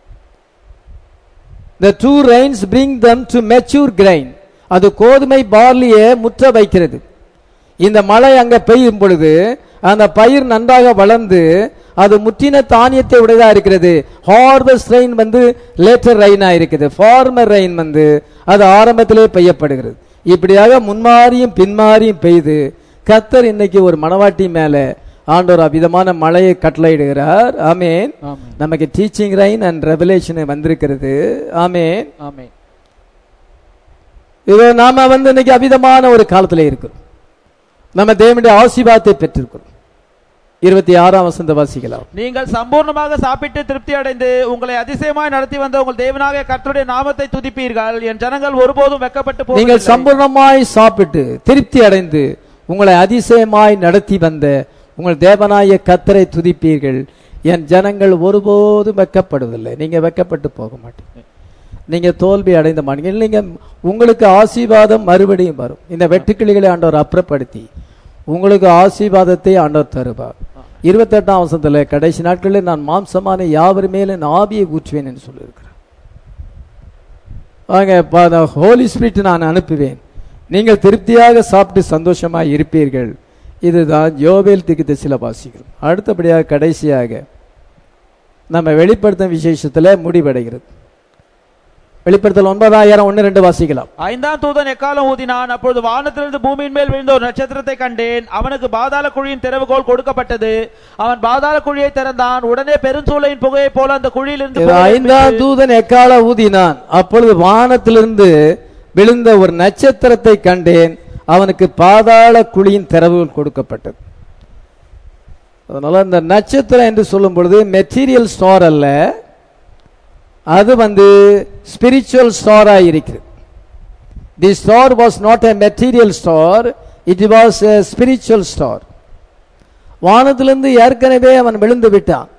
the two rains bring them to mature grain அது கோதுமை பார்லியை முற்ற வைக்கிறது இந்த மழை அங்க பெய்யும் பொழுது அந்த பயிர் நன்றாக வளர்ந்து அது முற்றின தானியத்தை உடையதா இருக்கிறது ஹார்வெஸ்ட் ரெயின் வந்து லேட்டர் ரெயினா இருக்குது ஃபார்மர் ரெயின் வந்து அது ஆரம்பத்திலே பெய்யப்படுகிறது இப்படியாக முன்மாறியும் பின்மாறியும் பெய்து கத்தர் இன்னைக்கு ஒரு மணவாட்டி மேல ஆண்டவர் அவ்விதமான மழையை கட்டளையிடுகிறார் ஆமேன் Amen. நமக்கு டீச்சிங் ரைன் அண்ட் ரெவலேஷன் வந்திருக்கிறது ஆமேன் Amen. இது நாம வந்து இன்னைக்கு அவிதமான ஒரு காலத்துல இருக்கிறோம் நம்ம தேவனுடைய ஆசீர்வாதத்தை பெற்றிருக்கிறோம் இருபத்தி ஆறாம் வசந்த வாசிக்கலாம் நீங்கள் சம்பூர்ணமாக சாப்பிட்டு திருப்தி அடைந்து உங்களை அதிசயமாய் நடத்தி வந்த உங்கள் தேவனாகிய கர்த்தருடைய நாமத்தை துதிப்பீர்கள் என் ஜனங்கள் ஒருபோதும் வெக்கப்பட்டு நீங்கள் போவதில்லை. சம்பூர்ணமாய் சாப்பிட்டு திருப்தி அடைந்து உங்களை அதிசயமாய் நடத்தி வந்த உங்கள் தேவனாய கத்தரை துதிப்பீர்கள் என் ஜனங்கள் ஒருபோதும் வெக்கப்படுவதில்லை நீங்க வெக்கப்பட்டு போக மாட்டீங்க நீங்க தோல்வி அடைந்த மாட்டீங்க நீங்க உங்களுக்கு ஆசீர்வாதம் மறுபடியும் வரும் இந்த வெட்டுக்கிளிகளை ஆண்டவர் அப்புறப்படுத்தி உங்களுக்கு ஆசீர்வாதத்தை ஆண்டவர் தருவார் இருபத்தெட்டாம் வசனத்துல கடைசி நாட்களில் நான் மாம்சமான யாவர் மேலும் என் ஆவியை ஊற்றுவேன் என்று சொல்லியிருக்கிறார் ஆக ஹோலி ஸ்பிரிட் நான் அனுப்புவேன் நீங்கள் திருப்தியாக சாப்பிட்டு சந்தோஷமாக இருப்பீர்கள் இதுதான் யோவேல் திகித்த சில வாசிக்கிறோம் அடுத்தபடியாக கடைசியாக நம்ம வெளிப்படுத்தும் விசேஷத்தில் முடிவடைகிறது வெளிப்படுத்தல் ஒன்பதாயிரம் ஒன்று ரெண்டு வாசிக்கலாம் ஐந்தாம் தூதன் எக்காலம் ஊதினான் அப்பொழுது வானத்திலிருந்து பூமியின் மேல் விழுந்த ஒரு நட்சத்திரத்தை கண்டேன் அவனுக்கு பாதாள குழியின் திறவுகோல் கொடுக்கப்பட்டது அவன் பாதாள குழியை திறந்தான் உடனே பெருஞ்சூளையின் புகையை போல அந்த குழியிலிருந்து இது புகை ஐந்தாம் எழும்பிற்று. தூதன் எக்கால ஊதினான் அப்பொழுது வானத்திலிருந்து விழுந்த ஒரு நட்சத்திரத்தை கண்டேன் அவனுக்கு பாதாள குழியின் திறவுகள் கொடுக்கப்பட்டது அதனால இந்த நட்சத்திரம் என்று சொல்லும் பொழுது மெட்டீரியல் ஸ்டார் அல்ல அது வந்து ஸ்பிரிச்சுவல் ஸ்டாரா இருக்கிறது the star was not a material star it was a spiritual star வானத்திலிருந்து ஏற்கனவே அவன் விழுந்து விட்டான்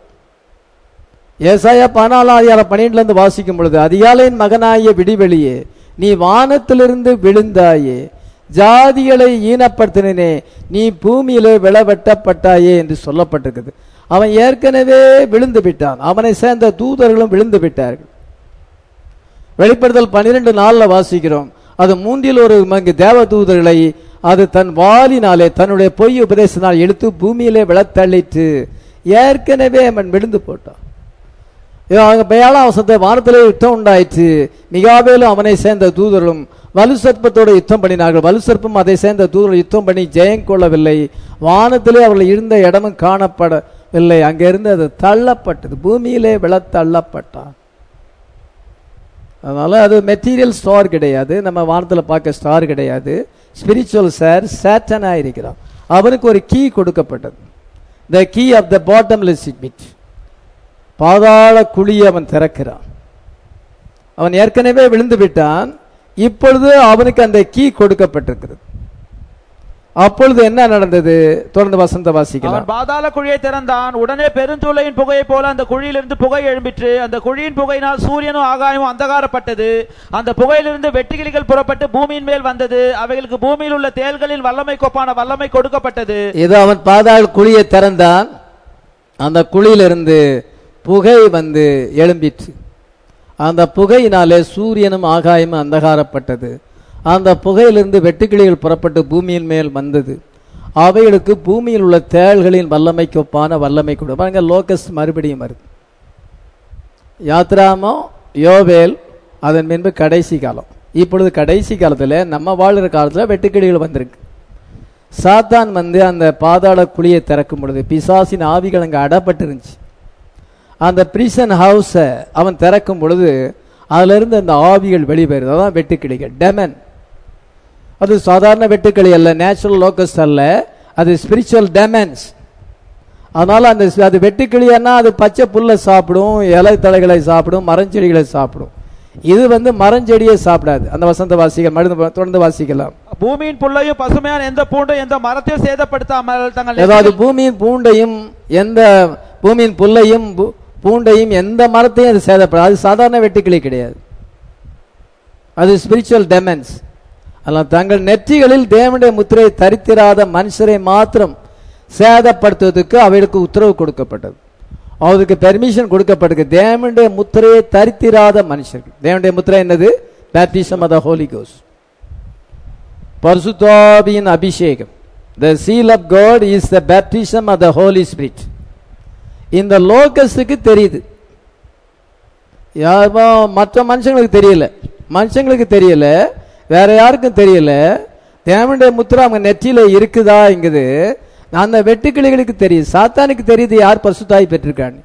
ஏசாயா பதினாலாம் அதிகாரம் பன்னிரெண்டுல இருந்து வாசிக்கும் பொழுது அதிகாலையின் மகனாகிய விடிவெளியே நீ வானத்திலிருந்து விழுந்தாயே ஜாதிகளை ஈனப்படுத்தினே நீ பூமியிலே விளவெட்டப்பட்டாயே என்று சொல்லப்பட்டிருக்குது அவன் ஏற்கனவே விழுந்து விட்டான் அவனை சேர்ந்த தூதர்களும் விழுந்து விட்டார்கள் வெளிப்படுத்தல் பன்னிரெண்டு நாள்ல வாசிக்கிறோம் அது மூன்றில் ஒரு மங்கு தேவ தூதர்களை அது தன் வாலினாலே தன்னுடைய பொய் உபதேசனால் எடுத்து பூமியிலே விழத்தள்ளிட்டு ஏற்கனவே அவன் விழுந்து போட்டான் இதோ அங்க ஏழாம் வசத்தை வானத்திலே யுத்தம் உண்டாயிற்று மிகாவேலும் அவனை சேர்ந்த தூதர்களும் வலு சர்ப்பத்தோடு யுத்தம் பண்ணினார்கள் வலு சர்ப்பம் அதை சேர்ந்த தூதர்கள் யுத்தம் பண்ணி ஜெயம் கொள்ளவில்லை வானத்திலே அவர்கள் இருந்த இடமும் காணப்படவில்லை அங்கிருந்து அது தள்ளப்பட்டது பூமியிலே விழ தள்ளப்பட்டான் அதனால அது மெட்டீரியல் ஸ்டார் கிடையாது நம்ம வானத்தில் பார்க்க ஸ்டார் கிடையாது ஸ்பிரிச்சுவல் சார் சேட்டனா இருக்கிறான் அவனுக்கு ஒரு கீ கொடுக்கப்பட்டது the key of the bottomless pit பாதாள குழியை அவன் திறக்கிறான் அவன் ஏற்கனவே விழுந்து விட்டான் இப்பொழுது அவனுக்கு அந்த கீ கொடுக்கப்பட்டிருக்கிறது அப்பொழுது என்ன நடந்தது தொடர்ந்து வசந்த வாசிக்கலாம் அவன் பாதாள குழியை திறந்தான் உடனே பெருஞ்சூளையின் புகையை போல அந்த குழியிலிருந்து புகை எழும்பிற்று அந்த குழியின் புகையினால் சூரியனும் ஆகாயமும் அந்தகாரப்பட்டது அந்த புகையிலிருந்து வெட்டுக்கிளிகள் புறப்பட்டு பூமியின் மேல் வந்தது அவைகளுக்கு பூமியில் உள்ள தேள்களின் வல்லமை கொப்பான வல்லமை கொடுக்கப்பட்டது இது அவன் பாதாள குழியை திறந்தான் அந்த குழியிலிருந்து புகை வந்து எழும்பிற்று அந்த புகையினாலே சூரியனும் ஆகாயமும் அந்தகாரப்பட்டது அந்த புகையிலிருந்து வெட்டுக்கிளிகள் புறப்பட்டு பூமியின் மேல் வந்தது அவைகளுக்கு பூமியில் உள்ள தேள்களின் வல்லமைக்கு ஒப்பான வல்லமை கொடு பாருங்க லோகஸ் மறுபடியும் வருது யாத்ராமோ யோவேல் அதன் பின்பு கடைசி காலம் இப்பொழுது கடைசி காலத்துல நம்ம வாழுற காலத்துல வெட்டுக்கிளிகள் வந்திருக்கு சாத்தான் வந்து அந்த பாதாள குழியை திறக்கும் பொழுது பிசாசின் ஆவிகள் அங்கே அடப்பட்டிருந்துச்சு அந்த பிரிசன் ஹவுஸை அவன் திறக்கும் பொழுது அதுல இருந்து அந்த ஆவிகள் வெளிவருது அதான் வெட்டுக்கிளிகள் டெமன் அது சாதாரண வெட்டுக்கிளி அல்ல நேச்சுரல் லோக்கஸ் அல்ல அது ஸ்பிரிச்சுவல் டெமன்ஸ் அதனால அந்த அது வெட்டுக்கிளியன்னா அது பச்சை புல்லை சாப்பிடும் இலை தழைகளை சாப்பிடும் மரஞ்செடிகளை சாப்பிடும் இது வந்து மரஞ்செடியை சாப்பிடாது அந்த வசந்த வாசிகள் மருந்து தொடர்ந்து வாசிக்கலாம் பூமியின் புல்லையும் பசுமையான எந்த பூண்டும் எந்த மரத்தையும் சேதப்படுத்தாமல் தங்கள் ஏதாவது பூமியின் பூண்டையும் எந்த பூமியின் புல்லையும் பூ- பூண்டையும் எந்த மரத்தையும் அது சேதப்படாது அது சாதாரண வெட்டுக்கிளி கிடையாது அது ஸ்பிரிச்சுவல் டெமன்ஸ் அதனால் தங்கள் நெற்றிகளில் தேவனுடைய முத்திரையை தரித்திராத மனுஷரை மாத்திரம் சேதப்படுத்துவதற்கு அவைகளுக்கு உத்தரவு கொடுக்கப்பட்டது அவருக்கு பெர்மிஷன் கொடுக்கப்பட்டிருக்கு தேவனுடைய முத்திரையை தரித்திராத மனுஷர்கள் தேவனுடைய முத்திரை என்னது பேப்டிசம் ஆஃப் த ஹோலி கோஸ் பரிசுத்தாவியின் அபிஷேகம் the seal of God is the baptism of the holy spirit இந்த லோகஸுக்கு தெரியுது யாருமோ மற்ற மனுஷங்களுக்கு தெரியல மனுஷங்களுக்கு தெரியல வேற யாருக்கும் தெரியல தேவனுடைய முத்திரை அவங்க நெற்றியில இருக்குதாங்கிறது அந்த வெட்டுக்கிளிகளுக்கு தெரியுது சாத்தானுக்கு தெரியுது யார் பசுத்தாய் பெற்றிருக்காங்க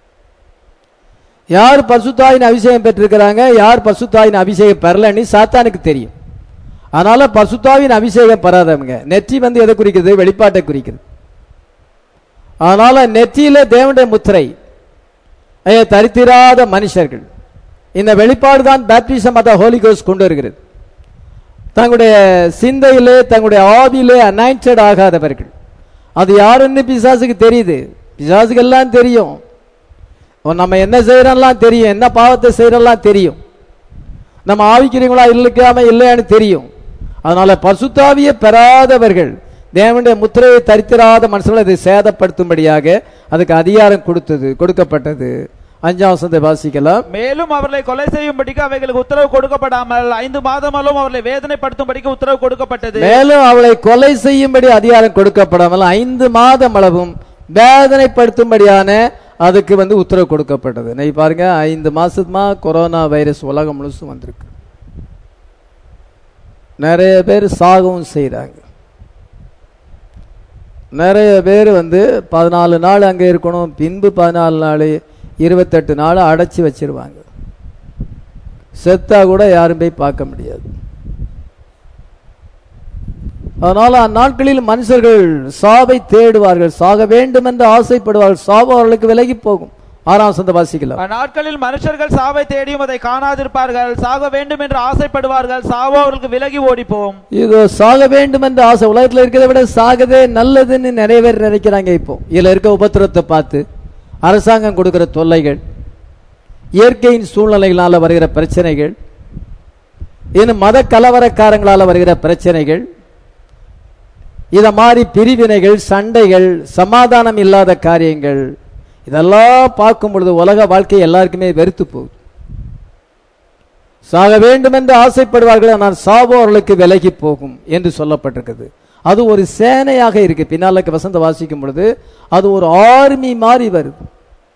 யார் பசுத்தாயின் அபிஷேகம் பெற்றிருக்கிறாங்க யார் பசுத்தாயின் அபிஷேகம் பெறலன்னு சாத்தானுக்கு தெரியும் அதனால பசுத்தாவின் அபிஷேகம் பெறாதவங்க நெற்றி வந்து எதை குறிக்கிறது வெளிப்பாட்டை குறிக்கிறது அதனால நெற்றியில தேவனுடைய முத்திரை ஐயா, தரித்திராத மனுஷர்கள் இந்த வெளிப்பாடு தான் பேப்டிசம் ஆஃப் ஹோலி கோஸ் கொண்டு வருகிறது தங்களுடைய சிந்தையிலே தங்களுடைய ஆவியிலே அனாயிண்டட் ஆகாதவர்கள் அது யாருன்னு பிசாசுக்கு தெரியுது பிசாசுக்கு எல்லாம் தெரியும் ஓ, நம்ம என்ன செய்யறோம்லாம் தெரியும் என்ன பாவத்தை செய்யறோம்லாம் தெரியும் நம்ம ஆவிக்கிறீங்களா இல்லைக்காம இல்லையான்னு தெரியும் அதனால பசுத்தாவிய பெறாதவர்கள் தேவனுடைய முத்திரையை தரித்திராத மனுஷங்களை அதை சேதப்படுத்தும்படியாக அதுக்கு அதிகாரம் கொடுத்தது கொடுக்கப்பட்டது அஞ்சாம் வசனத்தை வாசிக்கலாம் மேலும் அவர்களை கொலை செய்யும்படிக்கு அவைகளுக்கு உத்தரவு கொடுக்கப்படாமல் ஐந்து மாதமாலும் அவர்களை வேதனைப்படுத்தும்படிக்கு உத்தரவு கொடுக்கப்பட்டது மேலும் அவளை கொலை செய்யும்படி அதிகாரம் கொடுக்கப்படாமல் ஐந்து மாதம் அளவும் வேதனைப்படுத்தும்படியான அதுக்கு வந்து உத்தரவு கொடுக்கப்பட்டது நீ பாருங்க ஐந்து மாசமா கொரோனா வைரஸ் உலகம் முழுசும் வந்திருக்கு நிறைய பேர் சாகவும் செய்றாங்க நிறைய பேர் வந்து பதினாலு நாள் அங்கே இருக்கணும் பின்பு பதினாலு நாள் இருபத்தெட்டு நாள் அடைச்சி வச்சிருவாங்க செத்தா கூட யாரும் போய் பார்க்க முடியாது அதனால அந்நாட்களில் மனுஷர்கள் சாவை தேடுவார்கள் சாக வேண்டும் என்று ஆசைப்படுவார்கள் சாவு அவர்களுக்கு விலகி போகும் ஆறாம் சந்த வாசிக்கலாம் அந்நாட்களில் மனுஷர்கள் சாவை தேடியும் அதை காணாதிருப்பார்கள் சாக வேண்டும் என்று ஆசைப்படுவார்கள் சாவோ அவர்களுக்கு விலகி ஓடிப்போம் இது சாக வேண்டும் என்ற ஆசை உலகத்துல இருக்கிறத விட சாகதே நல்லதுன்னு நிறைய பேர் நினைக்கிறாங்க இப்போ இதுல இருக்க உபத்திரத்தை பார்த்து அரசாங்கம் கொடுக்கிற தொல்லைகள் இயற்கையின் சூழ்நிலைகளால வருகிற பிரச்சனைகள் இன்னும் மத கலவரக்காரங்களால வருகிற பிரச்சனைகள் இத மாதிரி பிரிவினைகள் சண்டைகள் சமாதானம் இல்லாத காரியங்கள் இதெல்லாம் பார்க்கும் பொழுது உலக வாழ்க்கை எல்லாருக்குமே வெறுத்து போகுது சாக வேண்டும் என்று ஆசைப்படுவார்கள் ஆனால் சாவோ அவர்களுக்கு விலகி போகும் என்று சொல்லப்பட்டிருக்குது அது ஒரு சேனையாக இருக்கு பின்னால வசந்த வாசிக்கும் பொழுது அது ஒரு ஆர்மி மாதிரி வருது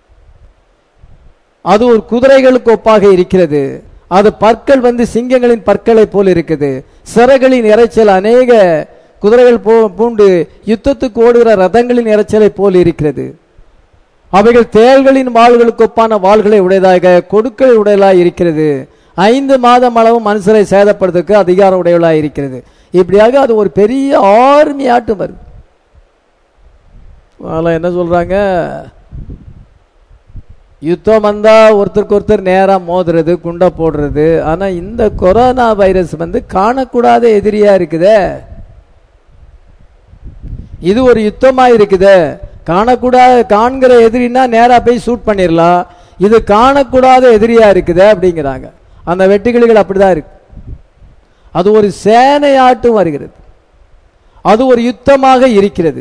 அது ஒரு குதிரைகளுக்கு ஒப்பாக இருக்கிறது அது பற்கள் வந்து சிங்கங்களின் பற்களை போல் இருக்குது சிறகளின் இரைச்சல் அநேக குதிரைகள் போ பூண்டு யுத்தத்துக்கு ஓடுகிற ரதங்களின் இரைச்சலை போல் இருக்கிறது அவைகள் தேள்களின் வாள்களுக்கு ஒப்பான வாள்களை உடையதாக கொடுக்களை உடையலாய் இருக்கிறது ஐந்து மாதம் அளவு மனுஷரை சேதப்படுறதுக்கு அதிகாரம் உடையவளாய் இருக்கிறது இப்படியாக அது ஒரு பெரிய ஆர்மி ஆட்டம் வருது அதெல்லாம் என்ன சொல்றாங்க யுத்தம் வந்தா ஒருத்தருக்கு ஒருத்தர் நேரா மோதுறது குண்டை போடுறது ஆனா இந்த கொரோனா வைரஸ் வந்து காணக்கூடாத எதிரியா இருக்குதே இது ஒரு யுத்தமா இருக்குதே காணக்கூடாத காண்கிற எதிரினா நேரா போய் ஷூட் பண்ணிடலாம் இது காணக்கூடாத எதிரியா இருக்குதே அப்படிங்கிறாங்க அந்த வெட்டுக்கிளிகள் அப்படிதான் இருக்கு அது ஒரு சேனையாட்டும் வருகிறது அது ஒரு யுத்தமாக இருக்கிறது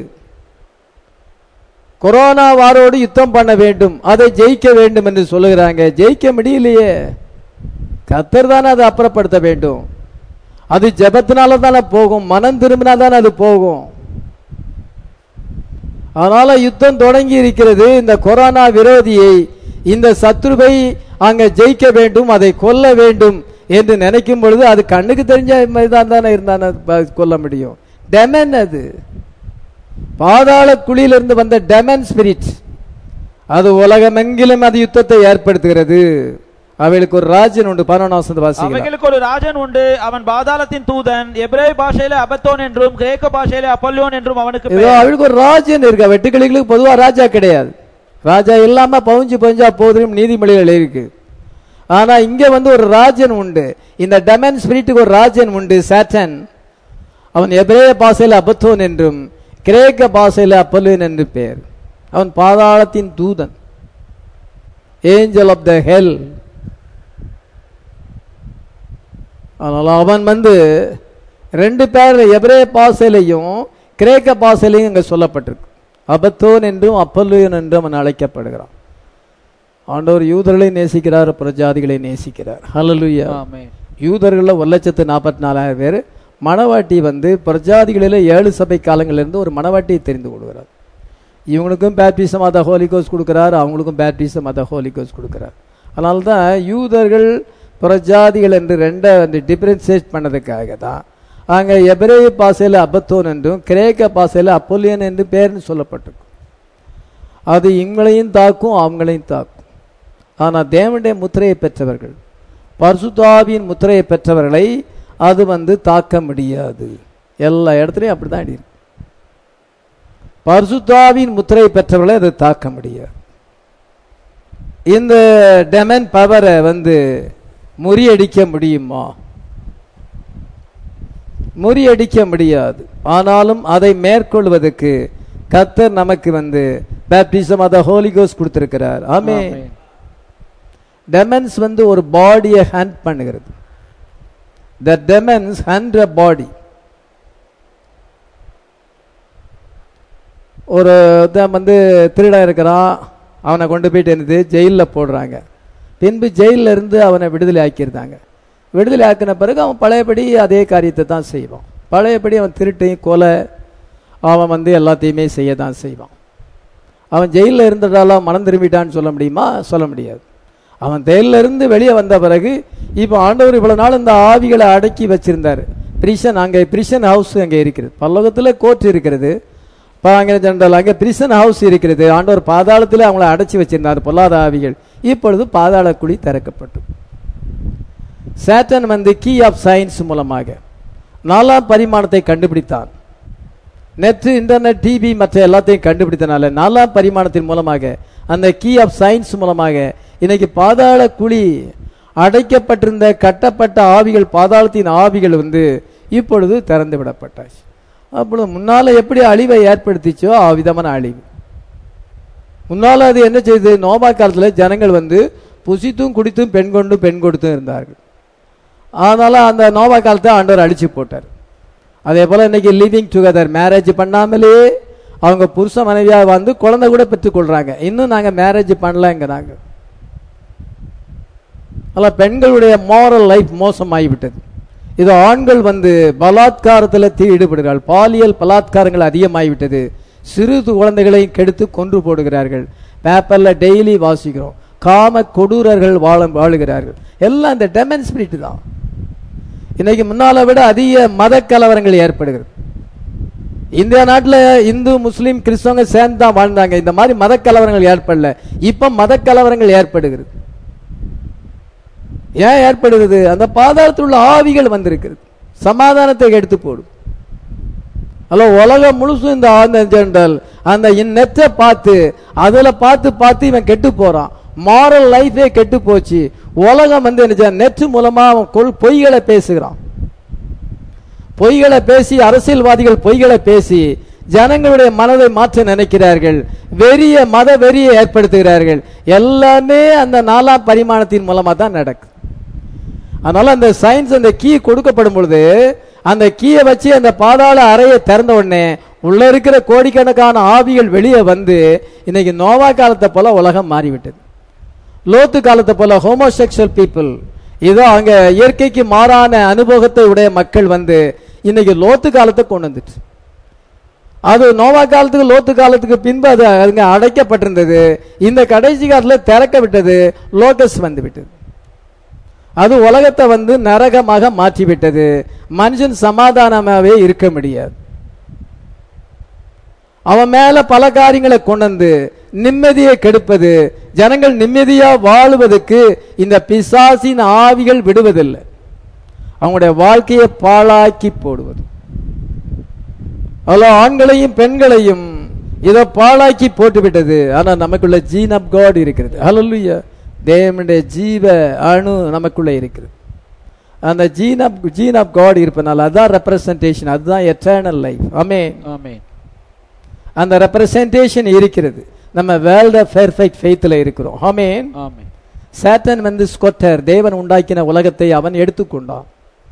கொரோனா வாரோடு யுத்தம் பண்ண வேண்டும் அதை ஜெயிக்க வேண்டும் என்று சொல்லுகிறாங்க ஜெயிக்க முடியலையே கத்தர் தானே அதை அப்புறப்படுத்த வேண்டும் அது ஜெபத்தினால தானே போகும் மனம் திரும்பினா தானே அது போகும் அதனால யுத்தம் தொடங்கி இருக்கிறது இந்த கொரோனா விரோதியை இந்த சத்ருவை அங்க ஜெயிக்க வேண்டும் அதை கொல்ல வேண்டும் என்று நினைக்கும் பொழுது அது கண்ணுக்கு தெரிஞ்ச மாதிரிதான் தானே இருந்தானே ப- கொல்ல முடியும் டெமன் அது பாதாள குழியிலிருந்து வந்த டெமன் ஸ்பிரிட் அது உலகமெங்கிலும் அது யுத்தத்தை ஏற்படுத்துகிறது அவைகளுக்கு ஒரு ராஜ்யம் உண்டு பதினொன்றாம் வசனத்தை வாசிக்கலாம் அவைகளுக்கு ஒரு ராஜன் உண்டு அவன் பாதாளத்தின் தூதன் எபிரேய பாஷையில அபத்தோன் என்றும் கிரேக்க பாஷையில அப்பல்யோன் என்றும் அவனுக்கு ஏதோ பெயர். அவளுக்கு ஒரு ராஜ்யம் இருக்கா வெட்டுக்கிளிகளுக்கு பொதுவா ராஜா கிடையாது ராஜா இல்லாம பவுஞ்சு பவுஞ்சா போதும் நீதிமொழிகள் இருக்கு ஆனா இங்க வந்து ஒரு ராஜன் உண்டு இந்த டெமன் ஸ்பிரிட்டுக்கு ஒரு ராஜன் உண்டு சாட்டன் அவன் எபிரேய பாஷையில அபத்தோன் என்றும் கிரேக்க பாஷையில அப்பல்லுவன் என்று பெயர் அவன் பாதாளத்தின் தூதன் ஏஞ்சல் ஆஃப் த ஹெல் அதனால அவன் வந்து ரெண்டு பேர் எபிரேய பாசையிலையும் கிரேக்க பாசையிலையும் இங்க சொல்லப்பட்டிருக்கு அபத்தோன் என்றும் அப்பல்லுயன் என்றும் அவன் அழைக்கப்படுகிறான் ஆண்டவர் யூதர்களை நேசிக்கிறார் பிரஜாதிகளை நேசிக்கிறார் ஹalleluya ஆமென். யூதர்களில் ஒரு லட்சத்து நாற்பத்தி நாலாயிரம் பேர் மணவாட்டி வந்து பிரஜாதிகளில் ஏழு சபை காலங்களிலிருந்து ஒரு மணவாட்டியை தெரிந்து கொள்கிறார் இவங்களுக்கும் பேப்டிசம் அத ஹோலிகோஸ் கொடுக்கிறார் அவங்களுக்கும் பேப்டிசம் அத ஹோலிகோஸ் கொடுக்கிறார் அதனால தான் யூதர்கள் பிரஜாதிகள் என்று ரெண்டை வந்து டிஃபரன்சியேட் பண்ணதுக்காக தான் அங்கே எபிரேய பாசையில் அபத்தோன் என்றும் கிரேக்க பாசையில் அப்போலியன் என்று பேர்னு சொல்லப்பட்டிருக்கும் அது இவங்களையும் தாக்கும் அவங்களையும் தாக்கும் ஆனால் தேவனுடைய முத்திரையை பெற்றவர்கள் பரிசுத்தாவியின் முத்திரையை பெற்றவர்களை அது வந்து தாக்க முடியாது எல்லா இடத்துலையும் அப்படிதான் இருக்கு பரிசுத்தாவின் முத்திரையை பெற்றவர்களை அது தாக்க முடியாது இந்த டெமன் பவரை வந்து முறியடிக்க முடியுமா முறியடிக்க முடியாது ஆனாலும் அதை மேற்கொள்வதற்கு கத்தர் நமக்கு வந்து பேப்டிசம் அத ஹோலிகோஸ் கொடுத்திருக்கிறார் ஆமே ஆமென். டெமன்ஸ் வந்து ஒரு பாடியை ஹண்ட் பண்ணுகிறது த டெமன்ஸ் ஹண்ட் அ பாடி ஒரு ஒருத்தன் வந்து திருடன் இருக்கிறான் அவனை கொண்டு போயிட்டு என்னது ஜெயிலில் போடுறாங்க பின்பு ஜெயில்ல இருந்து அவனை விடுதலை ஆக்கியிருந்தாங்க விடுதலை ஆக்கின பிறகு அவன் பழையபடி அதே காரியத்தை தான் செய்வான் பழையபடி அவன் திருட்டையும் கொலை அவன் வந்து எல்லாத்தையுமே செய்ய தான் செய்வான் அவன் ஜெயிலில் இருந்ததால மனம் திரும்பிட்டான்னு சொல்ல முடியுமா சொல்ல முடியாது அவன் ஜெயிலில் இருந்து வெளியே வந்த பிறகு இப்போ ஆண்டவர் இவ்வளவு நாள் இந்த ஆவிகளை அடக்கி வச்சிருந்தாரு பிரிசன் அங்கே பிரிசன் ஹவுஸ் அங்கே இருக்கிறது பல்லோகத்தில் கோர்ட் இருக்கிறது இப்போ அங்கே ஜெனரல் அங்கே பிரிசன் ஹவுஸ் இருக்கிறது ஆண்டவர் பாதாளத்தில் அவங்கள அடைச்சி வச்சிருந்தார் பொல்லாத ஆவிகள் இப்பொழுது பாதாள குழி திறக்கப்பட்டு சேட்டன் வந்து கீ ஆஃப் சயின்ஸ் மூலமாக நாலாம் பரிமாணத்தை கண்டுபிடித்தான் நெட் இன்டர்நெட் டிவி மற்ற எல்லாத்தையும் கண்டுபிடித்தனால நாலாம் பரிமாணத்தின் மூலமாக அந்த கீ ஆஃப் சயின்ஸ் மூலமாக இன்னைக்கு பாதாள குழி அடைக்கப்பட்டிருந்த கட்டப்பட்ட ஆவிகள் பாதாளத்தின் ஆவிகள் வந்து இப்பொழுது திறந்து விடப்பட்டாச்சு அப்பொழுது முன்னால எப்படி அழிவை ஏற்படுத்திச்சோ அவ்விதமான அழிவு முன்னால அது என்ன செய்யுது நோபா காலத்துல ஜனங்கள் வந்து புசித்தும் குடித்தும் பெண் கொண்டு பெண் கொடுத்தும் இருந்தார்கள் அதனால அந்த நோபா காலத்தை ஆண்டவர் அழிச்சு போட்டார் அதே போல இன்னைக்கு லிவிங் டுகெதர் மேரேஜ் பண்ணாமலே அவங்க புருஷ மனைவியா வந்து குழந்தை கூட பெற்றுக்கொள்றாங்க இன்னும் நாங்க மேரேஜ் பண்ணலங்கிறாங்க அல்ல பெண்களுடைய மாரல் லைஃப் மோசமாகிவிட்டது இது ஆண்கள் வந்து பலாத்காரத்தில் தீ ஈடுபடுகிறார்கள் பாலியல் பலாத்காரங்கள் அதிகமாகிவிட்டது சிறு குழந்தைகளையும் கெடுத்து கொன்று போடுகிறார்கள் பேப்பர்ல டெய்லி வாசிக்கிறோம் காம கொடூரர்கள் வாழ வாழுகிறார்கள் எல்லாம் இந்த டெமன் ஸ்பிரிட் தான் இன்னைக்கு முன்னால விட அதிக மத கலவரங்கள் ஏற்படுகிறது இந்தியா நாட்டில் இந்து முஸ்லீம் கிறிஸ்தவங்க சேர்ந்து தான் வாழ்ந்தாங்க இந்த மாதிரி மத கலவரங்கள் ஏற்படல இப்ப மத கலவரங்கள் ஏற்படுகிறது ஏன் ஏற்படுகிறது அந்த பாதாளத்தில் உள்ள ஆவிகள் வந்திருக்கிறது சமாதானத்தை எடுத்து போடும் அல்ல உலகம் முழுசும் இந்த ஆந்த ஜெண்டல் அந்த நெத்தை பார்த்து அதுல பார்த்து பார்த்து இவன் கெட்டு போறான் மாரல் லைஃபே கெட்டு போச்சு உலகம் வந்து என்ன நெட் மூலமா அவன் கொள் பொய்களை பேசுகிறான் பொய்களை பேசி அரசியல்வாதிகள் பொய்களை பேசி ஜனங்களுடைய மனதை மாற்ற நினைக்கிறார்கள் வெறிய மத வெறியை ஏற்படுத்துகிறார்கள் எல்லாமே அந்த நாலாம் பரிமாணத்தின் மூலமா தான் நடக்குது அதனால அந்த சயின்ஸ் அந்த கீ கொடுக்கப்படும் பொழுது அந்த கீயை வச்சு அந்த பாதாள அறையை திறந்த உடனே உள்ள இருக்கிற கோடிக்கணக்கான ஆவிகள் வெளியே வந்து இன்னைக்கு நோவா காலத்தை போல உலகம் மாறிவிட்டது லோத்து காலத்தை போல ஹோமோசெக்சுவல் பீப்புள் இதோ அங்க இயற்கைக்கு மாறான அனுபவத்தை உடைய மக்கள் வந்து இன்னைக்கு லோத்து காலத்தை கொண்டு வந்துட்டு அது நோவா காலத்துக்கு லோத்து காலத்துக்கு பின்பு அது அங்க அடைக்கப்பட்டிருந்தது இந்த கடைசி காலத்துல திறக்க விட்டது லோகஸ் வந்து விட்டது அது உலகத்தை வந்து நரகமாக மாற்றிவிட்டது மனுஷன் சமாதானமாகவே இருக்க முடியாது அவன் மேல பல காரியங்களை கொண்டு வந்து நிம்மதியை கெடுப்பது ஜனங்கள் நிம்மதியா வாழுவதற்கு இந்த பிசாசின் ஆவிகள் விடுவதில்லை அவங்களுடைய வாழ்க்கையை பாழாக்கி போடுவது அவ்வளோ ஆண்களையும் பெண்களையும் இதை பாழாக்கி போட்டு விட்டது ஆனா நமக்குள்ள ஜீன் ஆஃப் காட் இருக்கிறது ஹalleluya தேவனுடைய ஜீவ அணு நமக்குள்ள இருக்கிறது அந்த gene of gene of God இருப்பனால அதான் ரெப்ரசன்டேஷன் அதுதான் எட்டர்னல் லைஃப் ஆமே ஆமென் அந்த ரெப்ரசன்டேஷன் இருக்கிறது நம்ம வேர்ல்ட் பெர்ஃபெக்ட் ஃபெய்த்தில் இருக்கிறோம் ஆமேன் ஆமென் சேட்டன் வந்து ஸ்கொட்டர் தேவன் உண்டாக்கின உலகத்தை அவன் எடுத்துக்கொண்டான்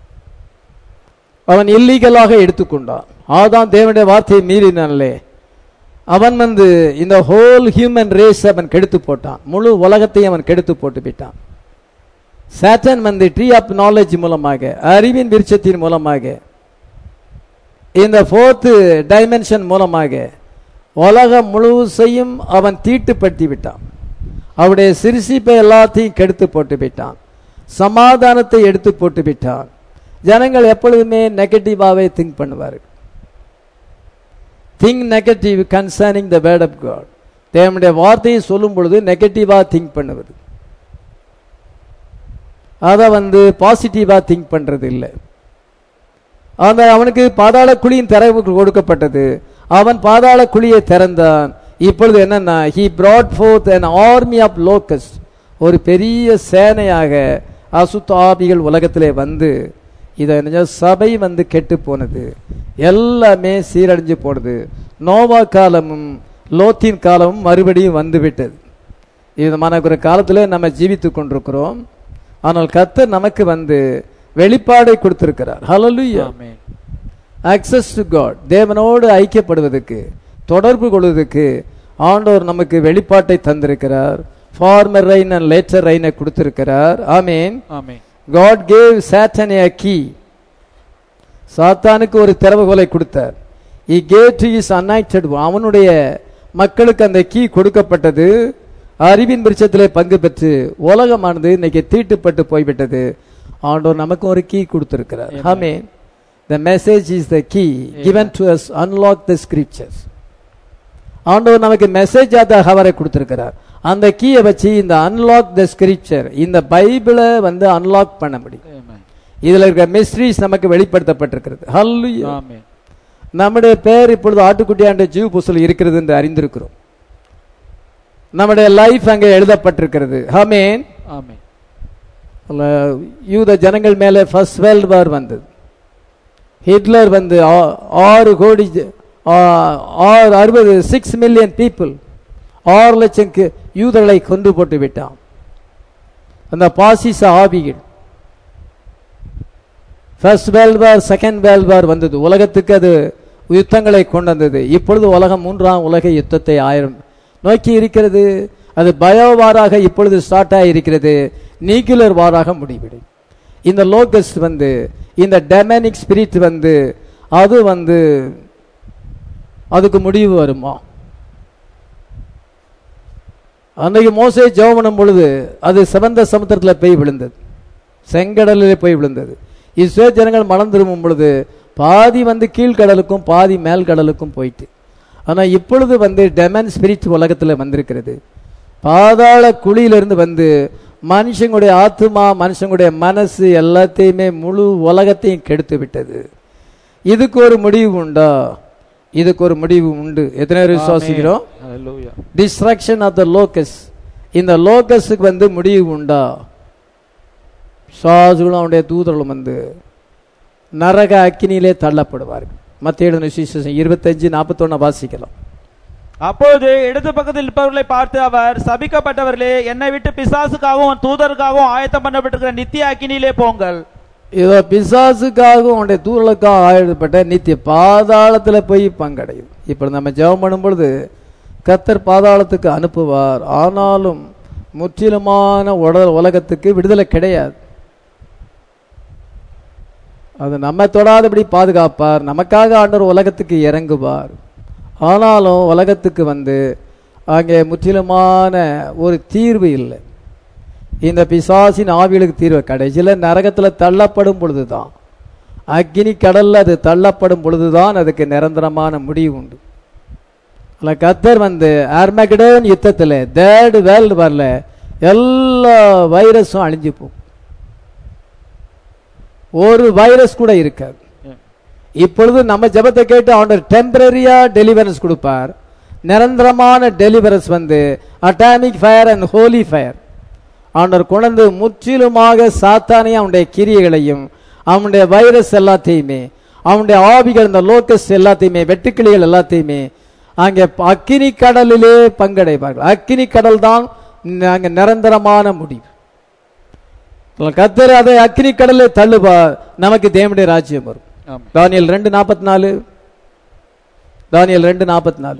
அவன் இல்லீகலாக எடுத்துக்கொண்டான் ஆதான் தேவனுடைய வார்த்தையை மீறினாலே அவன் வந்து இந்த ஹோல் ஹியூமன் ரேஸ் அவன் கெடுத்து போட்டான் முழு உலகத்தையும் அவன் கெடுத்து போட்டு விட்டான் சேட்டன் வந்து ட்ரீ ஆஃப் நாலேஜ் மூலமாக அறிவின் விருட்சத்தின் மூலமாக இந்த ஃபோர்த்து டைமென்ஷன் மூலமாக உலகம் முழுசையும் அவன் தீட்டுப்படுத்தி விட்டான் அவருடைய சிறுசிப்பை எல்லாத்தையும் கெடுத்து போட்டு விட்டான் சமாதானத்தை எடுத்து போட்டு விட்டான் ஜனங்கள் எப்பொழுதுமே நெகட்டிவாவே திங்க் பண்ணுவார்கள் think negative concerning the word of God தேவனுடைய வார்த்தையை சொல்லும் பொழுது நெகட்டிவா திங்க் பண்ணுவது அதை வந்து பாசிட்டிவா திங்க் பண்றது இல்லை அந்த அவனுக்கு பாதாள குழியின் திறவு கொடுக்கப்பட்டது அவன் பாதாள குழியை திறந்தான் இப்பொழுது என்னன்னா he brought forth an army of locusts ஒரு பெரிய சேனையாக அசுத்த ஆவிகள் உலகத்திலே வந்து இதை நிஜ சபை வந்து கெட்டு போனது எல்லாமே சீரழிஞ்சு போனது நோவா காலமும் லோத்தின் காலமும் மறுபடியும் வந்து விட்டது இது ஒரு காலத்தில் நம்ம ஜீவித்து கொண்டிருக்கிறோம் ஆனால் கர்த்தர் நமக்கு வந்து வெளிப்பாடை கொடுத்திருக்கிறார் ஹalleluya ஆமென் access டு காட் தேவனோடு ஐக்கியப்படுவதற்கு தொடர்பு கொள்வதற்கு ஆண்டவர் நமக்கு வெளிப்பாட்டை தந்திருக்கிறார் ஃபார்மர் ரைன் அண்ட் லேட்டர் ரைனை கொடுத்திருக்கிறார் ஆமீன் ஆமென் God gave Satan a key சாத்தானுக்கு ஒரு திறவுகோலை கொடுத்தார் he gave to his anointed one. அவனுடைய மக்களுக்கு அந்த கீ கொடுக்கப்பட்டது அறிவின் விருட்சத்திலே பங்கு பெற்று உலகமானது இன்னைக்கு தீட்டுப்பட்டு போய்விட்டது ஆண்டவர் நமக்கு ஒரு கீ கொடுத்திருக்கிறார் Amen. Amen the message is the key given to us unlock the scriptures ஆண்டவர் நமக்கு மெசேஜ் அவரை கொடுத்திருக்கிறார் அந்த கீயை வச்சு இந்த அன்லாக் த ஸ்கிரிப்சர் இந்த பைபிளை வந்து அன்லாக் பண்ண முடியும் Amen. இதுல இருக்க மிஸ்ட்ரீஸ் நமக்கு வெளிப்படுத்தப்பட்டிருக்கிறது ஹல்லேலூயா Amen. நம்முடைய பேர் இப்பொழுது ஆட்டுக்குட்டியாண்ட ஜீவ புஸ்தல் இருக்கிறது என்று அறிந்திருக்கிறோம் நம்முடைய லைஃப் அங்கே எழுதப்பட்டிருக்கிறது ஹமேன் Amen. யூத ஜனங்கள் மேலே ஃபர்ஸ்ட் வேர்ல்ட் வார் வந்தது ஹிட்லர் வந்து ஆ- ஆறு கோடி ஜ- ஆ- ஆறு அறுபது சிக்ஸ் மில்லியன் பீப்புள் ஆறு லட்சம் கி- யூதர்களை கொண்டு போட்டு விட்டான் அந்த பாசிச ஆவிகள் first world war second world war வந்தது உலகத்துக்கு அது யுத்தங்களை கொண்டு வந்தது இப்பொழுது உலகம் மூன்றாம் உலக யுத்தத்தை ஆயிரம் நோக்கி இருக்கிறது அது பயோவாராக இப்பொழுது ஸ்டார்ட் ஆகியிருக்கிறது நியூக்ளியர் வாராக முடிவிடும் இந்த லோகஸ் வந்து இந்த டெமனிக் ஸ்பிரிட் வந்து அது வந்து அதுக்கு முடிவு வருமா அன்னைக்கு மோசே ஜெபம் பண்ணும் பொழுது அது சிவந்த சமுத்திரத்தில் போய் விழுந்தது செங்கடலிலே போய் விழுந்தது இஸ்ரே ஜனங்கள் மனம் திரும்பும் பொழுது பாதி வந்து கீழ்கடலுக்கும் பாதி மேல் கடலுக்கும் போயிட்டு ஆனா இப்பொழுது வந்து டெமன் ஸ்பிரிட் உலகத்துல வந்திருக்கிறது பாதாள குழியிலிருந்து வந்து மனுஷங்களுடைய ஆத்துமா மனுஷங்களுடைய மனசு எல்லாத்தையுமே முழு உலகத்தையும் கெடுத்து விட்டது இதுக்கு ஒரு முடிவு உண்டா இதுக்கு ஒரு முடிவு உண்டு எத்தனை பேர் விசுவாசிக்கிறோம் Amen. Hallelujah. Destruction of the locust இந்த லோக்கஸுக்கு வந்து முடிவு உண்டா சாசுகளும் அவனுடைய தூதர்களும் வந்து நரக அக்கினியிலே தள்ளப்படுவார்கள் மத்திய எழுதின விசேஷம் இருபத்தஞ்சு நாற்பத்தொன்னு வாசிக்கலாம் அப்பொழுது இடது பக்கத்தில் இருப்பவர்களை பார்த்து அவர் சபிக்கப்பட்டவர்களே என்னை விட்டு பிசாசுக்காகவும் தூதருக்காகவும் ஆயத்தம் பண்ணப்பட்டிருக்கிற நித்திய அக்கினியிலே போங்கள் இதோ பிசாசுக்காகவும் அவனுடைய தூரலுக்காக ஆயுதப்பட்ட நித்திய பாதாளத்துல போய் பங்கடையும் இப்ப நம்ம ஜெபம் பண்ணும் பொழுது கத்தர் பாதாளத்துக்கு அனுப்புவார் ஆனாலும் முற்றிலுமான உடல் உலகத்துக்கு விடுதலை கிடையாது அது நம்ம தொடாதபடி பாதுகாப்பார் நமக்காக ஆண்டவர் உலகத்துக்கு இறங்குவார் ஆனாலும் உலகத்துக்கு வந்து அங்கே முற்றிலுமான ஒரு தீர்வு இல்லை இந்த பிசாசின் ஆவிகளுக்கு தீர்வு கடைசியில் நரகத்தில் தள்ளப்படும் பொழுதுதான் அக்னி கடல்ல அது தள்ளப்படும் பொழுதுதான் அதுக்கு நிரந்தரமான முடிவு உண்டு அல்ல கத்தர் வந்து ஆர்மகடன் யுத்தத்தில் தேர்டு வேர்ல்டு வரல எல்லா வைரஸும் அழிஞ்சு போகும் ஒரு வைரஸ் கூட இருக்காது இப்பொழுது நம்ம ஜெபத்தை கேட்டு ஆண்டவர் டெம்பரரியா டெலிவரன்ஸ் கொடுப்பார் நிரந்தரமான டெலிவரன்ஸ் வந்து atomic fire and holy fire ஆண்டவர் கொண்டு முற்றிலுமாக சாத்தானையும் அவனுடைய கிரியைகளையும் அவனுடைய வைரஸ் எல்லாத்தையுமே அவனுடைய ஆவிகள் இந்த லோக்கஸ் எல்லாத்தையுமே வெட்டுக்கிளிகள் எல்லாத்தையுமே அங்கே அக்கினி கடலிலே பங்கடைப்பார்கள் அக்கினி கடல் தான் அங்கே நிரந்தரமான முடிவு கத்தர் அதை அக்கினி கடலை தள்ளுபா நமக்கு தேவனுடைய ராஜ்யம் வரும் ஆமென். தானியல் ரெண்டு நாற்பத்தி நாலு தானியல் ரெண்டு நாற்பத்தி நாலு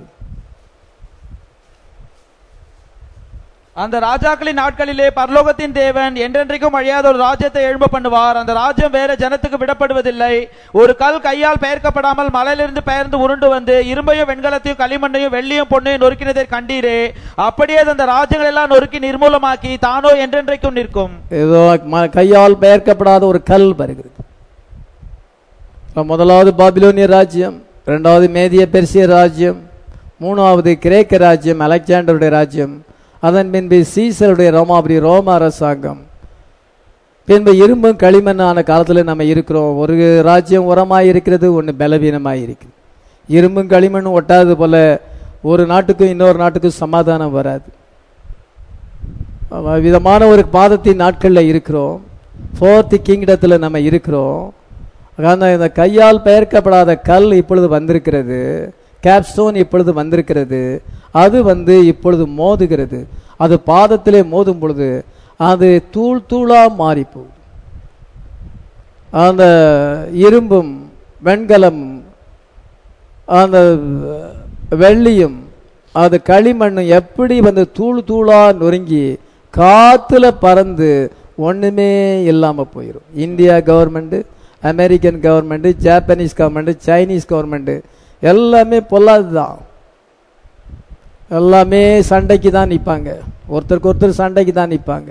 அந்த ராஜாக்களின் நாட்களிலே பரலோகத்தின் தேவன் என்றென்றைக்கும் அழியாத ஒரு ராஜ்யத்தை எழும்ப பண்ணுவார் அந்த ராஜ்யம் வேற ஜனத்துக்கு விடப்படுவதில்லை ஒரு கல் கையால் பெயர்க்கப்படாமல் மலையிலிருந்து பெயர்ந்து உருண்டு வந்து இரும்பையும் வெண்கலத்தையும் களிமண்ணையும் வெள்ளியும் பொன்னையும் நொறுக்கினதை கண்டீரே அப்படியே அது அந்த ராஜ்யங்கள் எல்லாம் நொறுக்கி நிர்மூலமாக்கி தானோ என்றென்றைக்கும் நிற்கும் ஏதோ ம- கையால் பெயர்க்கப்படாத ஒரு கல் வருகிறது இப்ப முதலாவது பாபிலோனிய ராஜ்யம் இரண்டாவது மேதிய பெர்சிய ராஜ்யம் மூணாவது கிரேக்க ராஜ்யம் அலெக்சாண்டருடைய ராஜ்யம் அதன் பின்பு சீசருடைய ரோமாபுரி ரோம அரசாங்கம் பின்பு இரும்பும் களிமண்ணான காலத்தில் நம்ம இருக்கிறோம் ஒரு ராஜ்யம் உரமாய் இருக்கிறது ஒன்று பலவீனமாய் இருக்குது இரும்பும் களிமண்ணும் ஒட்டாதது போல ஒரு நாட்டுக்கும் இன்னொரு நாட்டுக்கும் சமாதானம் வராது அவ- விதமான ஒரு பாதத்தின் நாட்களில் இருக்கிறோம் ஃபோர்த்து கிங்டத்தில் நம்ம இருக்கிறோம் அந்த இந்த கையால் பெயர்க்கப்படாத கல் இப்பொழுது வந்திருக்கிறது கேப்ஸ்டோன் இப்பொழுது வந்திருக்கிறது அது வந்து இப்பொழுது மோதுகிறது அது பாதத்திலே மோதும் பொழுது அது தூள் தூளா மாறி போகுது அந்த இரும்பும் வெண்கலம் அந்த வெள்ளியும் அது களிமண்ணும் எப்படி வந்து தூள் தூளா நொறுங்கி காத்துல பறந்து ஒண்ணுமே இல்லாம போயிடும் India government American government Japanese government Chinese government எல்லாமே பொல்லாது தான் எல்லாமே சண்டைக்கு தான் நிற்பாங்க ஒருத்தருக்கு ஒருத்தர் சண்டைக்கு தான் நிற்பாங்க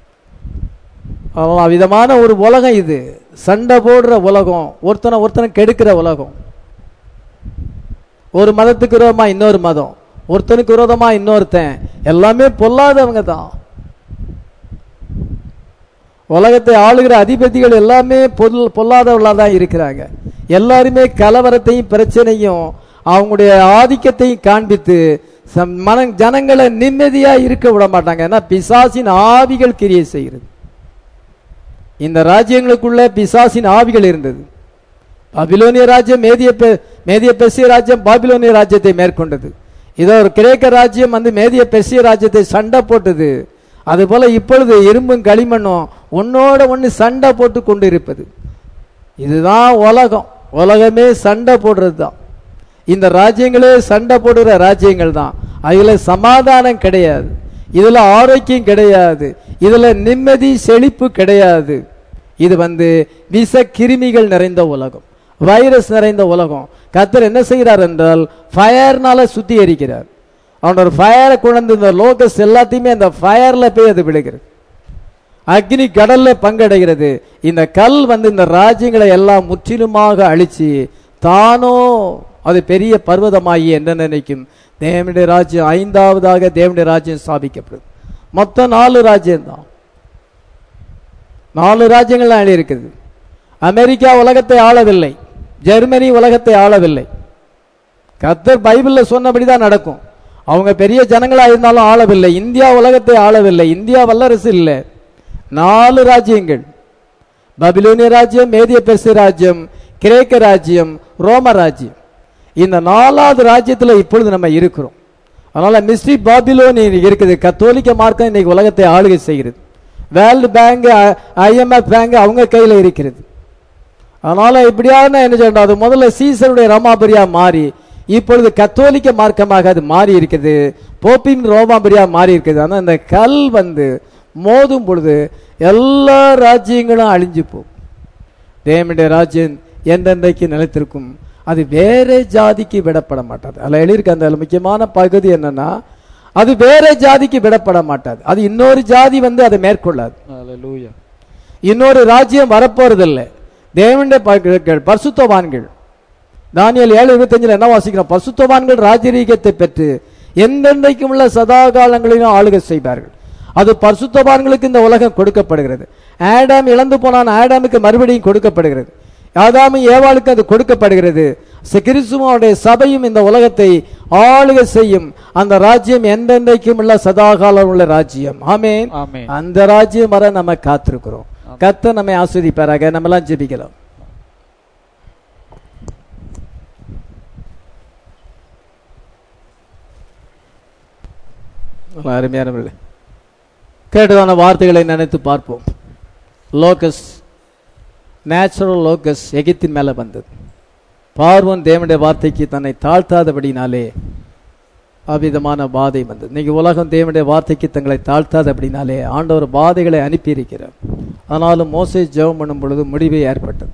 விதமான ஒரு உலகம் இது சண்டை போடுற உலகம் ஒருத்தனை ஒருத்தனை கெடுக்கிற உலகம் ஒரு மதத்துக்கு விரோதமா இன்னொரு மதம் ஒருத்தனுக்கு விரோதமா இன்னொருத்தன் எல்லாமே பொல்லாதவங்க தான் உலகத்தை ஆளுகிற அதிபதிகள் எல்லாமே பொல் பொல்லாதவர்களாக தான் இருக்கிறாங்க எல்லாருமே கலவரத்தையும் பிரச்சனையும் அவங்களுடைய ஆதிக்கத்தையும் காண்பித்து சம்- மன ஜனங்களை நிம்மதியா இருக்க விட மாட்டாங்க ஏன்னா பிசாசின் ஆவிகள் கிரியை செய்கிறது இந்த ராஜ்யங்களுக்குள்ள பிசாசின் ஆவிகள் இருந்தது பாபிலோனிய ராஜ்யம் மேதிய பெ- மேதிய பெர்சிய ராஜ்யம் பாபிலோனிய ராஜ்யத்தை மேற்கொண்டது இதோ ஒரு கிரேக்க ராஜ்யம் வந்து மேதிய பெர்சிய ராஜ்யத்தை சண்டை போட்டது அதுபோல இப்பொழுது இரும்பும் களிமண்ணும் ஒன்னோட ஒன்று சண்டை போட்டு கொண்டு இருப்பது இதுதான் உலகம் உலகமே சண்டை போடுறது தான் இந்த ராஜ்யங்களே சண்டை போடுற ராஜ்யங்கள் தான் அதுல சமாதானம் கிடையாது இதுல ஆரோக்கியம் கிடையாது இதுல நிம்மதி செழிப்பு கிடையாது இது வந்து விஷ கிருமிகள் நிறைந்த உலகம் வைரஸ் நிறைந்த உலகம் கத்தர் என்ன செய்கிறார் என்றால் ஃபயர்னால சுத்திகரிக்கிறார் அவன் ஒரு ஃபயரை கொண்டு இந்த லோகஸ் எல்லாத்தையுமே அந்த ஃபயர்ல போய் அது விழுகிறது அக்னி கடல்ல பங்கடைகிறது இந்த கல் வந்து இந்த ராஜ்யங்களை எல்லாம் முற்றிலுமாக அழிச்சு தானோ அது பெரிய பர்வதமாகி என்ன நினைக்கும் தேவனுடைய ராஜ்யம் ஐந்தாவதாக தேவனுடைய ராஜ்யம் ஸ்தாபிக்கப்படுது மொத்தம் நாலு ராஜ்யம் தான் நாலு ராஜ்யங்கள் அழி இருக்குது அமெரிக்கா உலகத்தை ஆளவில்லை ஜெர்மனி உலகத்தை ஆளவில்லை கத்தர் பைபிள்ல சொன்னபடி தான் நடக்கும் அவங்க பெரிய ஜனங்களா இருந்தாலும் ஆளவில்லை இந்தியா உலகத்தை ஆளவில்லை இந்தியா வல்லரசு இல்லை நாலு ராஜ்யங்கள் பபிலோனிய ராஜ்யம் மேதிய பெர்சிய ராஜ்யம் கிரேக்க ராஜ்யம் ரோம ராஜ்யம் இந்த நாலாவது ராஜ்யத்துல இப்பொழுது நம்ம இருக்கிறோம் அதனால மிஸ்ட்ரி பாபிலோனி இருக்குது கத்தோலிக்க மார்க்கம் இன்னைக்கு உலகத்தை ஆளுகை செய்கிறது வேர்ல்டு பேங்க் ஐஎம்எஃப் பேங்க் அவங்க கையில இருக்கிறது அதனால இப்படியான என்ன சொல்றோம் அது முதல்ல சீசருடைய ரோமாபுரியா மாறி இப்பொழுது கத்தோலிக்க மார்க்கமாக அது மாறி இருக்குது போப்பின் ரோமாபுரியா மாறி இருக்குது ஆனா இந்த கல் வந்து மோதும் பொழுது எல்லா ராஜ்யங்களும் அழிஞ்சு போகும் தேவனுடைய ராஜ்யம் என்றென்றைக்கு நிலைத்திருக்கும் அது வேற ஜாதிக்கு விடப்பட மாட்டாது அதில் எழுதியிருக்க அந்த முக்கியமான பகுதி என்னன்னா அது வேற ஜாதிக்கு விடப்பட மாட்டாது அது இன்னொரு ஜாதி வந்து அதை மேற்கொள்ளாது Hallelujah. இன்னொரு ராஜ்யம் வரப்போறதில்லை தேவனுடைய ப- பரிசுத்தவான்கள் தானியல் ஏழு இருபத்தஞ்சில் என்ன வாசிக்கிறோம் பரிசுத்தவான்கள் ராஜரீகத்தை பெற்று எந்தெந்தைக்கும் உள்ள சதா காலங்களிலும் ஆளுகை செய்வார்கள் அது பரிசுத்தவான்களுக்கு இந்த உலகம் கொடுக்கப்படுகிறது ஆடாம் இழந்து போனான் ஆடாமுக்கு மறுபடியும் கொடுக்கப்படுகிறது ஆதாமும் ஏவாளுக்கு அது கொடுக்கப்படுகிறது ச- கிறிஸ்துவும் அவருடைய சபையும் இந்த உலகத்தை ஆளுகை செய்யும் அந்த ராஜ்யம் எந்தெந்தைக்கும் உள்ள சதாகாலம் உள்ள ராஜ்யம் ஆமென் ஆமென். அந்த ராஜ்யம் வர நம்ம காத்திருக்கிறோம் கத்த நம்மை ஆஸ்வதிப்பாராக நம்ம எல்லாம் ஜெபிக்கலாம் நல்ல அருமையானவர்களே கேட்டதான வார்த்தைகளை நினைத்து பார்ப்போம் லோகஸ் நேச்சுரல் லோகஸ் எகிப்தின் மேல வந்தது பார்வன் தேவனுடைய வார்த்தைக்கு தன்னை தாழ்த்தாதபடினாலே அவ்விதமான பாதை வந்தது இன்னைக்கு உலகம் தேவனுடைய வார்த்தைக்கு தங்களை தாழ்த்தாதபடினாலே ஆண்டவர் பாதைகளை அனுப்பியிருக்கிறார் ஆனாலும் மோசே ஜெபம் பண்ணும் பொழுது முடிவே ஏற்பட்டது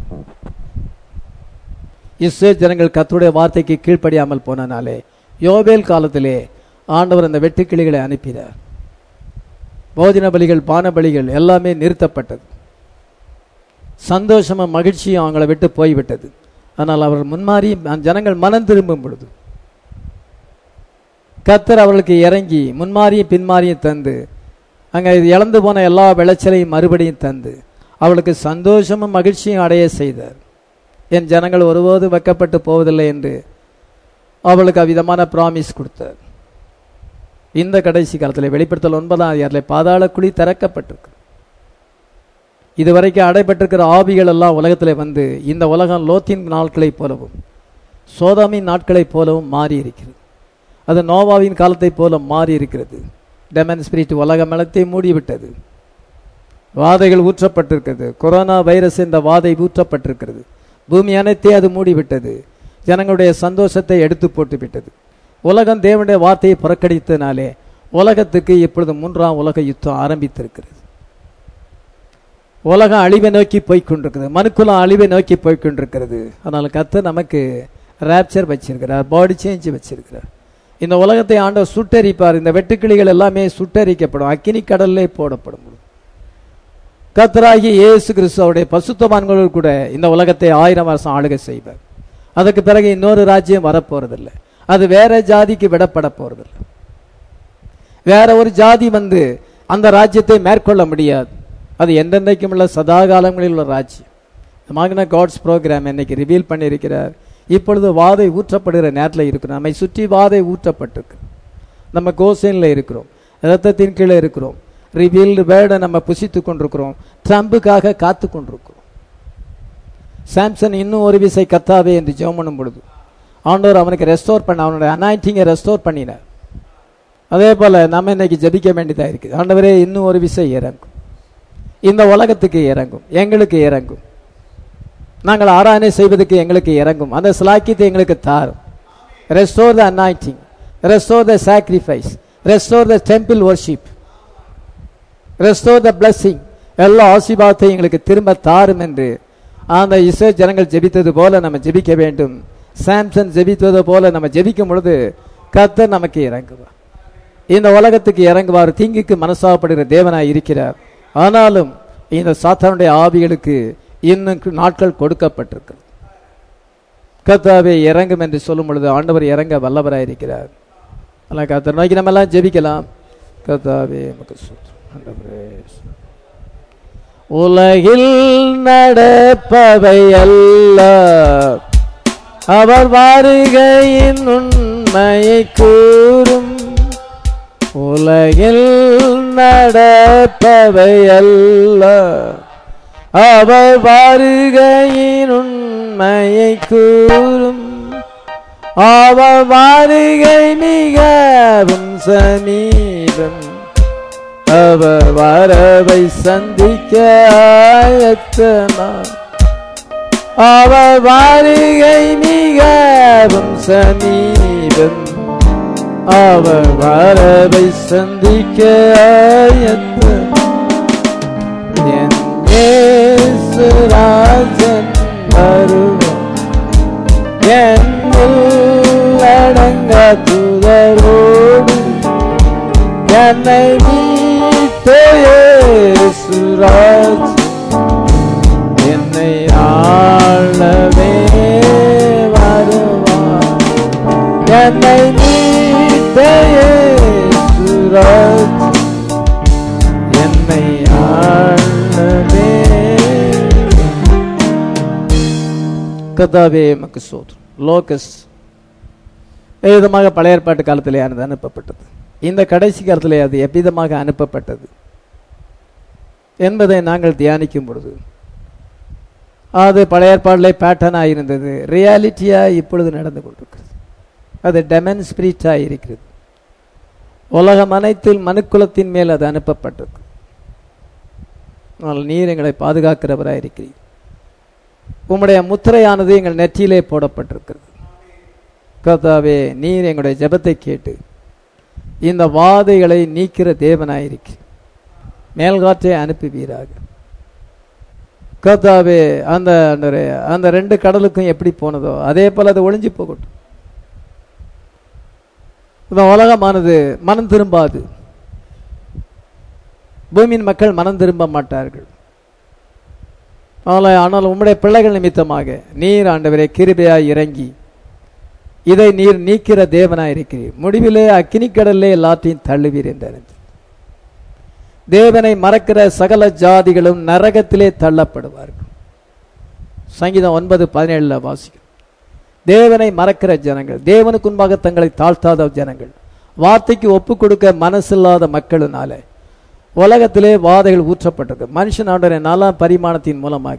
இஸ்ரேல் ஜனங்கள் கர்த்தருடைய வார்த்தைக்கு கீழ்ப்படியாமல் போனனாலே யோபேல் காலத்திலே ஆண்டவர் அந்த வெட்டுக்கிளிகளை அனுப்பினார் போஜன பலிகள் பான பலிகள் எல்லாமே நிறுத்தப்பட்டது சந்தோஷமும் மகிழ்ச்சியும் அவங்கள விட்டு போய்விட்டது ஆனால் அவர் முன்மாறி அந்த ஜனங்கள் மனம் திரும்பும் பொழுது கத்தர் அவர்களுக்கு இறங்கி முன்மாறியும் பின்மாறியும் தந்து அங்கே இழந்து போன எல்லா விளைச்சலையும் மறுபடியும் தந்து அவளுக்கு சந்தோஷமும் மகிழ்ச்சியும் அடைய செய்தார் என் ஜனங்கள் ஒருபோது வெக்கப்பட்டு போவதில்லை என்று அவளுக்கு அவ்விதமான பிராமிஸ் கொடுத்தார் இந்த கடைசி காலத்தில் வெளிப்படுத்தல் ஒன்பதாம் அதிகாரத்தில் பாதாள குழி திறக்கப்பட்டிருக்கு இதுவரைக்கும் அடைபட்டிருக்கிற ஆவிகள் எல்லாம் உலகத்தில் வந்து இந்த உலகம் லோத்தின் நாட்களைப் போலவும் சோதாமின் நாட்களைப் போலவும் மாறி இருக்கிறது அது நோவாவின் காலத்தைப் போல மாறி இருக்கிறது டெமன் ஸ்பிரிட் உலக மலத்தை மூடிவிட்டது வாதைகள் ஊற்றப்பட்டிருக்கிறது கொரோனா வைரஸ் என்ற வாதை ஊற்றப்பட்டிருக்கிறது பூமி அனைத்தையும் அது மூடிவிட்டது ஜனங்களுடைய சந்தோஷத்தை எடுத்து போட்டு விட்டது உலகம் தேவனுடைய வார்த்தையை புறக்கணித்தனாலே உலகத்துக்கு இப்பொழுது மூன்றாம் உலக யுத்தம் ஆரம்பித்திருக்கிறது உலகம் அழிவை நோக்கி போய்க் கொண்டிருக்கிறது மனுக்குலம் அழிவை நோக்கி போய்க் கொண்டிருக்கிறது அதனால கத்து நமக்கு ரேப்சர் வச்சிருக்கிறார் பாடி சேஞ்ச் வச்சிருக்கிறார் இந்த உலகத்தை ஆண்டவர் சுட்டரிப்பார் இந்த வெட்டுக்கிளிகள் எல்லாமே சுட்டரிக்கப்படும் அக்கினி கடல்லே போடப்படும் கத்தராகி இயேசு கிறிஸ்துவோடைய பசுத்தவான்களோடு கூட இந்த உலகத்தை ஆயிரம் வருஷம் ஆளுகை செய்வார் அதுக்கு பிறகு இன்னொரு ராஜ்யம் வரப்போறதில்லை அது வேற ஜாதிக்கு விடப்பட போறதில்லை வேற ஒரு ஜாதி வந்து அந்த ராஜ்யத்தை மேற்கொள்ள முடியாது அது என்றென்றைக்கும் உள்ள சதா காலங்களில் உள்ள ராஜ்யம் மாகின காட்ஸ் ப்ரோக்ராம் இன்னைக்கு ரிவீல் பண்ணியிருக்கிறார் இப்பொழுது வாதை ஊற்றப்படுகிற நேரத்தில் இருக்கிறோம் நம்மை சுற்றி வாதை ஊற்றப்பட்டிருக்கு நம்ம கோசைனில் இருக்கிறோம் ரத்தத்தின் கீழே இருக்கிறோம் ரிவீல்டு வேர்டை நம்ம புசித்து கொண்டிருக்கிறோம் ட்ரம்புக்காக காத்து கொண்டிருக்கிறோம் சாம்சன் இன்னும் ஒரு விசை கத்தாவே என்று ஜெபம் பண்ணும் பொழுது ஆண்டவர் அவனுக்கு ரெஸ்டோர் பண்ண அவனுடைய அனாயிட்டிங்கை ரெஸ்டோர் பண்ணினார் அதே போல நம்ம இன்னைக்கு ஜெபிக்க வேண்டியதா இருக்குது ஆண்டவரே இன்னும் ஒரு விசை இறங்கும் இந்த உலகத்துக்கு இறங்கும் எங்களுக்கு இறங்கும் நாங்கள் ஆராதனை செய்வதற்கு எங்களுக்கு இறங்கும் அந்த சிலாக்கியத்தை எங்களுக்கு தாரும் restore the anointing restore the sacrifice restore the temple worship restore the blessing எல்லா ஆசீர்வாதத்தையும் எங்களுக்கு திரும்ப தாரும் என்று அந்த இசை ஜனங்கள் ஜெபித்தது போல நம்ம ஜெபிக்க வேண்டும் சாம்சன் ஜெபித்தது போல நம்ம ஜெபிக்கும் பொழுது கர்த்தர் நமக்கு இறங்குவார் இந்த உலகத்துக்கு இறங்குவார் தீங்குக்கு மனசாப்படுகிற தேவனாய் இருக்கிறார் ஆனாலும் இந்த சாத்தானுடைய ஆவிகளுக்கு இன்னும் நாட்கள் கொடுக்கப்பட்டிருக்கு கர்த்தாவே இறங்கும் என்று சொல்லும் பொழுது ஆண்டவர் இறங்க வல்லவராய் இருக்கிறார் அல்ல கர்த்தர் நோக்கி நம்ம எல்லாம் ஜெபிக்கலாம் கர்த்தாவே உமக்கு ஸ்தோத்திரம். ஆண்டவரே உலகில் நடப்பவை அல்ல அவர் வருகையின் உண்மையை கூறும் உலகில் நடப்பவை அல்ல அவர் வருகையின் உண்மையை கூறும் அவர் வருகை மிகவும் சமீபம் அவர் வரவை சந்திக்க ஆயத்தனார் அவர் வருகை மிகவும் சமீபம் அவர் வரவை சந்திக்க ஆயத்தனார் என் இயேசு ராஜன் வருவார் என் உள்ளடங்க துதரோடு என்னை மீட்ட இயேசு ராஜன் என்னை ஆளவே வருவார் என்னை மீட்ட இயேசு ராஜன் என்னை ஆளவே கதாவே மக்கு சோதம் லோகஸ் எவ்விதமாக பழைய ஏற்பாட்டு காலத்திலே அது அனுப்பப்பட்டது இந்த கடைசி காலத்திலே அது எவ்விதமாக அனுப்பப்பட்டது என்பதை நாங்கள் தியானிக்கும் பொழுது அது பழைய ஏற்பாட்டிலே பேட்டர்னாக இருந்தது ரியாலிட்டியாக இப்பொழுது நடந்து கொண்டிருக்கிறது அது டெமன்ஸ்பிரிட்டாக இருக்கிறது உலகம் அனைத்தில் மனுக்குலத்தின் மேல் அது அனுப்பப்பட்டது ஆனால் நீர் எங்களை பாதுகாக்கிறவராக இருக்கிறீர் உம்முடைய முத்திரையானது எங்கள் நெற்றியிலே போடப்பட்டிருக்கிறது கர்த்தாவே நீர் எங்களுடைய ஜெபத்தை கேட்டு இந்த வாதைகளை நீக்கிற தேவனாயிருக்கு மேல்காற்றை அனுப்புவீராக கர்த்தாவே அந்த ஆண்டவரே, அந்த ரெண்டு கடலுக்கும் எப்படி போனதோ அதே போல அது ஒளிஞ்சு போகட்டும் இந்த உலகமானது மனம் திரும்பாது பூமியின் மக்கள் மனம் திரும்ப மாட்டார்கள் ஆனால் ஆனால் உம்முடைய பிள்ளைகள் நிமித்தமாக நீர் ஆண்டவரே கிருபையாய் இறங்கி இதை நீர் நீக்கிற தேவனாய் இருக்கிறீர் முடிவிலே அக்கினிக்கடல்லே எல்லாத்தையும் தள்ளுவீர் என்றார் தேவனை மறக்கிற சகல ஜாதிகளும் நரகத்திலே தள்ளப்படுவார்கள் சங்கீதம் ஒன்பது பதினேழுல வாசிக்கும் தேவனை மறக்கிற ஜனங்கள் தேவனுக்கு முன்பாக தங்களை தாழ்த்தாத ஜனங்கள் வார்த்தைக்கு ஒப்பு கொடுக்க மனசில்லாத மக்களினால உலகத்திலே வாதைகள் ஊற்றப்பட்டது மனுஷனாடைய நல பரிமாணத்தின் மூலமாக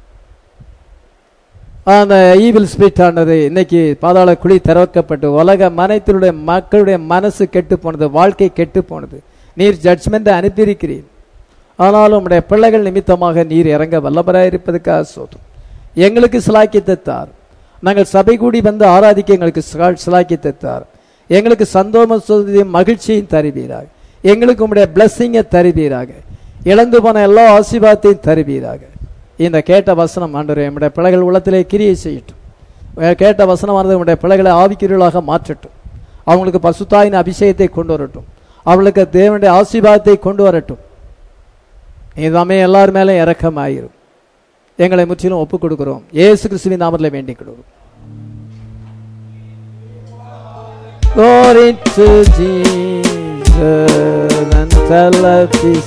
அந்த ஈவில் ஸ்பிரிட் ஆனது இன்னைக்கு பாதாள குழி திறக்கப்பட்டு உலக மனைத்தினுடைய மக்களுடைய மனசு கெட்டு போனது வாழ்க்கை கெட்டு போனது நீர் ஜட்ஜ்மெண்ட் அனுப்பியிருக்கிறீர் ஆனாலும் உம்முடைய பிள்ளைகள் நிமித்தமாக நீர் இறங்க வல்லபராய் இருப்பதுக்காக சோதம் எங்களுக்கு சிலாக்கியத்தை தார் நாங்கள் சபை கூடி வந்து ஆராதிக்க எங்களுக்கு சிலா- சிலாக்கியத்தை தார் எங்களுக்கு சந்தோஷத்தையும் மகிழ்ச்சியும் தருவீராக எங்களுக்கு உம்முடைய பிளஸ்ஸிங்கை தருவீராக இழந்து போன எல்லா ஆசீர்வாதத்தையும் தருவீராக இந்த கேட்ட வசனம் ஆண்டவரே நம்முடைய பிள்ளைகள் உள்ளத்திலே கிரியை செய்யட்டும் அஹ் கேட்ட வசனமானது உம்முடைய பிள்ளைகளை ஆவிக்கிறீர்களாக மாற்றட்டும் அவங்களுக்கு பசுத்தாயின் அபிஷேகத்தை கொண்டு வரட்டும் அவளுக்கு தேவனுடைய ஆசீர்வாதத்தை கொண்டு வரட்டும் இதுதாமே எல்லார் மேலே இறக்கமாயிரும் எங்களை முற்றிலும் ஒப்புக் கொடுக்கிறோம் இயேசு கிறிஸ்துவின் நாமத்தில் வேண்டிக் கொடுக்கிறோம் Glory to Jesus and tell of His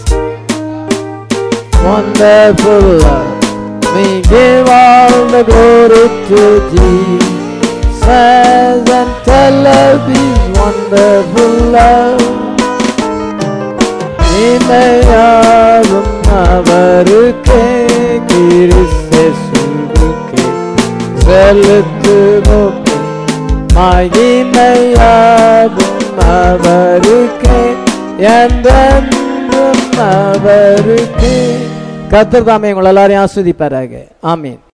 wonderful love. We give all the glory to Jesus and tell of His wonderful love. இமையாகும் அவருக்கே கிறிஸ்தேசுவுக்கே செலுத்துவோம் மகிமையாகும் அவருக்கே என்றென்றும் அவருக்கே கத்தர் தாமே உங்கள் எல்லாரையும் ஆஸ்வதிப்பாராக ஆமீன்